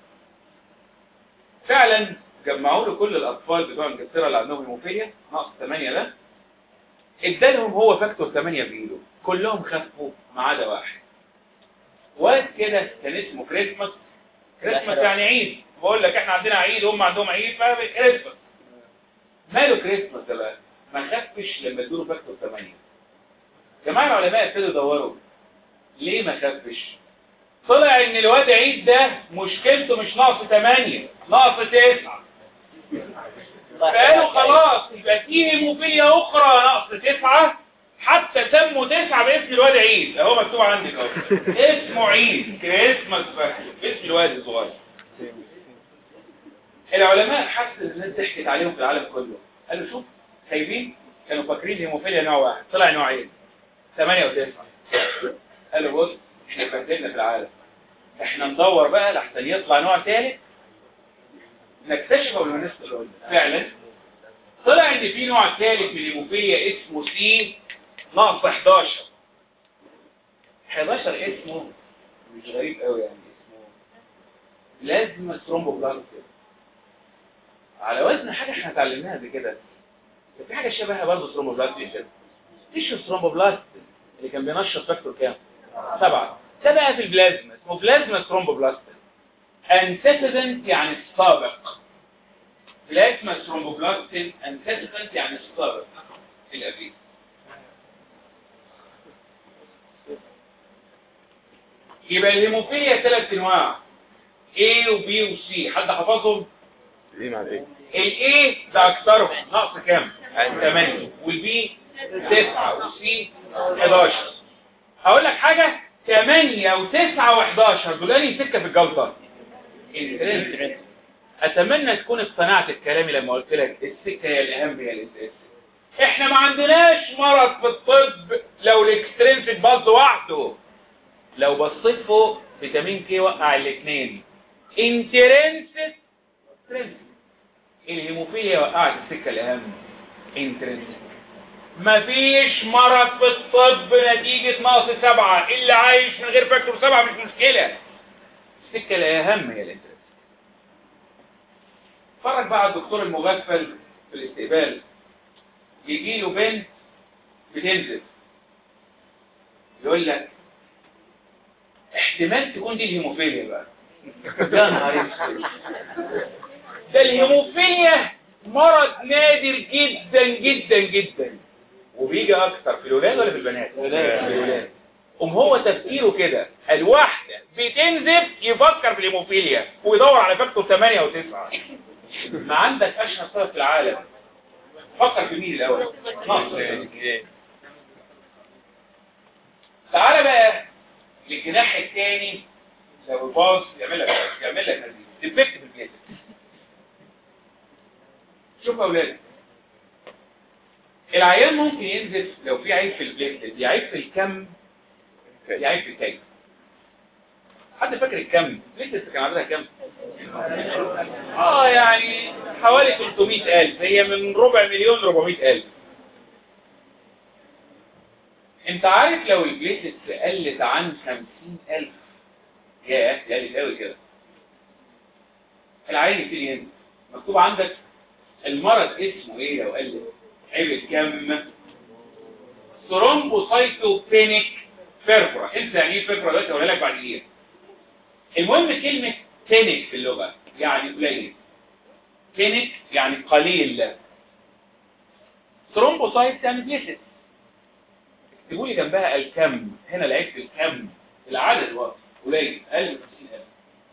فعلا جمعوا له كل الاطفال بتوع انجلترا اللي عندهم هيموفيليا نقص 8 ده ادالهم هو فاكتور 8 بايده كلهم خفوا ما عدا واحد واد كده كان اسمه كريسماس كريسماس يعني عيد بقول لك احنا عندنا عيد هم عندهم عيد فكريسماس ماله كريسماس ده بقى ما خفش لما ادوله فاكتور 8 جماعه العلماء ابتدوا يدوروا ليه ما خفش طلع ان الواد عيد ده مشكلته مش ناقص 8 ناقص 9 فقالوا خلاص يبقى في هيموفيليا اخرى ناقص 9 حتى سموا 9 باسم الواد عيد اهو مكتوب عندك اهو اسمه عيد كريسماس فاكتور باسم الواد الصغير العلماء حسوا ان الناس ضحكت عليهم في العالم كله قالوا شوف خايبين كانوا فاكرين هيموفيليا نوع واحد طلع نوعين 8 و9 قالوا بص احنا اتبهدلنا في العالم احنا ندور بقى لحسن يطلع نوع ثالث نكتشف قبل ما نسال فعلا طلع ان في نوع ثالث من الهيموفيليا اسمه سي ناقص 11 11 اسمه مش غريب قوي يعني اسمه لازم ثرومبوبلاست على وزن حاجه احنا اتعلمناها قبل كده كان في حاجه شبهها برضه ثرومبوبلاست كده ايش الثرومبوبلاست اللي كان بينشط فاكتور كام سبعة ده بقى في البلازما اسمه بلازما ثرومبوبلاست انتسيدنت يعني السابق بلازما ثرومبوبلاست انتسيدنت يعني السابق في الابيض يبقى الهيموفيليا ثلاث انواع A و B و C حد حفظهم ايه مع الايه الاي ده اكثرهم نقص كام 8 والبي 9 والسي 11 هقول لك حاجه 8 و9 و11 دول انهي سكه في الجلطه الانترنس اتمنى تكون اقتنعت بكلامي لما قلت لك السكه هي الاهم هي الانترنس احنا ما عندناش مرض في الطب لو الاكسترنس اتباظ لوحده لو بصيت فوق فيتامين كي وقع الاثنين انترنسك انترنسك الهيموفيليا وقعت السكة الأهم انترنسك مفيش مرض في الطب نتيجة نقص سبعة اللي عايش من غير فاكتور سبعة مش مشكلة السكة الأهم هي الانترنسك اتفرج بقى على الدكتور المغفل في الاستقبال يجي له بنت بتنزل يقول لك احتمال تكون دي الهيموفيليا بقى يا نهار اسود ده الهيموفيليا مرض نادر جدا جدا جدا وبيجي اكتر في الولاد ولا في البنات في الولاد قوم هو تفكيره كده الواحدة بتنزف يفكر في الهيموفيليا ويدور على فاكتور 8 و9 ما عندك اشهر سبب في العالم فكر في مين الاول نقص تعالى بقى للجناح الثاني لو الباص يعمل لك يعمل لك هذه ديفكت في البليت شوف يا اولاد العيان ممكن ينزف لو في عيب في البليت يعيب في الكم يعيب في الكيف حد فاكر الكم البليت كان عددها كم اه يعني حوالي 300000 هي من ربع مليون ل 400000 انت عارف لو البليتس قلت عن 50000 ياه دي قلت قوي كده العين يبتدي ينزل مكتوب عندك المرض اسمه ايه لو قلت عيب الكم ثرومبوسايتوبينيك فيربرا انت يعني ايه فيربرا دلوقتي هقولها لك بعد ايه المهم كلمه بينيك في اللغه يعني قليل بينيك يعني قليل ثرومبوسايت يعني بليتس اكتبوا لي جنبها الكم هنا العيب في الكم العدد واقف قليل اقل من 50000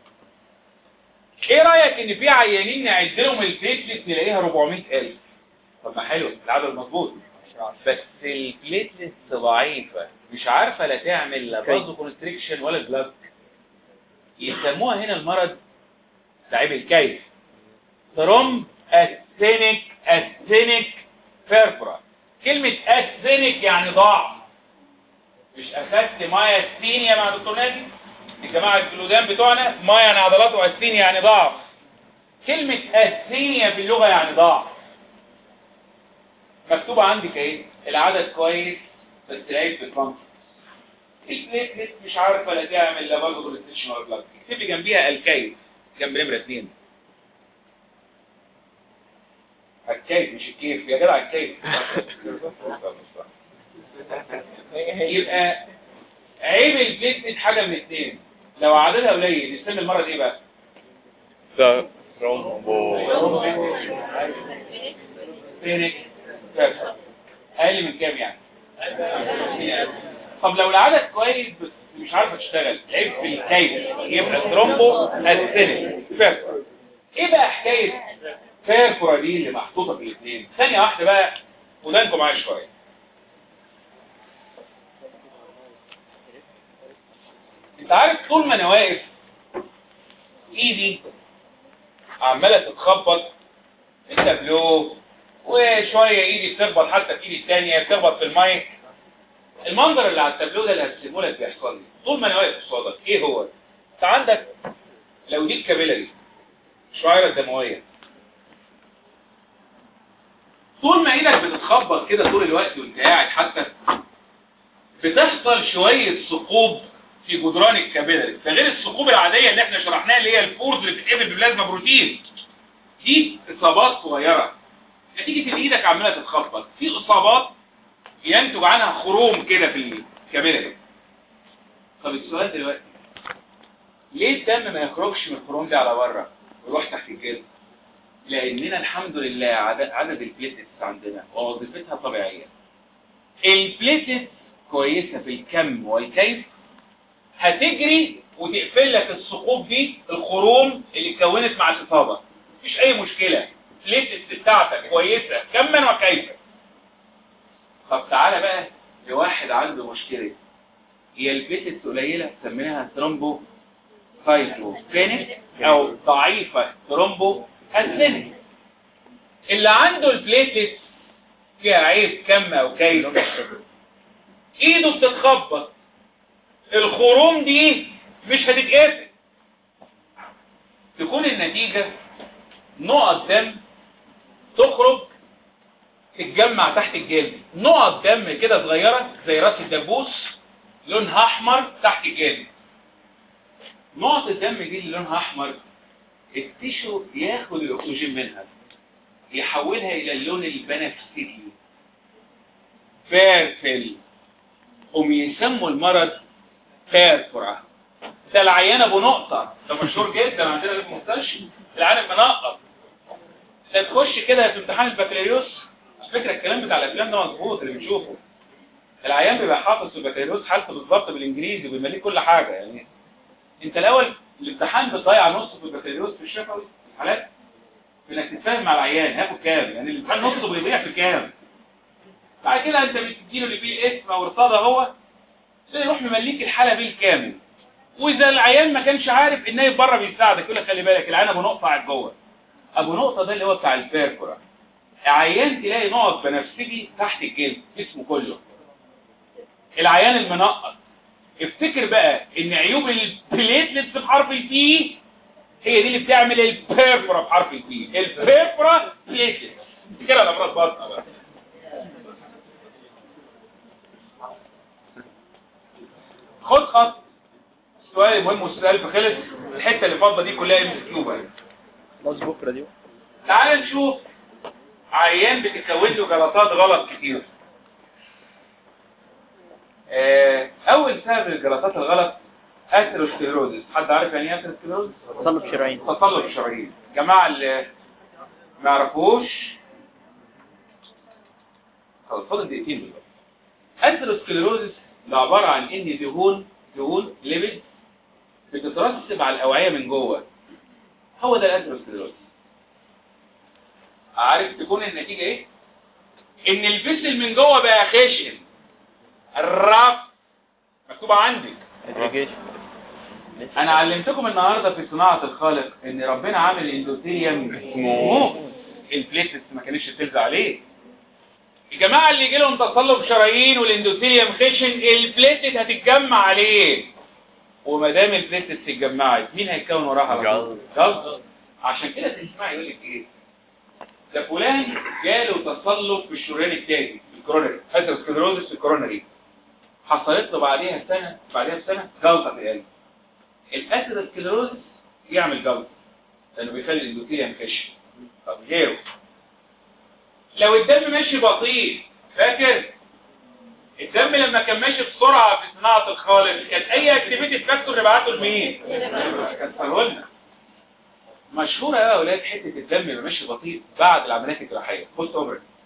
ايه رايك ان في عيانين نعد لهم البليتلت نلاقيها 400000 طب ما حلو العدد مظبوط بس البليتلت ضعيفه مش عارفه لا تعمل لا بازو كونستريكشن ولا بلاك يسموها هنا المرض لعيب الكيف ثرومب اثينيك اثينيك فيربرا كلمة اثينيك يعني ضعف مش اخدت مايا الثينيا مع دكتور نادي الجماعة الجلودان بتوعنا مايا يعني عضلات واثينيا يعني ضعف كلمة اثينيا في اللغة يعني ضعف مكتوبة عندك اهي العدد كويس بس العيب في الكونت البليتلت مش عارفة لا تعمل لا برضه كونستريكشن ولا بلاك اكتبي جنبيها الكيف جنب نمرة اثنين الكيف مش الكيف يا جدع الكيف يبقى عيب البليتلت حاجة من اثنين لو عددها قليل نسمي المرض ايه بقى فينك فاكتور اقل من كام يعني طب لو العدد كويس بس مش عارفه تشتغل عيب في الكيف يبقى ثرومبو اسينيك فاكتور ايه بقى حكايه فاكوره دي اللي محطوطه في الاثنين ثانيه واحده بقى ودانكم معايا شويه انت عارف طول ما انا واقف ايدي عماله تتخبط في التابلو وشويه ايدي بتخبط حتى في ايدي الثانيه بتخبط في المايك المنظر اللي على التابلو ده اللي هرسمه لك بيحصل لي طول ما انا واقف قصادك ايه هو انت عندك لو دي الكابيلاري الشعيره الدمويه طول ما ايدك بتتخبط كده طول الوقت وانت قاعد حتى بتحصل شويه ثقوب في جدران الكابيلاري ده غير الثقوب العاديه اللي احنا شرحناها اللي هي الفورز اللي بتتقبل ببلازما بروتين دي اصابات صغيره نتيجه ان ايدك عماله تتخبط في اصابات ينتج عنها خروم كده في الكابيلاري طب السؤال دلوقتي ليه الدم ما يخرجش من الخروم دي على بره ويروح تحت الجلد لاننا الحمد لله عدد, عدد البليتس عندنا ووظيفتها طبيعيه البليتس كويسه في الكم والكيف هتجري وتقفل لك الثقوب دي الخروم اللي اتكونت مع الاصابه مفيش اي مشكله البليتس بتاعتك كويسه كما وكيفا طب تعالى بقى لواحد عنده مشكله هي البليتس قليله سميناها ثرومبو سايتوفينيك او ضعيفه ثرومبو اسينيك اللي عنده البليتس فيها عيب كم او كيف ايده بتتخبط الخروم دي مش هتتقفل تكون النتيجة نقط دم تخرج تتجمع تحت الجلد نقط دم كده صغيرة زي راس الدبوس لونها احمر تحت الجلد نقط الدم دي اللي لونها احمر التيشو ياخد الاكسجين منها يحولها الى اللون البنفسجي فارفل هم يسموا المرض فارفرة ده العيان ابو نقطة ده مشهور جدا عندنا في المستشفى العيان منقط ده تخش كده في امتحان البكالوريوس مش فكرة الكلام بتاع الافلام ده مظبوط اللي بنشوفه العيان بيبقى حافظ في البكالوريوس حالته بالظبط بالانجليزي وبيمليه كل حاجة يعني انت الاول الامتحان بتضيع نص في البكالوريوس في الشفوي في الحالات في انك تتفاهم مع العيان هياخد كام يعني الامتحان نصه بيضيع في كام بعد كده انت بتديله اللي فيه الاسم او ارصاده هو ده يروح ممليك الحاله بالكامل واذا العيان ما كانش عارف النايب بره بيساعدك يقول لك خلي بالك العيان ابو نقطه قاعد جوه ابو نقطه ده اللي هو بتاع البيركورا عيان تلاقي نقط بنفسجي تحت الجلد جسمه كله العيان المنقط افتكر بقى ان عيوب البليتلتس بحرف البي هي دي اللي بتعمل البيرفورا بحرف البي البيرفورا بليتلتس كده الامراض بطنه بقى خد خط السؤال المهم والسؤال خلص الحته اللي فاضله دي كلها ام كيو بقى خلاص بكره دي تعال نشوف عيان بتكون له جلطات غلط كتير آه، اول سبب الجلطات الغلط اثيروسكليروزس حد عارف يعني ايه اثيروسكليروزس تصلب شرايين تصلب شرايين جماعه اللي ما يعرفوش خلاص فاضل دقيقتين دلوقتي اثيروسكليروزس ده عباره عن ان دهون دهون ليبيد بتترسب على الاوعيه من جوه هو ده الاثيروسكليروزس عارف تكون النتيجه ايه ان الفسل من جوه بقى خشن الرف مكتوبه عندك اجريجيشن انا علمتكم النهارده في صناعه الخالق ان ربنا عامل الاندوثيليوم سموث البليتس ما كانتش تلزق عليه الجماعه اللي يجي لهم تصلب شرايين والاندوثيليوم خشن البليتس هتتجمع عليه وما دام البليتس اتجمعت مين هيتكون وراها على طول؟ جلط عشان كده تسمع يقول لك ايه ده فلان جاله تصلب في الشريان التاني الكورونري اثيروسكليروزس الكورونري حصلت له بعديها سنه بعديها بسنه جلطه في القلب الاثيروسكليروزس يعمل جلطه لانه بيخلي الاندوثيليوم خشن طب غيره لو الدم ماشي بطيء فاكر الدم لما كان ماشي بسرعه في صناعه الخالق كانت اي اكتيفيتي فاكتور نبعته لمين كان لنا مشهوره قوي يا اولاد حته الدم يبقى ماشي بطيء بعد العمليات الجراحيه بوست اوبريتيف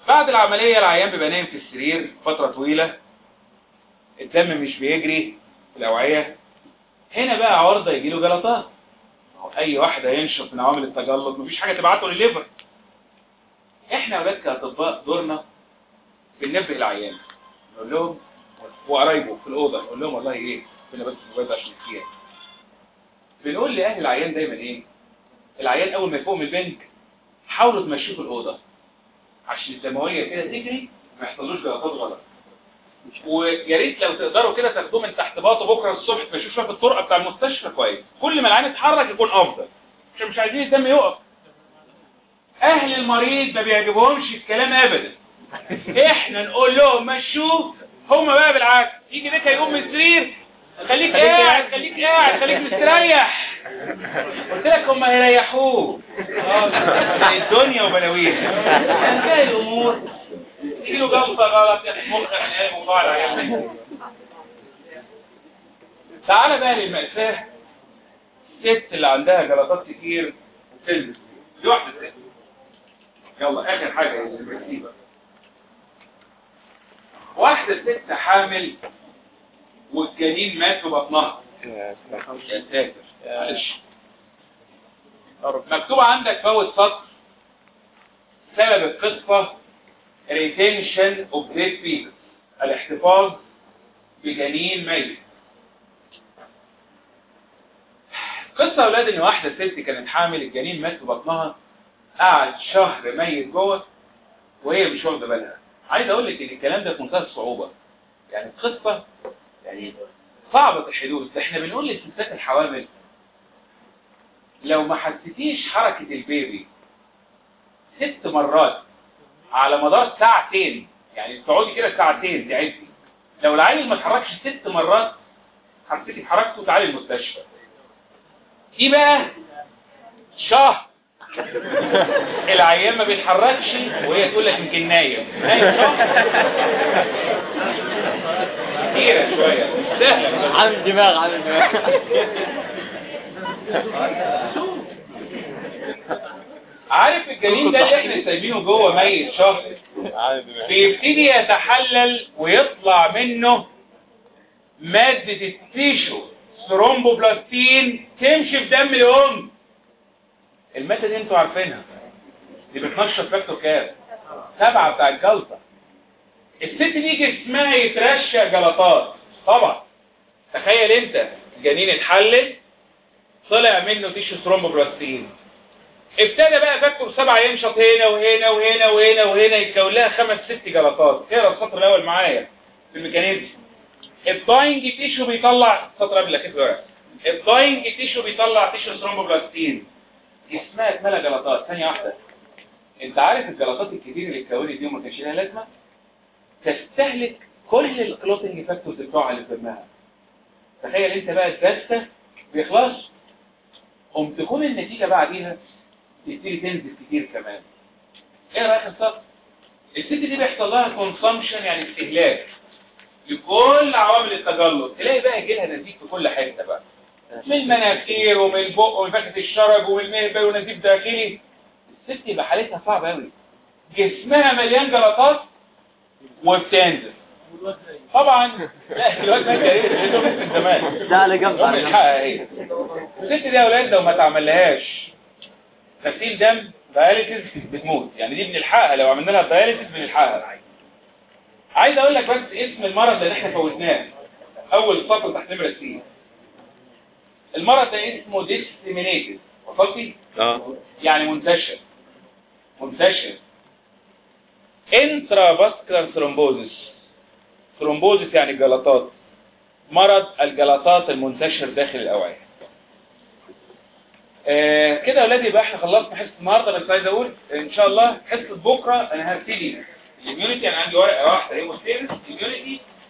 بعد العملية العيان بيبقى نايم في السرير فترة طويلة الدم مش بيجري في الأوعية هنا بقى عرضة يجيله جلطات أو أي واحد هينشط من عوامل التجلط مفيش حاجة تبعته للليفر احنا اولاد كاطباء دورنا بننبه العيان نقول لهم وقرايبه في الأوضة نقول لهم والله ايه كنا بس الموبايل عشان نحكيها بنقول لأهل العيان دايما ايه العيان أول ما يفوق من البنك حاولوا تمشوه في الأوضة عشان الدموية كده تجري ما يحصلوش جلطات غلط ويا ريت لو تقدروا كده تاخدوه من تحت باطه بكره الصبح تمشوه شويه في الطرقه بتاع المستشفى كويس كل ما العين يتحرك يكون افضل عشان مش عايزين الدم يقف اهل المريض ما بيعجبهمش الكلام ابدا احنا نقول لهم مشوه هم بقى بالعكس يجي ده يقوم من السرير خليك قاعد خليك قاعد خليك مستريح قلت لك هم هيريحوه اه الدنيا وبلاويها انتهي الامور تيجي له جلطه غلط يا مخ ينام وطالع على تعالى بقى للمأساة الست اللي عندها جلطات كتير وبتلبس دي واحدة ست يلا آخر حاجة يا زلمة واحدة ست حامل والجنين مات في بطنها يا سلام. يا ساتر معلش مكتوب عندك فوت سطر سبب القصة retention of dead fetus الاحتفاظ بجنين ميت قصة أولاد إن واحدة ست كانت حامل الجنين مات في بطنها قعد شهر ميت جوه وهي مش واخدة بالها عايز أقول لك إن الكلام ده في منتهى الصعوبة يعني القصة يعني صعبة الحدوث احنا بنقول للستات الحوامل لو ما حسيتيش حركة البيبي ست مرات على مدار ساعتين يعني تقعدي كده ساعتين تعدي لو العيل ما اتحركش ست مرات حسيتي بحركته تعالي المستشفى دي بقى شهر العيان ما بيتحركش وهي تقول لك يمكن نايم نايم شهر كتيرة شوية سهلة عامل دماغ عامل دماغ عارف الجنين ده اللي احنا سايبينه جوه ميت شهر عامل دماغ. بيبتدي يتحلل ويطلع منه مادة التيشو ثرومبوبلاستين تمشي في دم الأم المادة دي انتوا عارفينها دي بتنشط فاكتور كام سبعة بتاع الجلطة الست دي جسمها يترشى جلطات طبعا تخيل انت الجنين اتحلل طلع منه تيشو ثرومبوبلاستين ابتدى بقى فاكتور سبعة ينشط هنا وهنا وهنا وهنا وهنا يتكون لها خمس ست جلطات اقرا السطر الاول معايا في الميكانيزم الداينج تيشو بيطلع السطر قبل كده ورق الداينج تيشو بيطلع تيشو ثرومبوبلاستين اسمها اتملى جلطات ثانيه واحده انت عارف الجلطات الكتير اللي اتكونت دي وما كانش لها لازمه تستهلك كل الكلوتنج فاكتورز بتوعها اللي في دمها تخيل انت بقى الدسته بيخلص قم تكون النتيجه بعديها تبتدي تنزل كتير كمان ايه رايك السطر الست دي بيحصل لها كونسامشن يعني استهلاك لكل عوامل التجلط تلاقي بقى يجي لها نزيف في كل حته بقى من المناخير ومن البق ومن فكره الشرج ومن المهبل ونزيف داخلي الست يبقى حالتها صعبه قوي جسمها مليان جلطات وبتنزل طبعا لا الواد ده كان من زمان ده على جنب ام على جنب. الحق اهي الست دي يا اولاد لو ما تعملهاش غسيل دم داياليسيس بتموت يعني دي بنلحقها لو عملنا لها داياليسيس بنلحقها عايز اقول لك بس اسم المرض اللي احنا فوتناه اول سطر تحت نمره سي المرض ده اسمه ديسيمينيتد وصلتي اه يعني منتشر منتشر انترافاسكولار ثرومبوزس ثرومبوزس يعني جلطات مرض الجلطات المنتشر داخل الاوعيه آه كده يا اولادي يبقى احنا خلصنا حصه النهارده بس عايز اقول ان شاء الله حصه بكره انا هبتدي الاميونيتي انا عندي ورقه واحده هي مستيرس الاميونيتي